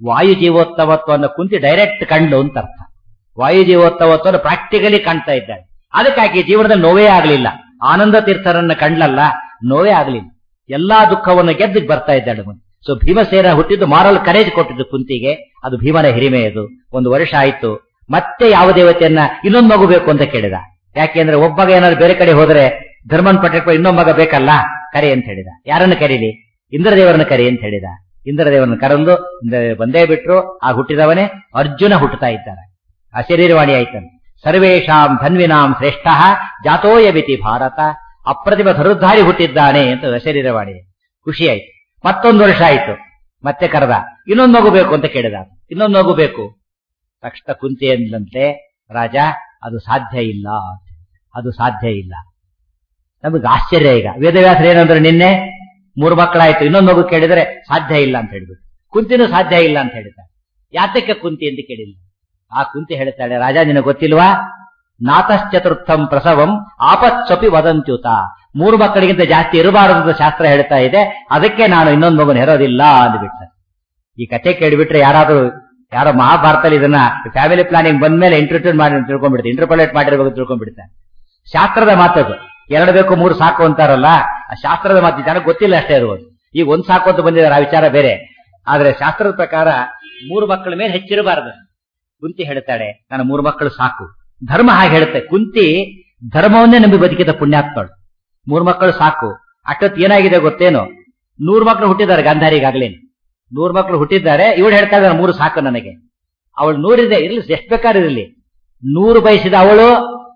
S1: ವಾಯು ಜೀವೋತ್ತಮತ್ವವನ್ನು ಕುಂತಿ ಡೈರೆಕ್ಟ್ ಕಂಡು ಅಂತ ಅರ್ಥ ವಾಯು ಜೀವೋತ್ತಮತ್ವವನ್ನು ಪ್ರಾಕ್ಟಿಕಲಿ ಕಾಣ್ತಾ ಇದ್ದಾಳೆ ಅದಕ್ಕಾಗಿ ಜೀವನದಲ್ಲಿ ನೋವೇ ಆಗಲಿಲ್ಲ ಆನಂದ ತೀರ್ಥರನ್ನ ಕಂಡ್ಲಲ್ಲ ನೋವೇ ಆಗಲಿಲ್ಲ ಎಲ್ಲಾ ದುಃಖವನ್ನು ಗೆದ್ದು ಬರ್ತಾ ಇದ್ದಾಳೆ ಮುಂದೆ ಸೊ ಭೀಮಸೇನ ಹುಟ್ಟಿದ್ದು ಮಾರಲ್ ಕರೇಜ್ ಕೊಟ್ಟಿದ್ದು ಕುಂತಿಗೆ ಅದು ಭೀಮನ ಹಿರಿಮೆ ಅದು ಒಂದು ವರ್ಷ ಆಯ್ತು ಮತ್ತೆ ಯಾವ ದೇವತೆಯನ್ನ ಇನ್ನೊಂದು ಮಗು ಬೇಕು ಅಂತ ಕೇಳಿದ ಯಾಕೆಂದ್ರೆ ಒಬ್ಬಗ ಏನಾದ್ರು ಬೇರೆ ಕಡೆ ಹೋದ್ರೆ ಧರ್ಮನ್ ಪಟ್ಟಕ್ಕೆ ಇನ್ನೊಬ್ಬ ಮಗ ಬೇಕಲ್ಲ ಕರೆ ಅಂತ ಹೇಳಿದ ಯಾರನ್ನು ಕರೀಲಿ ಇಂದ್ರದೇವರನ್ನ ಕರಿ ಅಂತ ಹೇಳಿದ ಇಂದ್ರದೇವರನ್ನ ಕರೆದು ಬಂದೇ ಬಿಟ್ರು ಆ ಹುಟ್ಟಿದವನೇ ಅರ್ಜುನ ಹುಟ್ಟುತ್ತಾ ಇದ್ದಾರೆ ಅಶರೀರವಾಣಿ ಆಯ್ತಾನೆ ಸರ್ವೇಶಾಂ ಧನ್ವಿನಾಂ ಶ್ರೇಷ್ಠ ಜಾತೋಯಬಿತಿ ಭಾರತ ಅಪ್ರತಿಮ ಧರುದ್ಧಾರಿ ಹುಟ್ಟಿದ್ದಾನೆ ಅಂತ ಅಶರೀರವಾಣಿ ಖುಷಿ ಆಯ್ತು ಮತ್ತೊಂದು ವರ್ಷ ಆಯ್ತು ಮತ್ತೆ ಕರೆದ ಇನ್ನೊಂದು ಮಗು ಬೇಕು ಅಂತ ಕೇಳಿದ ಇನ್ನೊಂದು ಮಗು ಬೇಕು ತಕ್ಷಣ ಕುಂತಿ ಎಂದಂತೆ ರಾಜ ಅದು ಸಾಧ್ಯ ಇಲ್ಲ ಅದು ಸಾಧ್ಯ ಇಲ್ಲ ನಮಗೆ ಆಶ್ಚರ್ಯ ಈಗ ವೇದವ್ಯಾಸರು ಏನಂದ್ರೆ ನಿನ್ನೆ ಮೂರು ಮಕ್ಕಳಾಯ್ತು ಇನ್ನೊಂದು ಮಗು ಕೇಳಿದ್ರೆ ಸಾಧ್ಯ ಇಲ್ಲ ಅಂತ ಹೇಳ್ಬಿಟ್ಟು ಕುಂತಿನೂ ಸಾಧ್ಯ ಇಲ್ಲ ಅಂತ ಹೇಳಿದ್ದಾರೆ ಯಾತಕ್ಕೆ ಕುಂತಿ ಅಂತ ಕೇಳಿಲ್ಲ ಆ ಕುಂತಿ ಹೇಳ್ತಾಳೆ ರಾಜ ನಿನಗೆ ಗೊತ್ತಿಲ್ವಾ ನಾತಶ್ಚತುರ್ಥಂ ಪ್ರಸವಂ ಆಪತ್ಸಪಿ ವದಂತ್ಯುತ ಮೂರು ಮಕ್ಕಳಿಗಿಂತ ಜಾಸ್ತಿ ಇರಬಾರದು ಅಂತ ಶಾಸ್ತ್ರ ಹೇಳ್ತಾ ಇದೆ ಅದಕ್ಕೆ ನಾನು ಇನ್ನೊಂದು ಮಗನ ಹೆರೋದಿಲ್ಲ ಅಂದ್ಬಿಟ್ಟ ಈ ಕತೆ ಕೇಳಿಬಿಟ್ರೆ ಯಾರಾದ್ರೂ ಯಾರೋ ಮಹಾಭಾರತದಲ್ಲಿ ಇದನ್ನ ಫ್ಯಾಮಿಲಿ ಪ್ಲಾನಿಂಗ್ ಬಂದ್ಮೇಲೆ ಇಂಟರ್ಟ್ಯೂನ್ ಮಾಡಿ ತಿಳ್ಕೊಂಡ್ಬಿಡ್ತಾರೆ ಇಂಟರ್ಪೊಲೇಟ್ ಮಾಡಿರ್ಬೇಕು ತಿಳ್ಕೊಂಡ್ಬಿಡ್ತಾರೆ ಶಾಸ್ತ್ರದ ಮಾತದು ಎರಡು ಬೇಕು ಮೂರು ಸಾಕು ಅಂತಾರಲ್ಲ ಆ ಶಾಸ್ತ್ರದ ಮಾತು ಜನಕ್ಕೆ ಗೊತ್ತಿಲ್ಲ ಅಷ್ಟೇ ಇರುವುದು ಈಗ ಒಂದ್ ಸಾಕು ಅಂತ ಬಂದಿದ್ದಾರೆ ಆ ವಿಚಾರ ಬೇರೆ ಆದ್ರೆ ಶಾಸ್ತ್ರದ ಪ್ರಕಾರ ಮೂರು ಮಕ್ಕಳ ಮೇಲೆ ಹೆಚ್ಚಿರಬಾರದು ಕುಂತಿ ಹೇಳ್ತಾಳೆ ನನ್ನ ಮೂರು ಮಕ್ಕಳು ಸಾಕು ಧರ್ಮ ಹಾಗೆ ಹೇಳುತ್ತೆ ಕುಂತಿ ಧರ್ಮವನ್ನೇ ನಂಬಿ ಬದುಕಿದ ಪುಣ್ಯಾತ್ಮಳು ಮೂರು ಮಕ್ಕಳು ಸಾಕು ಅಷ್ಟೊತ್ತು ಏನಾಗಿದೆ ಗೊತ್ತೇನು ನೂರು ಮಕ್ಕಳು ಹುಟ್ಟಿದ್ದಾರೆ ಗಾಂಧಾರಿಗಾಗ್ಲೇನು ನೂರು ಮಕ್ಕಳು ಹುಟ್ಟಿದ್ದಾರೆ ಇವಳು ಹೇಳ್ತಾ ಇದ್ದಾರೆ ಮೂರು ಸಾಕು ನನಗೆ ಅವಳು ನೂರಿದೆ ಇರ್ಲಿ ಎಷ್ಟು ಬೇಕಾದ್ರೂ ಇರಲಿ ನೂರು ಬಯಸಿದ ಅವಳು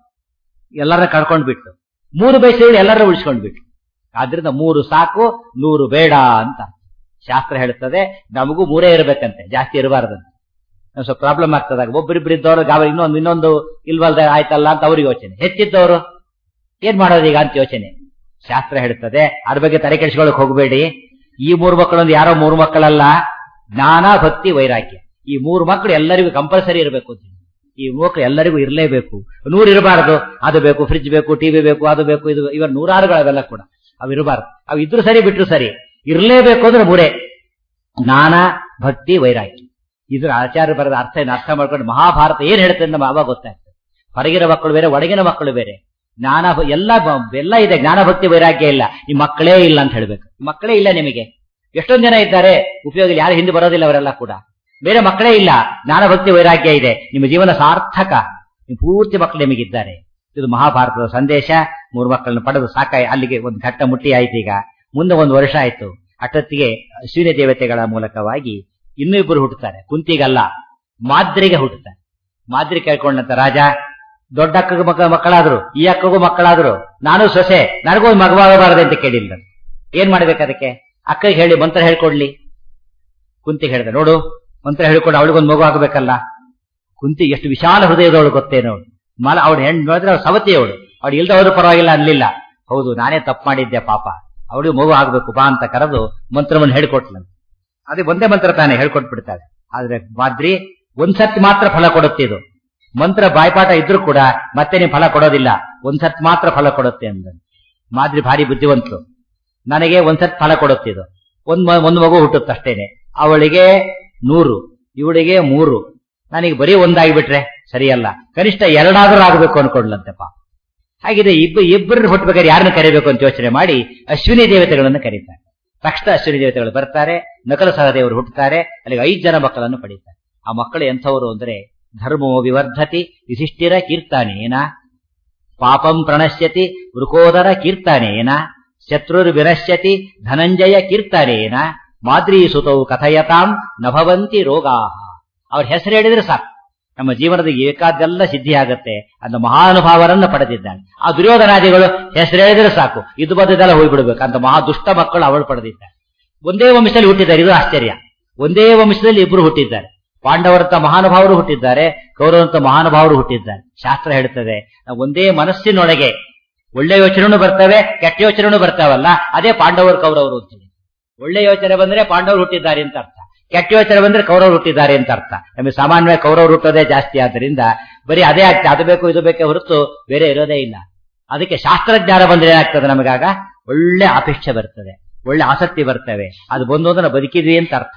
S1: ಎಲ್ಲರ ಕಳ್ಕೊಂಡ್ ಬಿಟ್ಟು ಮೂರು ಬಯಸಿದವಳು ಎಲ್ಲರೂ ಉಳಿಸ್ಕೊಂಡ್ ಬಿಟ್ಟು ಆದ್ರಿಂದ ಮೂರು ಸಾಕು ನೂರು ಬೇಡ ಅಂತ ಶಾಸ್ತ್ರ ಹೇಳುತ್ತದೆ ನಮಗೂ ಮೂರೇ ಇರಬೇಕಂತೆ ಜಾಸ್ತಿ ಇರಬಾರ್ದಂತೆ ಸ್ವಲ್ಪ ಪ್ರಾಬ್ಲಮ್ ಆಗ್ತದಾಗ ಒಬ್ಬರಿಬ್ರು ಇದ್ದವರು ಗಾವ ಇನ್ನೊಂದು ಇನ್ನೊಂದು ಇಲ್ವಲ್ದ ಆಯ್ತಲ್ಲ ಅಂತ ಅವ್ರಿಗೆ ಯೋಚನೆ ಹೆಚ್ಚಿದ್ದವರು ಏನ್ ಮಾಡೋದು ಈಗ ಅಂತ ಯೋಚನೆ ಶಾಸ್ತ್ರ ಹೇಳುತ್ತದೆ ಅದ್ರ ಬಗ್ಗೆ ತಲೆ ಕೆಡಿಸ್ಕೊಳಕ್ ಹೋಗಬೇಡಿ ಈ ಮೂರು ಮಕ್ಕಳೊಂದು ಯಾರೋ ಮೂರು ಮಕ್ಕಳಲ್ಲ ಜ್ಞಾನ ಭಕ್ತಿ ವೈರಾಗ್ಯ ಈ ಮೂರು ಮಕ್ಕಳು ಎಲ್ಲರಿಗೂ ಕಂಪಲ್ಸರಿ ಇರಬೇಕು ಅಂತ ಈ ಮಕ್ಕಳು ಎಲ್ಲರಿಗೂ ಇರಲೇಬೇಕು ನೂರು ಇರಬಾರದು ಅದು ಬೇಕು ಫ್ರಿಜ್ ಬೇಕು ಟಿವಿ ಬೇಕು ಅದು ಬೇಕು ಇದು ಇವ ನೂರಾರುಗಳವೆಲ್ಲ ಕೂಡ ಅವು ಇರಬಾರದು ಅವು ಇದ್ರು ಸರಿ ಬಿಟ್ರು ಸರಿ ಇರಲೇಬೇಕು ಅಂದ್ರೆ ಮೂರೇ ಜ್ಞಾನ ಭಕ್ತಿ ವೈರಾಗ್ಯ ಇದ್ರ ಆಚಾರ್ಯ ಬರದ ಅರ್ಥ ಏನು ಅರ್ಥ ಮಾಡ್ಕೊಂಡು ಮಹಾಭಾರತ ಏನ್ ಹೇಳುತ್ತೆ ಅಂತ ಅವಾಗ ಗೊತ್ತಾಗ್ತದೆ ಹೊರಗಿನ ಮಕ್ಕಳು ಬೇರೆ ಒಳಗಿನ ಮಕ್ಕಳು ಬೇರೆ ಜ್ಞಾನ ಎಲ್ಲ ಎಲ್ಲ ಇದೆ ಜ್ಞಾನ ಭಕ್ತಿ ವೈರಾಗ್ಯ ಇಲ್ಲ ನಿಮ್ಮ ಮಕ್ಕಳೇ ಇಲ್ಲ ಅಂತ ಹೇಳ್ಬೇಕು ಮಕ್ಕಳೇ ಇಲ್ಲ ನಿಮಗೆ ಎಷ್ಟೊಂದು ಜನ ಇದ್ದಾರೆ ಉಪಯೋಗ ಯಾರು ಹಿಂದೆ ಬರೋದಿಲ್ಲ ಅವರೆಲ್ಲ ಕೂಡ ಬೇರೆ ಮಕ್ಕಳೇ ಇಲ್ಲ ಜ್ಞಾನ ಭಕ್ತಿ ವೈರಾಗ್ಯ ಇದೆ ನಿಮ್ಮ ಜೀವನ ಸಾರ್ಥಕ ನಿಮ್ಮ ಪೂರ್ತಿ ಮಕ್ಕಳು ನಿಮಗಿದ್ದಾರೆ ಇದು ಮಹಾಭಾರತದ ಸಂದೇಶ ಮೂರು ಮಕ್ಕಳನ್ನು ಪಡೆದು ಸಾಕಾಯಿ ಅಲ್ಲಿಗೆ ಒಂದು ಘಟ್ಟ ಮುಟ್ಟಿ ಆಯ್ತು ಈಗ ಮುಂದೆ ಒಂದು ವರ್ಷ ಆಯ್ತು ಅಷ್ಟೊತ್ತಿಗೆ ಅಶ್ವಿನಿ ದೇವತೆಗಳ ಮೂಲಕವಾಗಿ ಇನ್ನೂ ಇಬ್ಬರು ಹುಟ್ಟುತ್ತಾರೆ ಕುಂತಿಗಲ್ಲ ಮಾದ್ರಿಗೆ ಹುಟ್ಟುತ್ತಾರೆ ಮಾದ್ರಿ ಕೇಳ್ಕೊಂಡಂತ ರಾಜ ದೊಡ್ಡ ಅಕ್ಕಗೂ ಮಕ್ಕ ಮಕ್ಕಳಾದ್ರು ಈ ಅಕ್ಕಗೂ ಮಕ್ಕಳಾದ್ರು ನಾನು ಸೊಸೆ ನನಗೂ ಮಗವಾಗಬಾರದು ಅಂತ ಕೇಳಿಲ್ಲ ಏನ್ ಮಾಡ್ಬೇಕು ಅದಕ್ಕೆ ಅಕ್ಕಗೆ ಹೇಳಿ ಮಂತ್ರ ಹೇಳ್ಕೊಡ್ಲಿ ಕುಂತಿ ಹೇಳಿದೆ ನೋಡು ಮಂತ್ರ ಹೇಳ್ಕೊಂಡು ಅವಳಿಗೊಂದು ಮಗು ಆಗಬೇಕಲ್ಲ ಕುಂತಿ ಎಷ್ಟು ವಿಶಾಲ ಹೃದಯದವಳು ಗೊತ್ತೇನೋ ಮಲ ಅವಳು ಹೆಣ್ಣು ನೋಡಿದ್ರೆ ಅವಳು ಸವತಿ ಅವಳು ಅವಳು ಇಲ್ದವರು ಪರವಾಗಿಲ್ಲ ಅನ್ಲಿಲ್ಲ ಹೌದು ನಾನೇ ತಪ್ಪು ಮಾಡಿದ್ದೆ ಪಾಪ ಅವಳಿಗೆ ಮಗು ಆಗ್ಬೇಕು ಬಾ ಅಂತ ಕರೆದು ಮಂತ್ರವನ್ನು ಹೇಳ್ಕೊಟ್ಲಂತೆ ಅದೇ ಒಂದೇ ಮಂತ್ರ ತಾನೇ ಹೇಳ್ಕೊಟ್ಬಿಡ್ತಾರೆ ಆದ್ರೆ ಮಾದ್ರಿ ಒಂದ್ಸತಿ ಮಾತ್ರ ಫಲ ಕೊಡುತ್ತೆ ಇದು ಮಂತ್ರ ಬಾಯ್ಪಾಠ ಇದ್ರೂ ಕೂಡ ಮತ್ತೆ ನೀವು ಫಲ ಕೊಡೋದಿಲ್ಲ ಒಂದ್ಸತ್ ಮಾತ್ರ ಫಲ ಕೊಡುತ್ತೆ ಅಂದ ಮಾದ್ರಿ ಭಾರಿ ಬುದ್ಧಿವಂತರು ನನಗೆ ಒಂದ್ಸತ್ ಫಲ ಕೊಡುತ್ತೆ ಇದು ಒಂದ್ ಒಂದು ಮಗು ಹುಟ್ಟುತ್ತಷ್ಟೇನೆ ಅವಳಿಗೆ ನೂರು ಇವಳಿಗೆ ಮೂರು ನನಗೆ ಬರೀ ಒಂದಾಗಿಬಿಟ್ರೆ ಸರಿಯಲ್ಲ ಕನಿಷ್ಠ ಎರಡಾದ್ರೂ ಆಗಬೇಕು ಅನ್ಕೊಂಡ್ಲಂತೆಪ್ಪ ಹಾಗಿದೆ ಇಬ್ಬ ಇಬ್ಬರು ಹುಟ್ಟಬೇಕಾದ್ರೆ ಯಾರನ್ನ ಕರಿಬೇಕು ಅಂತ ಯೋಚನೆ ಮಾಡಿ ಅಶ್ವಿನಿ ದೇವತೆಗಳನ್ನು ಕರೀತಾರೆ ತಕ್ಷಣ ಅಶ್ವಿನಿ ದೇವತೆಗಳು ಬರ್ತಾರೆ ನಕಲ ಸಹದೇವರು ಹುಟ್ಟುತ್ತಾರೆ ಅಲ್ಲಿಗೆ ಐದು ಜನ ಮಕ್ಕಳನ್ನು ಪಡೀತಾರೆ ಆ ಮಕ್ಕಳು ಎಂಥವರು ಅಂದ್ರೆ ಧರ್ಮೋ ವಿವರ್ಧತಿ ವಿಶಿಷ್ಟಿರ ಕೀರ್ತಾನೇನ ಪಾಪಂ ಪ್ರಣಶ್ಯತಿ ವೃಕೋದರ ಕೀರ್ತಾನೇನ ಶತ್ರುರ್ ವಿನಶ್ಯತಿ ಧನಂಜಯ ಕೀರ್ತಾನೇನ ಮಾದ್ರಿ ಸುತೌ ಕಥಯತಾಂ ನಭವಂತಿ ರೋಗಾ ಅವ್ರ ಹೆಸರು ಹೇಳಿದ್ರೆ ಸಾಕು ನಮ್ಮ ಜೀವನದ ಬೇಕಾದ್ದೆಲ್ಲ ಸಿದ್ಧಿ ಆಗತ್ತೆ ಅಂತ ಮಹಾನುಭಾವರನ್ನ ಪಡೆದಿದ್ದಾನೆ ಆ ದುರ್ಯೋಧನಾದಿಗಳು ಹೆಸರು ಹೇಳಿದ್ರೆ ಸಾಕು ಇದು ಬದ್ದೆಲ್ಲ ಹೋಗ್ಬಿಡ್ಬೇಕು ಅಂತ ಮಹಾ ದುಷ್ಟ ಮಕ್ಕಳು ಅವಳು ಪಡೆದಿದ್ದಾರೆ ಒಂದೇ ವಂಶದಲ್ಲಿ ಹುಟ್ಟಿದ್ದಾರೆ ಇದು ಆಶ್ಚರ್ಯ ಒಂದೇ ವಂಶದಲ್ಲಿ ಇಬ್ರು ಹುಟ್ಟಿದ್ದಾರೆ ಪಾಂಡವರಂತ ಮಹಾನುಭಾವರು ಹುಟ್ಟಿದ್ದಾರೆ ಕೌರವಂತ ಮಹಾನುಭಾವರು ಹುಟ್ಟಿದ್ದಾರೆ ಶಾಸ್ತ್ರ ಹೇಳ್ತದೆ ಒಂದೇ ಮನಸ್ಸಿನೊಳಗೆ ಒಳ್ಳೆ ಯೋಚನೆನೂ ಬರ್ತವೆ ಕೆಟ್ಟ ಯೋಚನೆನೂ ಬರ್ತಾವಲ್ಲ ಅದೇ ಪಾಂಡವರು ಕೌರವರು ಅಂತೇಳಿ ಒಳ್ಳೆ ಯೋಚನೆ ಬಂದ್ರೆ ಪಾಂಡವರು ಹುಟ್ಟಿದ್ದಾರೆ ಅಂತ ಅರ್ಥ ಕೆಟ್ಟ ಯೋಚನೆ ಬಂದ್ರೆ ಕೌರವರು ಹುಟ್ಟಿದ್ದಾರೆ ಅಂತ ಅರ್ಥ ನಮಗೆ ಸಾಮಾನ್ಯವಾಗಿ ಕೌರವರು ಹುಟ್ಟೋದೇ ಜಾಸ್ತಿ ಆದ್ರಿಂದ ಬರೀ ಅದೇ ಆಗ್ತದೆ ಅದು ಬೇಕು ಇದು ಬೇಕೆ ಹೊರತು ಬೇರೆ ಇರೋದೇ ಇಲ್ಲ ಅದಕ್ಕೆ ಶಾಸ್ತ್ರಜ್ಞಾನ ಬಂದ್ರೆ ಏನಾಗ್ತದೆ ನಮಗಾಗ ಒಳ್ಳೆ ಅಪೇಕ್ಷೆ ಬರ್ತದೆ ಒಳ್ಳೆ ಆಸಕ್ತಿ ಬರ್ತವೆ ಅದು ಬಂದು ಅಂದ್ರೆ ಬದುಕಿದ್ವಿ ಅಂತ ಅರ್ಥ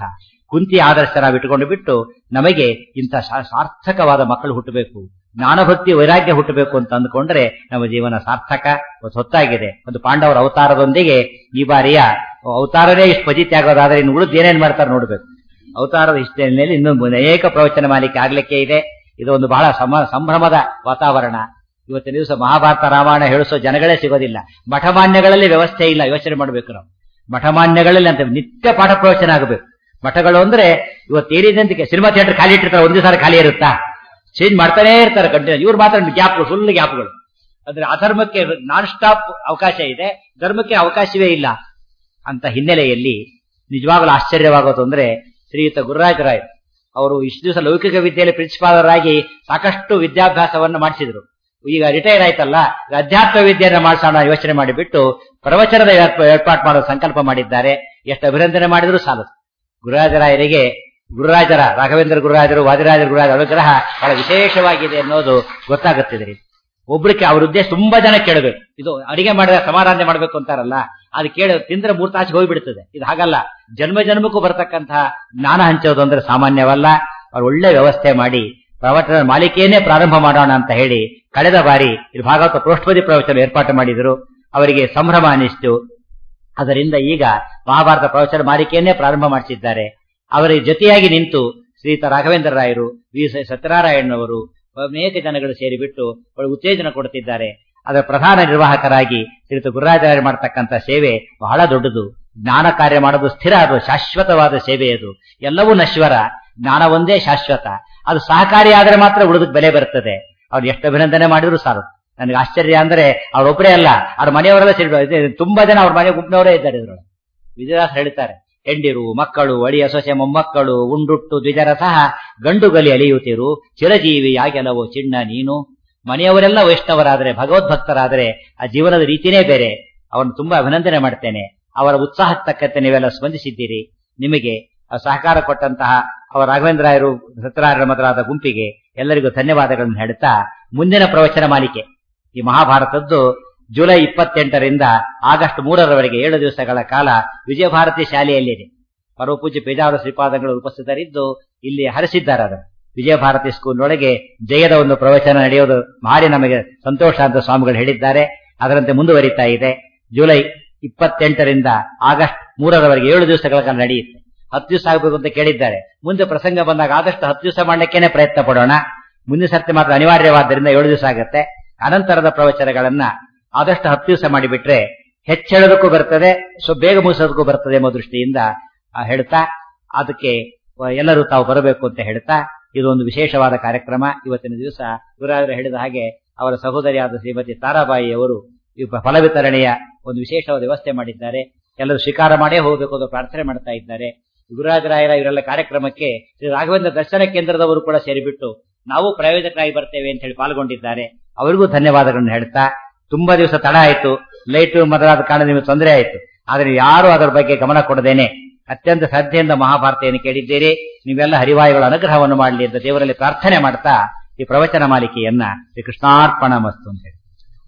S1: ಕುಂತಿ ಆದರ್ಶ ನಾವು ಇಟ್ಟುಕೊಂಡು ಬಿಟ್ಟು ನಮಗೆ ಇಂಥ ಸಾ- ಸಾರ್ಥಕವಾದ ಮಕ್ಕಳು ಹುಟ್ಟಬೇಕು ಜ್ಞಾನಭಕ್ತಿ ವೈರಾಗ್ಯ ಹುಟ್ಟಬೇಕು ಅಂತ ಅಂದ್ಕೊಂಡ್ರೆ ನಮ್ಮ ಜೀವನ ಸಾರ್ಥಕ ಒಂದು ಹೊತ್ತಾಗಿದೆ ಒಂದು ಪಾಂಡವರ ಅವತಾರದೊಂದಿಗೆ ಈ ಬಾರಿಯ ಅವತಾರನೇ ಇಷ್ಟು ಫಜಿತಿ ಆಗೋದಾದ್ರೆ ಇನ್ನು ಉಳಿದು ಏನೇನ್ ಮಾಡ್ತಾರೆ ನೋಡ್ಬೇಕು ಅವತಾರದ ಹಿನ್ನೆಲೆಯಲ್ಲಿ ಇನ್ನೊಂದು ಅನೇಕ ಪ್ರವಚನ ಮಾಲಿಕೆ ಆಗ್ಲಿಕ್ಕೆ ಇದೆ ಇದು ಒಂದು ಬಹಳ ಸಮ ಸಂಭ್ರಮದ ವಾತಾವರಣ ಇವತ್ತಿನ ದಿವಸ ಮಹಾಭಾರತ ರಾಮಾಯಣ ಹೇಳಿಸೋ ಜನಗಳೇ ಸಿಗೋದಿಲ್ಲ ಮಠಮಾನ್ಯಗಳಲ್ಲಿ ವ್ಯವಸ್ಥೆ ಇಲ್ಲ ಯೋಚನೆ ಮಾಡಬೇಕು ನಾವು ಮಠಮಾನ್ಯಗಳಲ್ಲಿ ಅಂತ ನಿತ್ಯ ಪಾಠ ಪ್ರವಚನ ಆಗಬೇಕು ಮಠಗಳು ಅಂದ್ರೆ ಇವತ್ತು ಏನಿದೆ ಸಿನಿಮಾ ಥಿಯೇಟರ್ ಖಾಲಿ ಇಟ್ಟಿರ್ತಾರೆ ಒಂದು ದಿವಸ ಖಾಲಿ ಇರುತ್ತಾ ಚೇಂಜ್ ಮಾಡ್ತಾನೆ ಇರ್ತಾರೆ ಕಂಟಿನ್ಯೂ ಇವ್ರು ಮಾತ್ರ ಗ್ಯಾಪ್ಗಳು ಫುಲ್ ಗ್ಯಾಪ್ಗಳು ಅಂದ್ರೆ ಅಧರ್ಮಕ್ಕೆ ನಾನ್ ಸ್ಟಾಪ್ ಅವಕಾಶ ಇದೆ ಧರ್ಮಕ್ಕೆ ಅವಕಾಶವೇ ಇಲ್ಲ ಅಂತ ಹಿನ್ನೆಲೆಯಲ್ಲಿ ನಿಜವಾಗಲೂ ಆಶ್ಚರ್ಯವಾಗೋದು ಅಂದ್ರೆ ಶ್ರೀಯುತ ಗುರುರಾಜ ರಾಯ್ ಅವರು ಇಷ್ಟು ದಿವಸ ಲೌಕಿಕ ವಿದ್ಯೆಯಲ್ಲಿ ಪ್ರಿನ್ಸಿಪಾಲರಾಗಿ ಸಾಕಷ್ಟು ವಿದ್ಯಾಭ್ಯಾಸವನ್ನು ಮಾಡಿಸಿದ್ರು ಈಗ ರಿಟೈರ್ ಆಯ್ತಲ್ಲ ಈಗ ಅಧ್ಯಾತ್ಮ ವಿದ್ಯೆಯನ್ನ ಮಾಡಿಸೋಣ ಯೋಚನೆ ಮಾಡಿಬಿಟ್ಟು ಪ್ರವಚನದ ಏರ್ಪ- ಏರ್ಪಾಟ್ ಮಾಡೋ ಸಂಕಲ್ಪ ಮಾಡಿದ್ದಾರೆ ಎಷ್ಟು ಅಭಿನಂದನೆ ಮಾಡಿದ್ರು ಸಾಲದು ಗುರುರಾಜರಾಯರಿಗೆ ಗುರುರಾಜರ ರಾಘವೇಂದ್ರ ಗುರುರಾಜರು ವಾದಿರಾಜರ ಗುರುರಾಜರ ಅನುಗ್ರಹ ಬಹಳ ವಿಶೇಷವಾಗಿದೆ ಅನ್ನೋದು ಗೊತ್ತಾಗುತ್ತಿದೆ ಒಬ್ರಿಗೆ ಅವ್ರ ಉದ್ದೇಶ ತುಂಬಾ ಜನ ಕೇಳಬೇಕು ಇದು ಅಡಿಗೆ ಮಾಡಿದ ಸಮಾರಾಧನೆ ಮಾಡ್ಬೇಕು ಅಂತಾರಲ್ಲ ಅದು ಕೇಳಿ ತಿಂದ್ರೆ ಮೂರ್ ತಾಸಿಗೆ ಹೋಗ್ಬಿಡ್ತದೆ ಇದು ಹಾಗಲ್ಲ ಜನ್ಮ ಜನ್ಮಕ್ಕೂ ಬರತಕ್ಕಂತಹ ಜ್ಞಾನ ಹಂಚೋದು ಅಂದ್ರೆ ಸಾಮಾನ್ಯವಲ್ಲ ಅವ್ರು ಒಳ್ಳೆ ವ್ಯವಸ್ಥೆ ಮಾಡಿ ಪ್ರವಚನ ಮಾಲಿಕೆಯನ್ನೇ ಪ್ರಾರಂಭ ಮಾಡೋಣ ಅಂತ ಹೇಳಿ ಕಳೆದ ಬಾರಿ ಇಲ್ಲಿ ಭಾಗವತ ಪ್ರೋಷ್ಠಪದಿ ಪ್ರವಚನ ಏರ್ಪಾಟು ಮಾಡಿದರು ಅವರಿಗೆ ಸಂಭ್ರಮ ಅನಿಸ್ತು ಅದರಿಂದ ಈಗ ಮಹಾಭಾರತ ಪ್ರವಚನ ಮಾಲಿಕೆಯನ್ನೇ ಪ್ರಾರಂಭ ಮಾಡಿಸಿದ್ದಾರೆ ಅವರ ಜೊತೆಯಾಗಿ ನಿಂತು ಶ್ರೀಯುತ ರಾಘವೇಂದ್ರ ರಾಯರು ವಿ ಸ- ಸತ್ಯನಾರಾಯಣನವರು ಅನೇಕ ಜನಗಳು ಸೇರಿಬಿಟ್ಟು ಒಳ್ಳೆ ಉತ್ತೇಜನ ಕೊಡುತ್ತಿದ್ದಾರೆ ಅದರ ಪ್ರಧಾನ ನಿರ್ವಾಹಕರಾಗಿ ಶ್ರೀಯುತ ಗುರುರಾಜರಾಯರು ಮಾಡತಕ್ಕಂಥ ಸೇವೆ ಬಹಳ ದೊಡ್ಡದು ಜ್ಞಾನ ಕಾರ್ಯ ಮಾಡೋದು ಸ್ಥಿರ ಅದು ಶಾಶ್ವತವಾದ ಸೇವೆ ಅದು ಎಲ್ಲವೂ ನಶ್ವರ ಜ್ಞಾನ ಒಂದೇ ಶಾಶ್ವತ ಅದು ಸಹಕಾರಿಯಾದರೆ ಮಾತ್ರ ಉಳಿದಕ್ಕೆ ಬೆಲೆ ಬರ್ತದೆ ಅವ್ರು ಎಷ್ಟು ಅಭಿನಂದನೆ ಮಾಡಿದ್ರು ಸಾರು ನನಗೆ ಆಶ್ಚರ್ಯ ಅಂದ್ರೆ ಅವ್ರೊಬ್ಬರೇ ಅಲ್ಲ ಅವ್ರ ಮನೆಯವರೆಲ್ಲ ಸೇರಿ ಇದೆ, ತುಂಬಾ ಜನ ಅವ್ರ ಮನೆ ಗುಂಪಿನವರೇ ಇದ್ದಾರೆ ಇದ್ರೊಳಗೆ ವಿಜಯದಾಸ್ ಹೇಳ್ತಾರೆ ಹೆಂಡಿರು ಮಕ್ಕಳು ಅಳಿಯ ಸೊಸೆ ಮೊಮ್ಮಕ್ಕಳು ಉಂಡುಟ್ಟು ದ್ವಿಜರ ಸಹ ಗಂಡು ಗಲಿ ಅಲಿಯುತ್ತಿರು ಚಿರಜೀವಿಯಾಗೆಲವೋ ಚಿಣ್ಣ ನೀನು ಮನೆಯವರೆಲ್ಲ ವೈಷ್ಣವರಾದರೆ ಭಗವದ್ಭಕ್ತರಾದರೆ ಆ ಜೀವನದ ರೀತಿನೇ ಬೇರೆ ಅವನು ತುಂಬಾ ಅಭಿನಂದನೆ ಮಾಡ್ತೇನೆ ಅವರ ಉತ್ಸಾಹಕ್ಕೆ ತಕ್ಕಂತೆ ನೀವೆಲ್ಲ ಸ್ಪಂದಿಸಿದ್ದೀರಿ ನಿಮಗೆ ಆ ಸಹಕಾರ ಕೊಟ್ಟಂತಹ ಅವರ ರಾಘವೇಂದ್ರಾಯರು ಸತ್ಯನಾರಾಯಣ ಮೊದಲಾದ ಗುಂಪಿಗೆ ಎಲ್ಲರಿಗೂ ಧನ್ಯವಾದಗಳನ್ನು ಹೇಳ್ತಾ ಮುಂದಿನ ಪ್ರವಚನ ಮಾಲಿಕೆ ಈ ಮಹಾಭಾರತದ್ದು ಜುಲೈ ಇಪ್ಪತ್ತೆಂಟರಿಂದ ಆಗಸ್ಟ್ ಮೂರರವರೆಗೆ ಏಳು ದಿವಸಗಳ ಕಾಲ ವಿಜಯ ಭಾರತಿ ಶಾಲೆಯಲ್ಲಿದೆ ಪರಮ ಪೂಜ್ಯ ಪೇಜಾವರ ಶ್ರೀಪಾದಗಳು ಉಪಸ್ಥಿತರಿದ್ದು ಇಲ್ಲಿ ಹರಿಸಿದ್ದಾರೆ ಅದನ್ನು ವಿಜಯ ಭಾರತಿ ಸ್ಕೂಲ್ನೊಳಗೆ ಜಯದ ಒಂದು ಪ್ರವಚನ ನಡೆಯೋದು ಭಾರಿ ನಮಗೆ ಸಂತೋಷ ಅಂತ ಸ್ವಾಮಿಗಳು ಹೇಳಿದ್ದಾರೆ ಅದರಂತೆ ಮುಂದುವರಿತಾ ಇದೆ ಜುಲೈ ಇಪ್ಪತ್ತೆಂಟರಿಂದ ಆಗಸ್ಟ್ ಮೂರರವರೆಗೆ ಏಳು ದಿವಸಗಳ ಕಾಲ ನಡೆಯುತ್ತೆ ಹತ್ತು ದಿವಸ ಆಗಬೇಕು ಅಂತ ಕೇಳಿದ್ದಾರೆ ಮುಂದೆ ಪ್ರಸಂಗ ಬಂದಾಗ ಆದಷ್ಟು ಹತ್ತು ದಿವಸ ಮಾಡಲಿಕ್ಕೇನೆ ಪ್ರಯತ್ನ ಪಡೋಣ ಮುಂದಿನ ಸರ್ತಿ ಮಾತ್ರ ಅನಿವಾರ್ಯವಾದ್ದರಿಂದ ಏಳು ದಿವಸ ಆಗುತ್ತೆ ಅನಂತರದ ಪ್ರವಚನಗಳನ್ನ ಆದಷ್ಟು ಹತ್ತು ದಿವಸ ಮಾಡಿಬಿಟ್ರೆ ಹೆಚ್ಚೆಳೋದಕ್ಕೂ ಬರ್ತದೆ ಸೊ ಬೇಗ ಮುಗಿಸೋದಕ್ಕೂ ಬರ್ತದೆ ಎಂಬ ದೃಷ್ಟಿಯಿಂದ ಆ, ಹೇಳ್ತಾ ಅದಕ್ಕೆ ಆ, ಎಲ್ಲರೂ ತಾವು ಬರಬೇಕು ಅಂತ ಹೇಳ್ತಾ ಇದು ಒಂದು ವಿಶೇಷವಾದ ಕಾರ್ಯಕ್ರಮ ಇವತ್ತಿನ ದಿವಸ ಗುರುರಾಜರು ಹೇಳಿದ ಹಾಗೆ ಅವರ ಸಹೋದರಿಯಾದ ಶ್ರೀಮತಿ ತಾರಾಬಾಯಿ ಅವರು ಈ ಫಲ ವಿತರಣೆಯ ಒಂದು ವಿಶೇಷವಾದ ವ್ಯವಸ್ಥೆ ಮಾಡಿದ್ದಾರೆ ಎಲ್ಲರೂ ಸ್ವೀಕಾರ ಮಾಡೇ ಹೋಗಬೇಕು ಅಂತ ಪ್ರಾರ್ಥನೆ ಮಾಡ್ತಾ ಇದ್ದಾರೆ ಗುರುರಾಜರಾಯರ ಇವರೆಲ್ಲ ಕಾರ್ಯಕ್ರಮಕ್ಕೆ ಶ್ರೀ ರಾಘವೇಂದ್ರ ದರ್ಶನ ಕೇಂದ್ರದವರು ಕೂಡ ಸೇರಿಬಿಟ್ಟು ನಾವು ಪ್ರಾಯೋಜಕರಾಗಿ ಬರ್ತೇವೆ ಅಂತ ಹೇಳಿ ಪಾಲ್ಗೊಂಡಿದ್ದಾರೆ ಅವರಿಗೂ ಧನ್ಯವಾದಗಳನ್ನು ಹೇಳ್ತಾ ತುಂಬಾ ದಿವಸ ತಡ ಆಯ್ತು ಲೈಟ್ ಮೊದಲಾದ ಕಾರಣ ನಿಮಗೆ ತೊಂದರೆ ಆಯ್ತು ಆದ್ರೆ ಯಾರು ಅದರ ಬಗ್ಗೆ ಗಮನ ಕೊಡದೇನೆ ಅತ್ಯಂತ ಶ್ರದ್ಧೆಯಿಂದ ಮಹಾಭಾರತೆಯನ್ನು ಕೇಳಿದ್ದೀರಿ ನೀವೆಲ್ಲ ಹರಿವಾಯುಗಳ ಅನುಗ್ರಹವನ್ನು ಮಾಡಲಿ ಅಂತ ದೇವರಲ್ಲಿ ಪ್ರಾರ್ಥನೆ ಮಾಡ್ತಾ ಈ ಪ್ರವಚನ ಮಾಲಿಕೆಯನ್ನ ಶ್ರೀ ಕೃಷ್ಣಾರ್ಪಣ ಮಸ್ತು ಅಂತ ಹೇಳಿ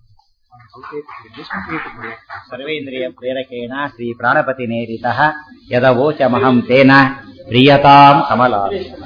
S1: ಸರ್ವೇಂದ್ರಿಯ ಪ್ರೇರಕೇಣ ಶ್ರೀ ಪ್ರಾಣಪತಿ ನೇರಿತ ಯದವೋಚಮಹಂ ತೇನ ಪ್ರಿಯತಾಂ ಕಮಲ